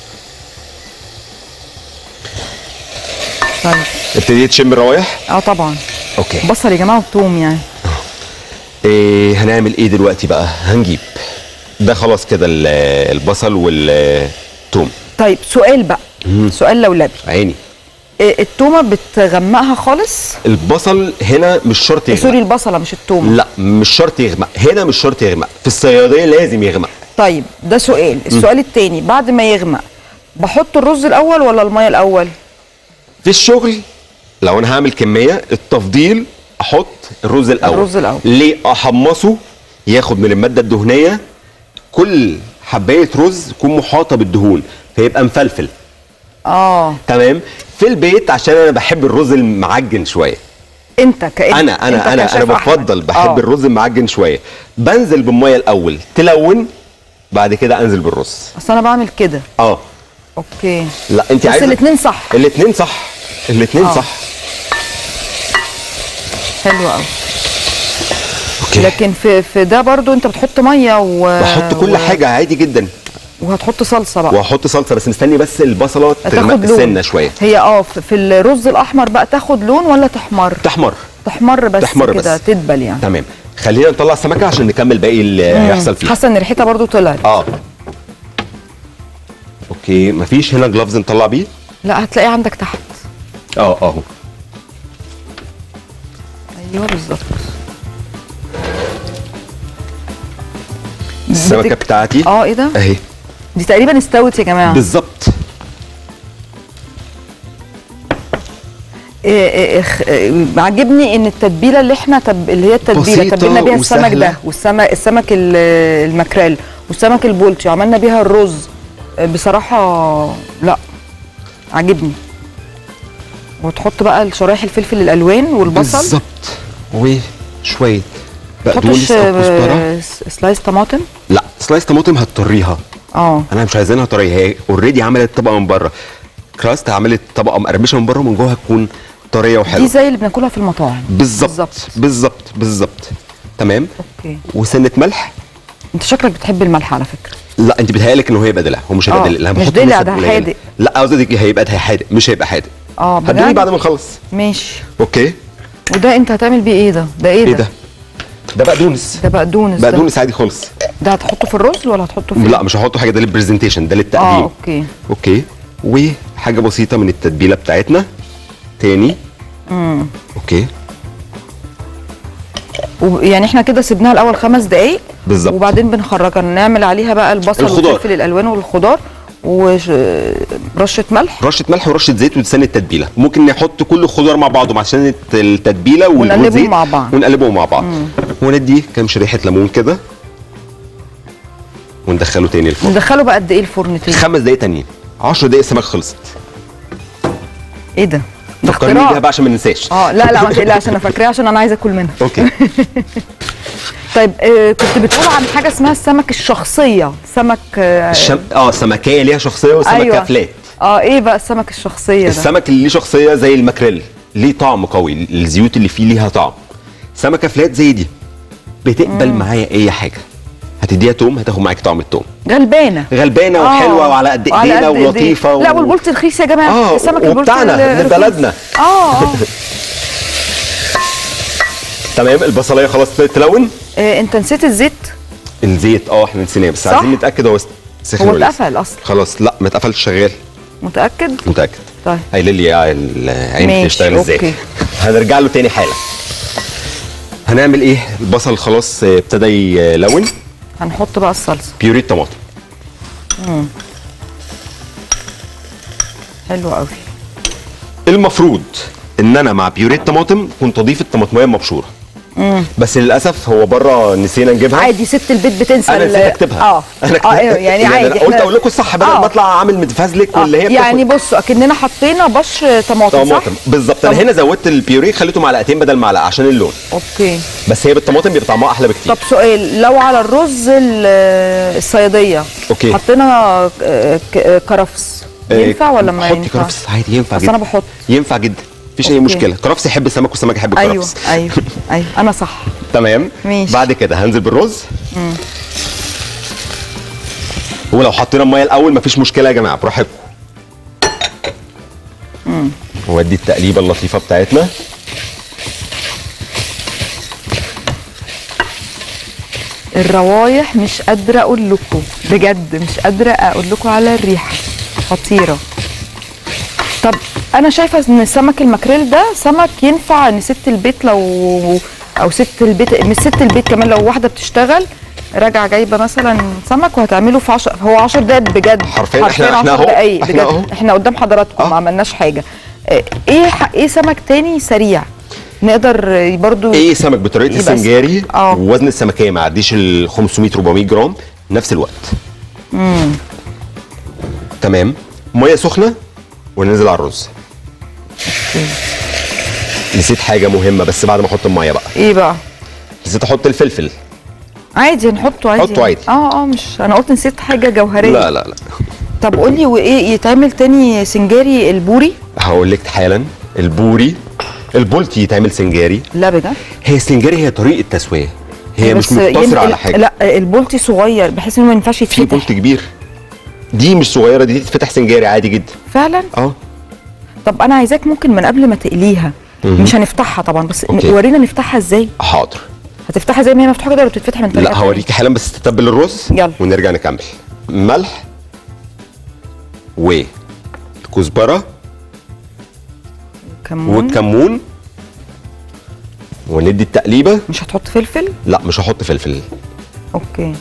طيب ابتديت تشم الروايح اه طبعا اوكي بصل يا جماعه وثوم يعني إيه هنعمل ايه دلوقتي بقى هنجيب ده خلاص كده ال- البصل والثوم طيب سؤال بقى مم. سؤال لولبي عيني إيه التومه بتغمقها خالص البصل هنا مش شرط إيه، سوري يغمق البصله مش التومه لا مش شرط يغمق هنا مش شرط يغمق في الصياديه لازم يغمق طيب ده سؤال السؤال التاني بعد ما يغمق بحط الرز الاول ولا الميه الاول في الشغل لو انا هعمل كميه التفضيل احط الرز الاول الرز الأول. ليه احمصه ياخد من الماده الدهنيه كل حبايه رز تكون محاطه بالدهون فيبقى مفلفل اه تمام في البيت عشان انا بحب الرز المعجن شويه انت كأنت انا انت انا انا كشيف انا أحمد. بفضل بحب آه. الرز المعجن شويه بنزل بالميه الاول تلون بعد كده انزل بالرز اصل انا بعمل كده اه اوكي لا انت بس عايزه الاتنين صح الاثنين صح الاثنين آه. صح حلو قوي اوكي لكن في في ده برضو انت بتحط ميه و بحط كل و... حاجه عادي جدا وهتحط صلصه بقى واحط صلصه بس مستني بس البصله تغمق تاخد لون سنه شويه هي اه في في الرز الاحمر بقى تاخد لون ولا تحمر تحمر تحمر بس تحمر بس. كده تدبل يعني تمام خلينا نطلع السمكه عشان نكمل باقي اللي مم. هيحصل فيه حاسه ان ريحتها برضو طلعت اه اوكي مفيش هنا جلافز نطلع بيه لا هتلاقيه عندك تحت اه اهو ايوه بالظبط السمكه بدك- بتاعتي اه ايه ده اهي دي تقريبا استوت يا جماعه بالظبط إيه إيه إخ- إيه، عاجبني ان التتبيله اللي احنا تب... اللي هي التتبيله بسيطة تبلنا بيها السمك وسهلة. ده والسمك السمك ال- المكريل والسمك البولتي وعملنا بيها الرز آه، بصراحه لا عاجبني وتحط بقى شرايح الفلفل الالوان والبصل بالظبط وشويه تحطش بقدونس او كزبره آه، س- سلايس طماطم لا سلايس طماطم هتطريها اه انا مش عايزينها طريه هي اوريدي عملت طبقه من بره كراست عملت طبقه مقرمشه من بره ومن جوه هتكون طريه دي وحلوه زي اللي بناكلها في المطاعم بالظبط بالظبط بالظبط تمام اوكي وسنه ملح انت شكلك بتحب الملح على فكره لا انت بيتهيألك ان هو هيبقى دلع هو مش هيبقى آه، دلع مش بحط دلع، نسب ده قليلة. حادق. لا قصدي هيبقى ده حادق مش هيبقى حادق اه هتدوني بجد بعد ما نخلص ماشي اوكي وده انت هتعمل بيه ايه ده ده ايه ايه ده ده ده بقدونس ده بقدونس ده. بقدونس عادي خالص ده هتحطه في الرز ولا هتحطه في لا مش هحطه حاجه ده للبرزنتيشن ده للتقديم اه اوكي اوكي وحاجه بسيطه من التتبيله بتاعتنا تاني امم اوكي يعني احنا كده سيبناها الاول خمس دقايق بالظبط. وبعدين بنخرجها نعمل عليها بقى البصل الخضار. والفلفل الالوان والخضار ورشه ملح رشه ملح ورشه زيت ولسان التتبيله ممكن نحط كل الخضار مع بعضه عشان الت- التتبيله ونقلبهم والزيت مع بعض. ونقلبهم مع بعض مم. وندي كام شريحه ليمون كده وندخله تاني الفرن ندخله بقى قد ايه الفرن تاني خمس دقايق تانيين 10 دقايق السمك خلصت ايه ده ده فكرني اختراع. بيها بقى عشان ما ننساش اه لا لا ما تقلقش انا فاكراه عشان انا عايزه اكل منها اوكي طيب آه كنت بتقول عن حاجه اسمها السمك الشخصيه سمك آه الشم... اه سمكيه ليها شخصيه وسمكه أيوة. فلات اه ايه بقى السمك الشخصيه ده السمك اللي ليه شخصيه زي الماكريل ليه طعم قوي الزيوت اللي فيه ليها طعم سمكه فلات زي دي بتقبل مم. معايا اي حاجه هتديها توم هتاخد معاك طعم التوم غلبانه غلبانه آه، وحلوه وعلى قد وعلى ايدينا قد إيدينا. ولطيفه لا والبولت رخيص يا جماعه آه، السمك البولت وبتاعنا، ال- من رخيص. بلدنا. اه اه تمام البصليه خلاص ابتدت تلون آه، انت نسيت الزيت الزيت اه احنا نسيناه بس صح؟ عايزين نتاكد هو سخن هو ولا لسه. اتقفل اصلا خلاص لا ما اتقفلش شغال متاكد متاكد طيب قايل لي يا العين ماشي، بتشتغل ازاي أوكي. هنرجع له تاني حالا هنعمل ايه البصل خلاص آه، ابتدى يلون هنحط بقى الصلصه بيوري طماطم مم. حلو قوي المفروض ان انا مع بيوري الطماطم كنت اضيف الطماطميه المبشوره مم. بس للاسف هو بره نسينا نجيبها عادي ست البيت بتنسى انا ال- نسيت اكتبها اه انا اه أيوة، يعني عادي أنا قلت إحنا- اقول لكم الصح بدل آه. ما اطلع عامل متفزلك واللي هي آه. يعني بصوا اكننا حطينا بشر طماطم صح؟ طماطم بالظبط انا طب- هنا زودت البيوري خليته معلقتين بدل معلقه عشان اللون اوكي بس هي بالطماطم بيبقى طعمها احلى بكتير طب سؤال لو على الرز ال- الصياديه اوكي حطينا آه، ك- آه، كرفس آه، ينفع ولا ما حطي ينفعش؟ كرفس عادي ينفع بس جدا انا بحط ينفع جدا مفيش اي أوكي. مشكله كرفس يحب السمك والسمك يحب ايوه الكرفس ايوه ايوه انا صح تمام ماشي. بعد كده هنزل بالرز مم. ولو حطينا الميه الاول مفيش مشكله يا جماعه براحتكم مم. وادي التقليبه اللطيفه بتاعتنا الروايح مش قادره اقول لكم بجد مش قادره اقول لكم على الريحه خطيره طب انا شايفه ان سمك الماكريل ده سمك ينفع ان ست البيت لو او ست البيت مش ست البيت كمان لو واحده بتشتغل راجعه جايبه مثلا سمك وهتعمله في 10 هو 10 دقايق بجد حرفياً إحنا- إحنا 10 أهو، دقايق إحنا بجد أهو. احنا قدام حضراتكم ما عملناش حاجه آه، ايه ح- ايه سمك تاني سريع نقدر آه، برضو ايه سمك بطريقه يبقى السنجاري اه ووزن السمكيه ما يعديش ال 500 400 جرام نفس الوقت امم تمام ميه سخنه وننزل على الرز نسيت حاجه مهمه بس بعد ما احط الميه بقى ايه بقى نسيت احط الفلفل عادي نحطه عادي حطه عادي. اه اه مش انا قلت نسيت حاجه جوهريه لا لا لا طب قولي وايه يتعمل تاني سنجاري البوري هقول لك حالا البوري البولتي يتعمل سنجاري لا بجد هي السنجاري هي طريقه تسويه هي مش بس مقتصره ينفع- على حاجه لا البولتي صغير بحيث انه ما ينفعش في يتفتح بولت كبير دي مش صغيره دي تتفتح سنجاري عادي جدا فعلا اه طب انا عايزاك ممكن من قبل ما تقليها مهم. مش هنفتحها طبعا بس أوكي. ورينا نفتحها ازاي حاضر هتفتحها زي ما هي مفتوحه كده ولا بتتفتح من طريقه لا هوريكي حالا بس تتبل الرز يلا. ونرجع نكمل ملح وكزبره كمون والكمون وندي التقليبه مش هتحط فلفل لا مش هحط فلفل اوكي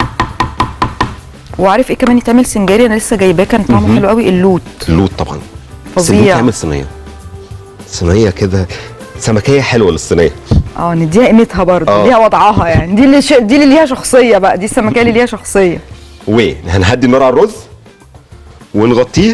وعارف ايه كمان يتعمل سنجاري انا لسه جايباه كان طعمه مهم. حلو قوي اللوت اللوت طبعا سيبوه فظيع تعمل صينيه صينيه كده سمكيه حلوه للصينيه اه نديها قيمتها برضه آه. ليها وضعها يعني دي اللي ش... دي اللي ليها شخصيه بقى دي السمكيه اللي ليها شخصيه وهنهدي النار على الرز ونغطيه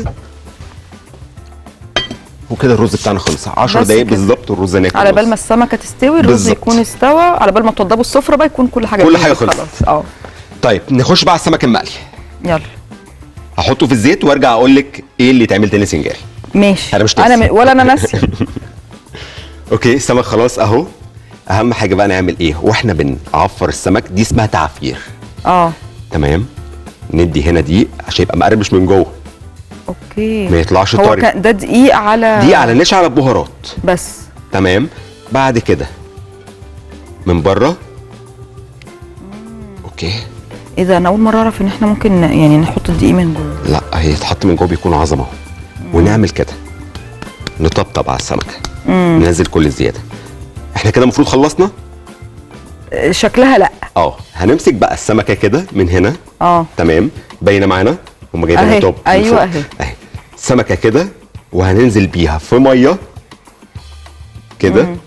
وكده الرز بتاعنا خلص 10 بس دقايق كده. بالظبط والرز هناكل على رز. بال ما السمكه تستوي الرز بالظبط. يكون استوى على بال ما توضبوا السفره بقى يكون كل حاجه كل جاهزة حاجة خلصت. خلاص اه طيب نخش بقى على السمك المقلي يلا هحطه في الزيت وارجع اقول لك ايه اللي يتعمل تاني سنجاري ماشي أنا مش انا ناسي. م... ولا انا ناسيه اوكي السمك خلاص اهو اهم حاجه بقى نعمل ايه واحنا بنعفر السمك دي اسمها تعفير اه تمام ندي هنا دقيق عشان يبقى مقرمش من جوه اوكي ما يطلعش هو طري. كان ده دقيق على دقيق على نشا على البهارات بس تمام بعد كده من بره اوكي ايه ده انا اول مره اعرف ان احنا ممكن ن- يعني نحط الدقيق من جوه لا هي يتحط من جوه بيكون عظمه ونعمل كده نطبطب على السمكه مم. ننزل كل الزياده احنا كده المفروض خلصنا آه، شكلها لا اه هنمسك بقى السمكه كده من هنا اه تمام باينه معانا هم جايبينها أهي، توب من أيوة فوق. أهي. اهي سمكه كده وهننزل بيها في ميه كده مم.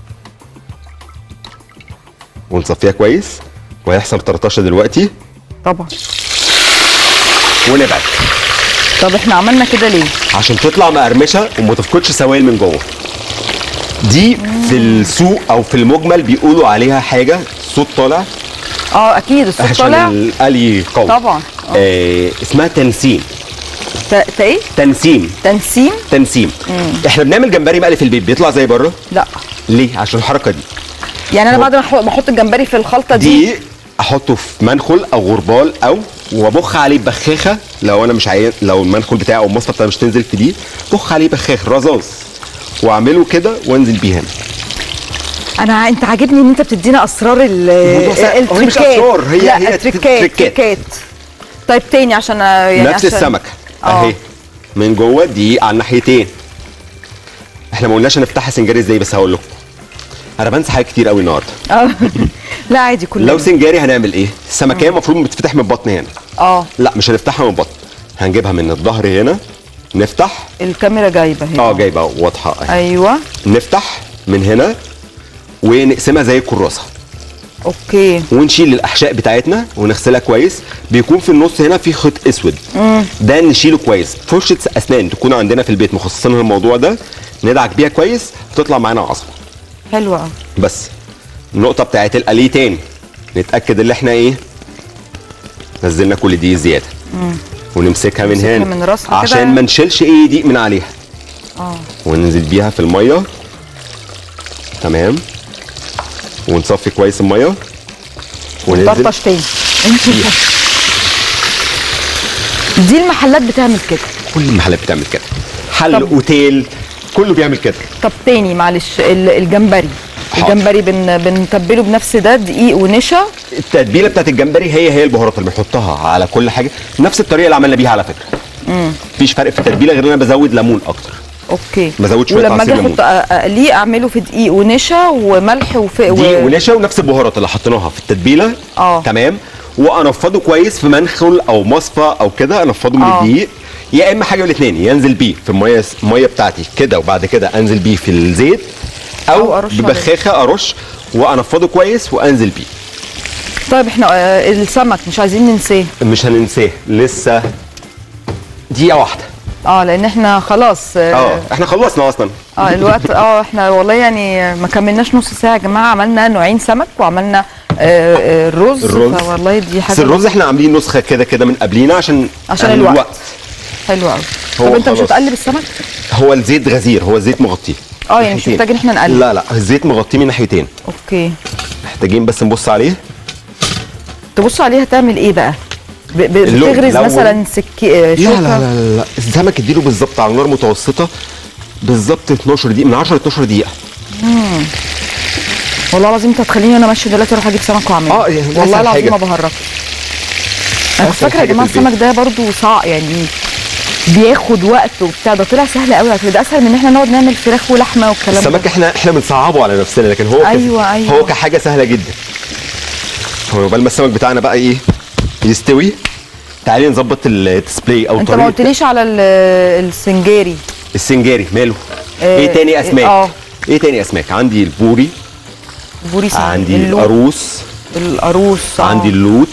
ونصفيها كويس وهيحصل طرطشه دلوقتي طبعا ونبعد طب احنا عملنا كده ليه عشان تطلع مقرمشه وما تفقدش سوائل من جوه دي في السوق او في المجمل بيقولوا عليها حاجه صوت طالع اه اكيد الصوت عشان طالع القلي قوي طبعا آه اسمها تنسيم ت- ت- ايه تنسيم تنسيم تنسيم مم. احنا بنعمل جمبري مقلي في البيت بيطلع زي بره لا ليه عشان الحركه دي يعني انا هو- بعد ما أحط- بحط الجمبري في الخلطه دي, دي احطه في منخل او غربال او وابخ عليه بخاخه لو انا مش عايز لو المنخل بتاعي او المصفى بتاعي مش تنزل في دي بخ عليه بخاخ رذاذ واعمله كده وانزل بيه هنا انا ع- انت عاجبني ان انت بتدينا اسرار ال الموضوع سهل. هو مش التريكات أسرار، هي- لا هي التريكات تريكات. تريكات طيب تاني عشان أ- يعني نفس عشان السمكه آه. اهي من جوه دقيق على الناحيتين احنا ما قلناش هنفتحها سنجاري ازاي بس هقول لكم انا بنسى حاجات كتير قوي النهارده اه لا عادي كله لو سنجاري هنعمل ايه السمكيه المفروض بتتفتح من البطن هنا اه لا مش هنفتحها من البطن هنجيبها من الظهر هنا نفتح الكاميرا جايبه هنا اه جايبه واضحه اهي ايوه نفتح من هنا ونقسمها زي الكراسه اوكي ونشيل الاحشاء بتاعتنا ونغسلها كويس بيكون في النص هنا في خيط اسود مم. ده نشيله كويس فرشه اسنان تكون عندنا في البيت مخصصينها الموضوع ده ندعك بيها كويس تطلع معانا عصبه حلوه قوي بس النقطه بتاعت القلي تاني نتاكد ان احنا ايه نزلنا كل دي زياده ونمسكها من نمسكها هنا من راسها كده. عشان ما نشيلش ايه دي من عليها اه وننزل بيها في الميه تمام ونصفي كويس الميه وننزل طرطش تاني دي المحلات بتعمل كده كل المحلات بتعمل كده حل طب- اوتيل كله بيعمل كده طب تاني معلش ال- الجمبري حاضر. الجمبري بن بنتبله بنفس ده دقيق ونشا التتبيله بتاعت الجمبري هي هي البهارات اللي بنحطها على كل حاجه نفس الطريقه اللي عملنا بيها على فكره امم مفيش فرق في التتبيله غير ان انا بزود ليمون اكتر اوكي بزود شويه ولما اجي عصير ليمون احط أ- اقليه اعمله في دقيق ونشا وملح وف... دي و... ونشا ونفس البهارات اللي حطيناها في التتبيله اه تمام وانفضه كويس في منخل او مصفى او كده انفضه من آه. الدقيق يا اما حاجه من الاثنين ينزل بيه في الميه الميه بتاعتي كده وبعد كده انزل بيه في الزيت أو او, أرش عليه. ببخاخه ارش وانفضه كويس وانزل بيه طيب احنا آه، السمك مش عايزين ننساه مش هننساه لسه دقيقه واحده اه لان احنا خلاص اه اه احنا خلصنا اصلا اه الوقت اه احنا والله يعني ما كملناش نص ساعه يا جماعه عملنا نوعين سمك وعملنا آه، آه، الرز الرز فوالله دي حاجه بس الرز احنا عاملين نسخه كده كده من قبلينا عشان عشان الوقت. حلو قوي هو طب انت مش خلاص. هتقلب السمك هو الزيت غزير هو الزيت مغطيه اه يعني مش ناحيتين. محتاج ان احنا نقلب لا لا الزيت مغطيه من ناحيتين اوكي محتاجين بس نبص عليه تبص عليها تعمل ايه بقى ب- ب- اللون بتغرز الأول. مثلا سكي آه، لا شوكه لا لا لا السمك اديله بالظبط على نار متوسطه بالظبط 12 دقيقه من 10 ل 12 دقيقه مم. والله العظيم انت هتخليني انا ماشي دلوقتي اروح اجيب سمك واعمله اه يعني والله أسهل العظيم حاجة. ما بهرجش انا كنت أسهل فاكره يا حاجة جماعه في البيت. السمك ده برضو صعب يعني بياخد وقت وبتاع ده طلع سهل قوي على فكرة. ده اسهل من ان احنا نقعد نعمل فراخ ولحمه والكلام السمك ده احنا احنا بنصعبه على نفسنا لكن هو ك- أيوة، أيوة. هو كحاجه سهله جدا هو قبل ما السمك بتاعنا بقى ايه يستوي تعالي نظبط الديسبلاي او انت ما طريقه قلتليش على ال- السنجاري السنجاري ماله آه، ايه تاني آه، اسماك آه. ايه تاني اسماك عندي البوري بوري سنجاري. عندي اللوت. القاروص القاروص آه. عندي اللوت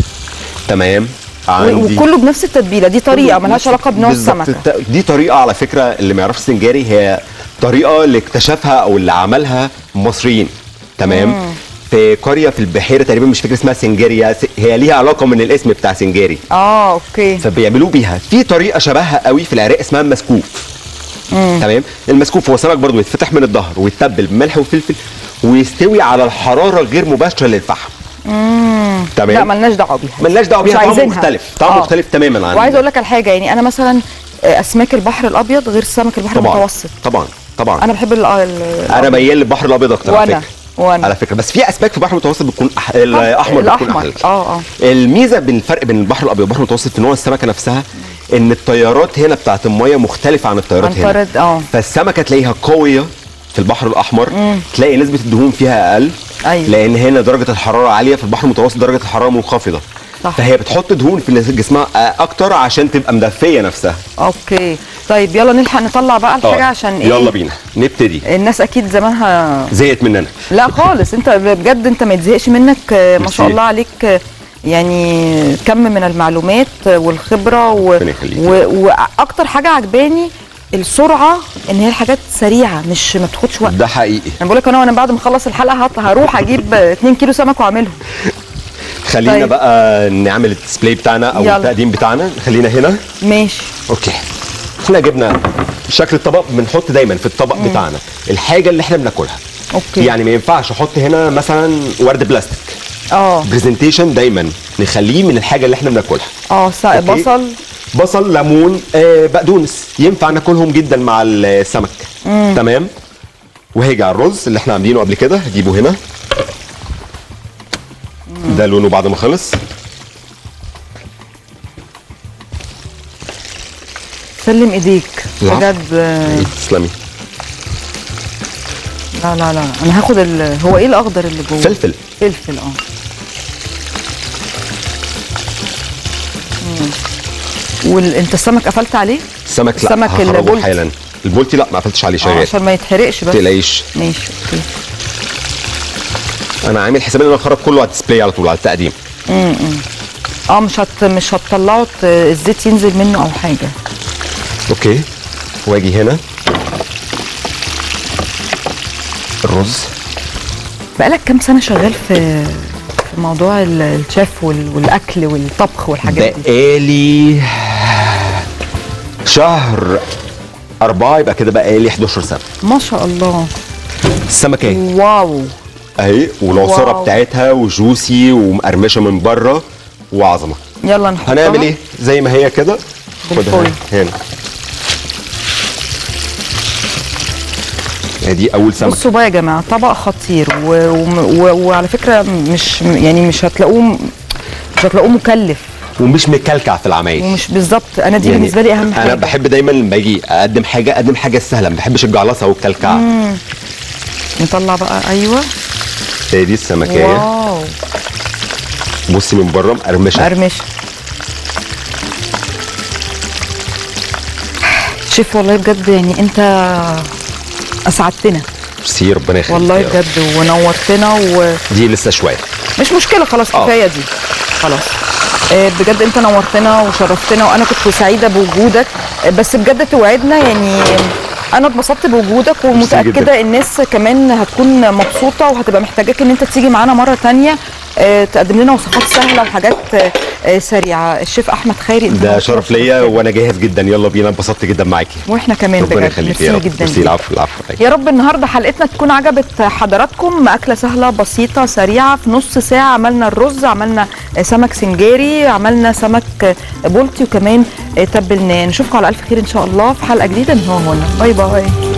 تمام و- عندي وكله بنفس التتبيله دي طريقه ملهاش علاقه بنوع بالظبط. السمكه الت- دي طريقه على فكره اللي ما يعرفش السنجاري هي طريقه اللي اكتشفها او اللي عملها مصريين تمام مم. في قريه في البحيره تقريبا مش فاكر اسمها سنجاريا س- هي ليها علاقه من الاسم بتاع سنجاري اه اوكي فبيعملوه بيها في طريقه شبهها قوي في العراق اسمها مسكوف مم. تمام المسكوف هو سمك برضه يتفتح من الظهر ويتبل بملح وفلفل ويستوي على الحراره غير مباشره للفحم مم. تمام. لا ملناش دعوه بيها ملناش دعوه مش بيها طعمه عايزينها. مختلف طعمه آه. مختلف تماما عن وعايزه اقول لك على حاجه يعني انا مثلا آه، اسماك البحر الابيض غير سمك البحر طبعا المتوسط طبعا طبعا انا بحب ال ال- انا ميال للبحر الابيض اكتر على وانا فكره وانا على فكره بس في اسماك في البحر المتوسط بتكون أح... الاحمر بتكون الاحمر احلى اه اه الميزه بين الفرق بين البحر الابيض والبحر المتوسط في نوع السمكه نفسها ان التيارات هنا بتاعت الميه مختلفه عن التيارات هنا عنترد اه فالسمكه تلاقيها قويه في البحر الاحمر مم. تلاقي نسبه الدهون فيها اقل أيوة. لان هنا درجه الحراره عاليه في البحر المتوسط درجه الحراره منخفضه صح. فهي بتحط دهون في جسمها اكتر عشان تبقى مدفيه نفسها اوكي طيب يلا نلحق نطلع بقى الحاجه آه. عشان ايه يلا بينا نبتدي الناس اكيد زمانها زهقت مننا لا خالص انت بجد انت ما يتزهقش منك آه، ما شاء ميرسي. الله عليك آه، يعني كم من المعلومات آه، والخبره و... ربنا يخليك. و... واكتر حاجه عجباني السرعه ان هي الحاجات سريعه مش ما بتاخدش وقت ده حقيقي انا بقول لك انا وانا بعد ما اخلص الحلقه هط- هروح اجيب 2 كيلو سمك واعملهم خلينا طيب. بقى نعمل الديسبلاي بتاعنا او يلا. التقديم بتاعنا خلينا هنا ماشي اوكي احنا جبنا شكل الطبق بنحط دايما في الطبق مم. بتاعنا الحاجه اللي احنا بناكلها اوكي يعني ما ينفعش احط هنا مثلا ورد بلاستيك اه برزنتيشن دايما نخليه من الحاجه اللي احنا بناكلها اه سا- أوكي. بصل بصل ليمون آه بقدونس ينفع ناكلهم جدا مع السمك مم. تمام وهيجي على الرز اللي احنا عاملينه قبل كده هجيبه هنا ده لونه بعد ما خلص سلم ايديك العفو. بجد آه، تسلمي لا لا لا انا هاخد ال... هو ايه الاخضر اللي جوه فلفل فلفل اه مم. وال... انت السمك قفلت عليه السمك لا السمك هخرجه البولتي. حالا البولتي لا ما قفلتش عليه آه، شغال عشان ما يتحرقش ما بس تقلقيش ماشي اوكي انا عامل حساب ان انا اخرج كله على الديسبلاي على طول على التقديم امم اه مش هت مش هتطلعوا ت- الزيت ينزل منه او حاجه اوكي واجي هنا الرز بقالك كام سنه شغال في في موضوع ال- الشيف وال... والاكل والطبخ والحاجات دي بقالي شهر أربعة يبقى كده بقالي 11 سنة ما شاء الله السمكة اهي واو اهي والعصارة واو. بتاعتها وجوسي ومقرمشة من بره وعظمة يلا نحطها هنعمل ايه زي ما هي كده خدها بالفويل. هنا هي دي أول سمكة بصوا بقى يا جماعه طبق خطير و... و... و... وعلى فكره مش يعني مش هتلاقوه مش هتلاقوه مكلف ومش مكلكع في العمايل ومش بالظبط انا دي يعني بالنسبه لي اهم حاجه انا بحب دايما لما باجي اقدم حاجه اقدم حاجه سهله ما بحبش الجعلصه والكلكعه مم. نطلع بقى ايوه هي دي السمكيه واو بصي من بره مقرمشه قرمش شيف والله بجد يعني انت اسعدتنا ميرسي ربنا يخليك والله يا رب. بجد ونورتنا و... دي لسه شويه مش مشكله خلاص آه. كفايه دي خلاص آه، بجد انت نورتنا وشرفتنا وانا كنت سعيده بوجودك آه، بس بجد توعدنا يعني انا اتبسطت بوجودك ومتاكده جداً. الناس كمان هتكون مبسوطه وهتبقى محتاجاك ان انت تيجي معانا مره تانية آه، تقدم لنا وصفات سهله وحاجات آه، آه، سريعه الشيف احمد خيري انت ده نورتنا شرف ليا وانا جاهز جدا يلا بينا اتبسطت جدا معاكي واحنا كمان ربنا بجد يخليك يا ميرسي رب جدا ميرسي ليك. العفو العفو يا رب النهارده حلقتنا تكون عجبت حضراتكم اكله سهله بسيطه سريعه في نص ساعه عملنا الرز عملنا سمك سنجاري عملنا سمك بولتي وكمان تبلناه نشوفكم على الف خير ان شاء الله في حلقه جديده من هو هنا باي باي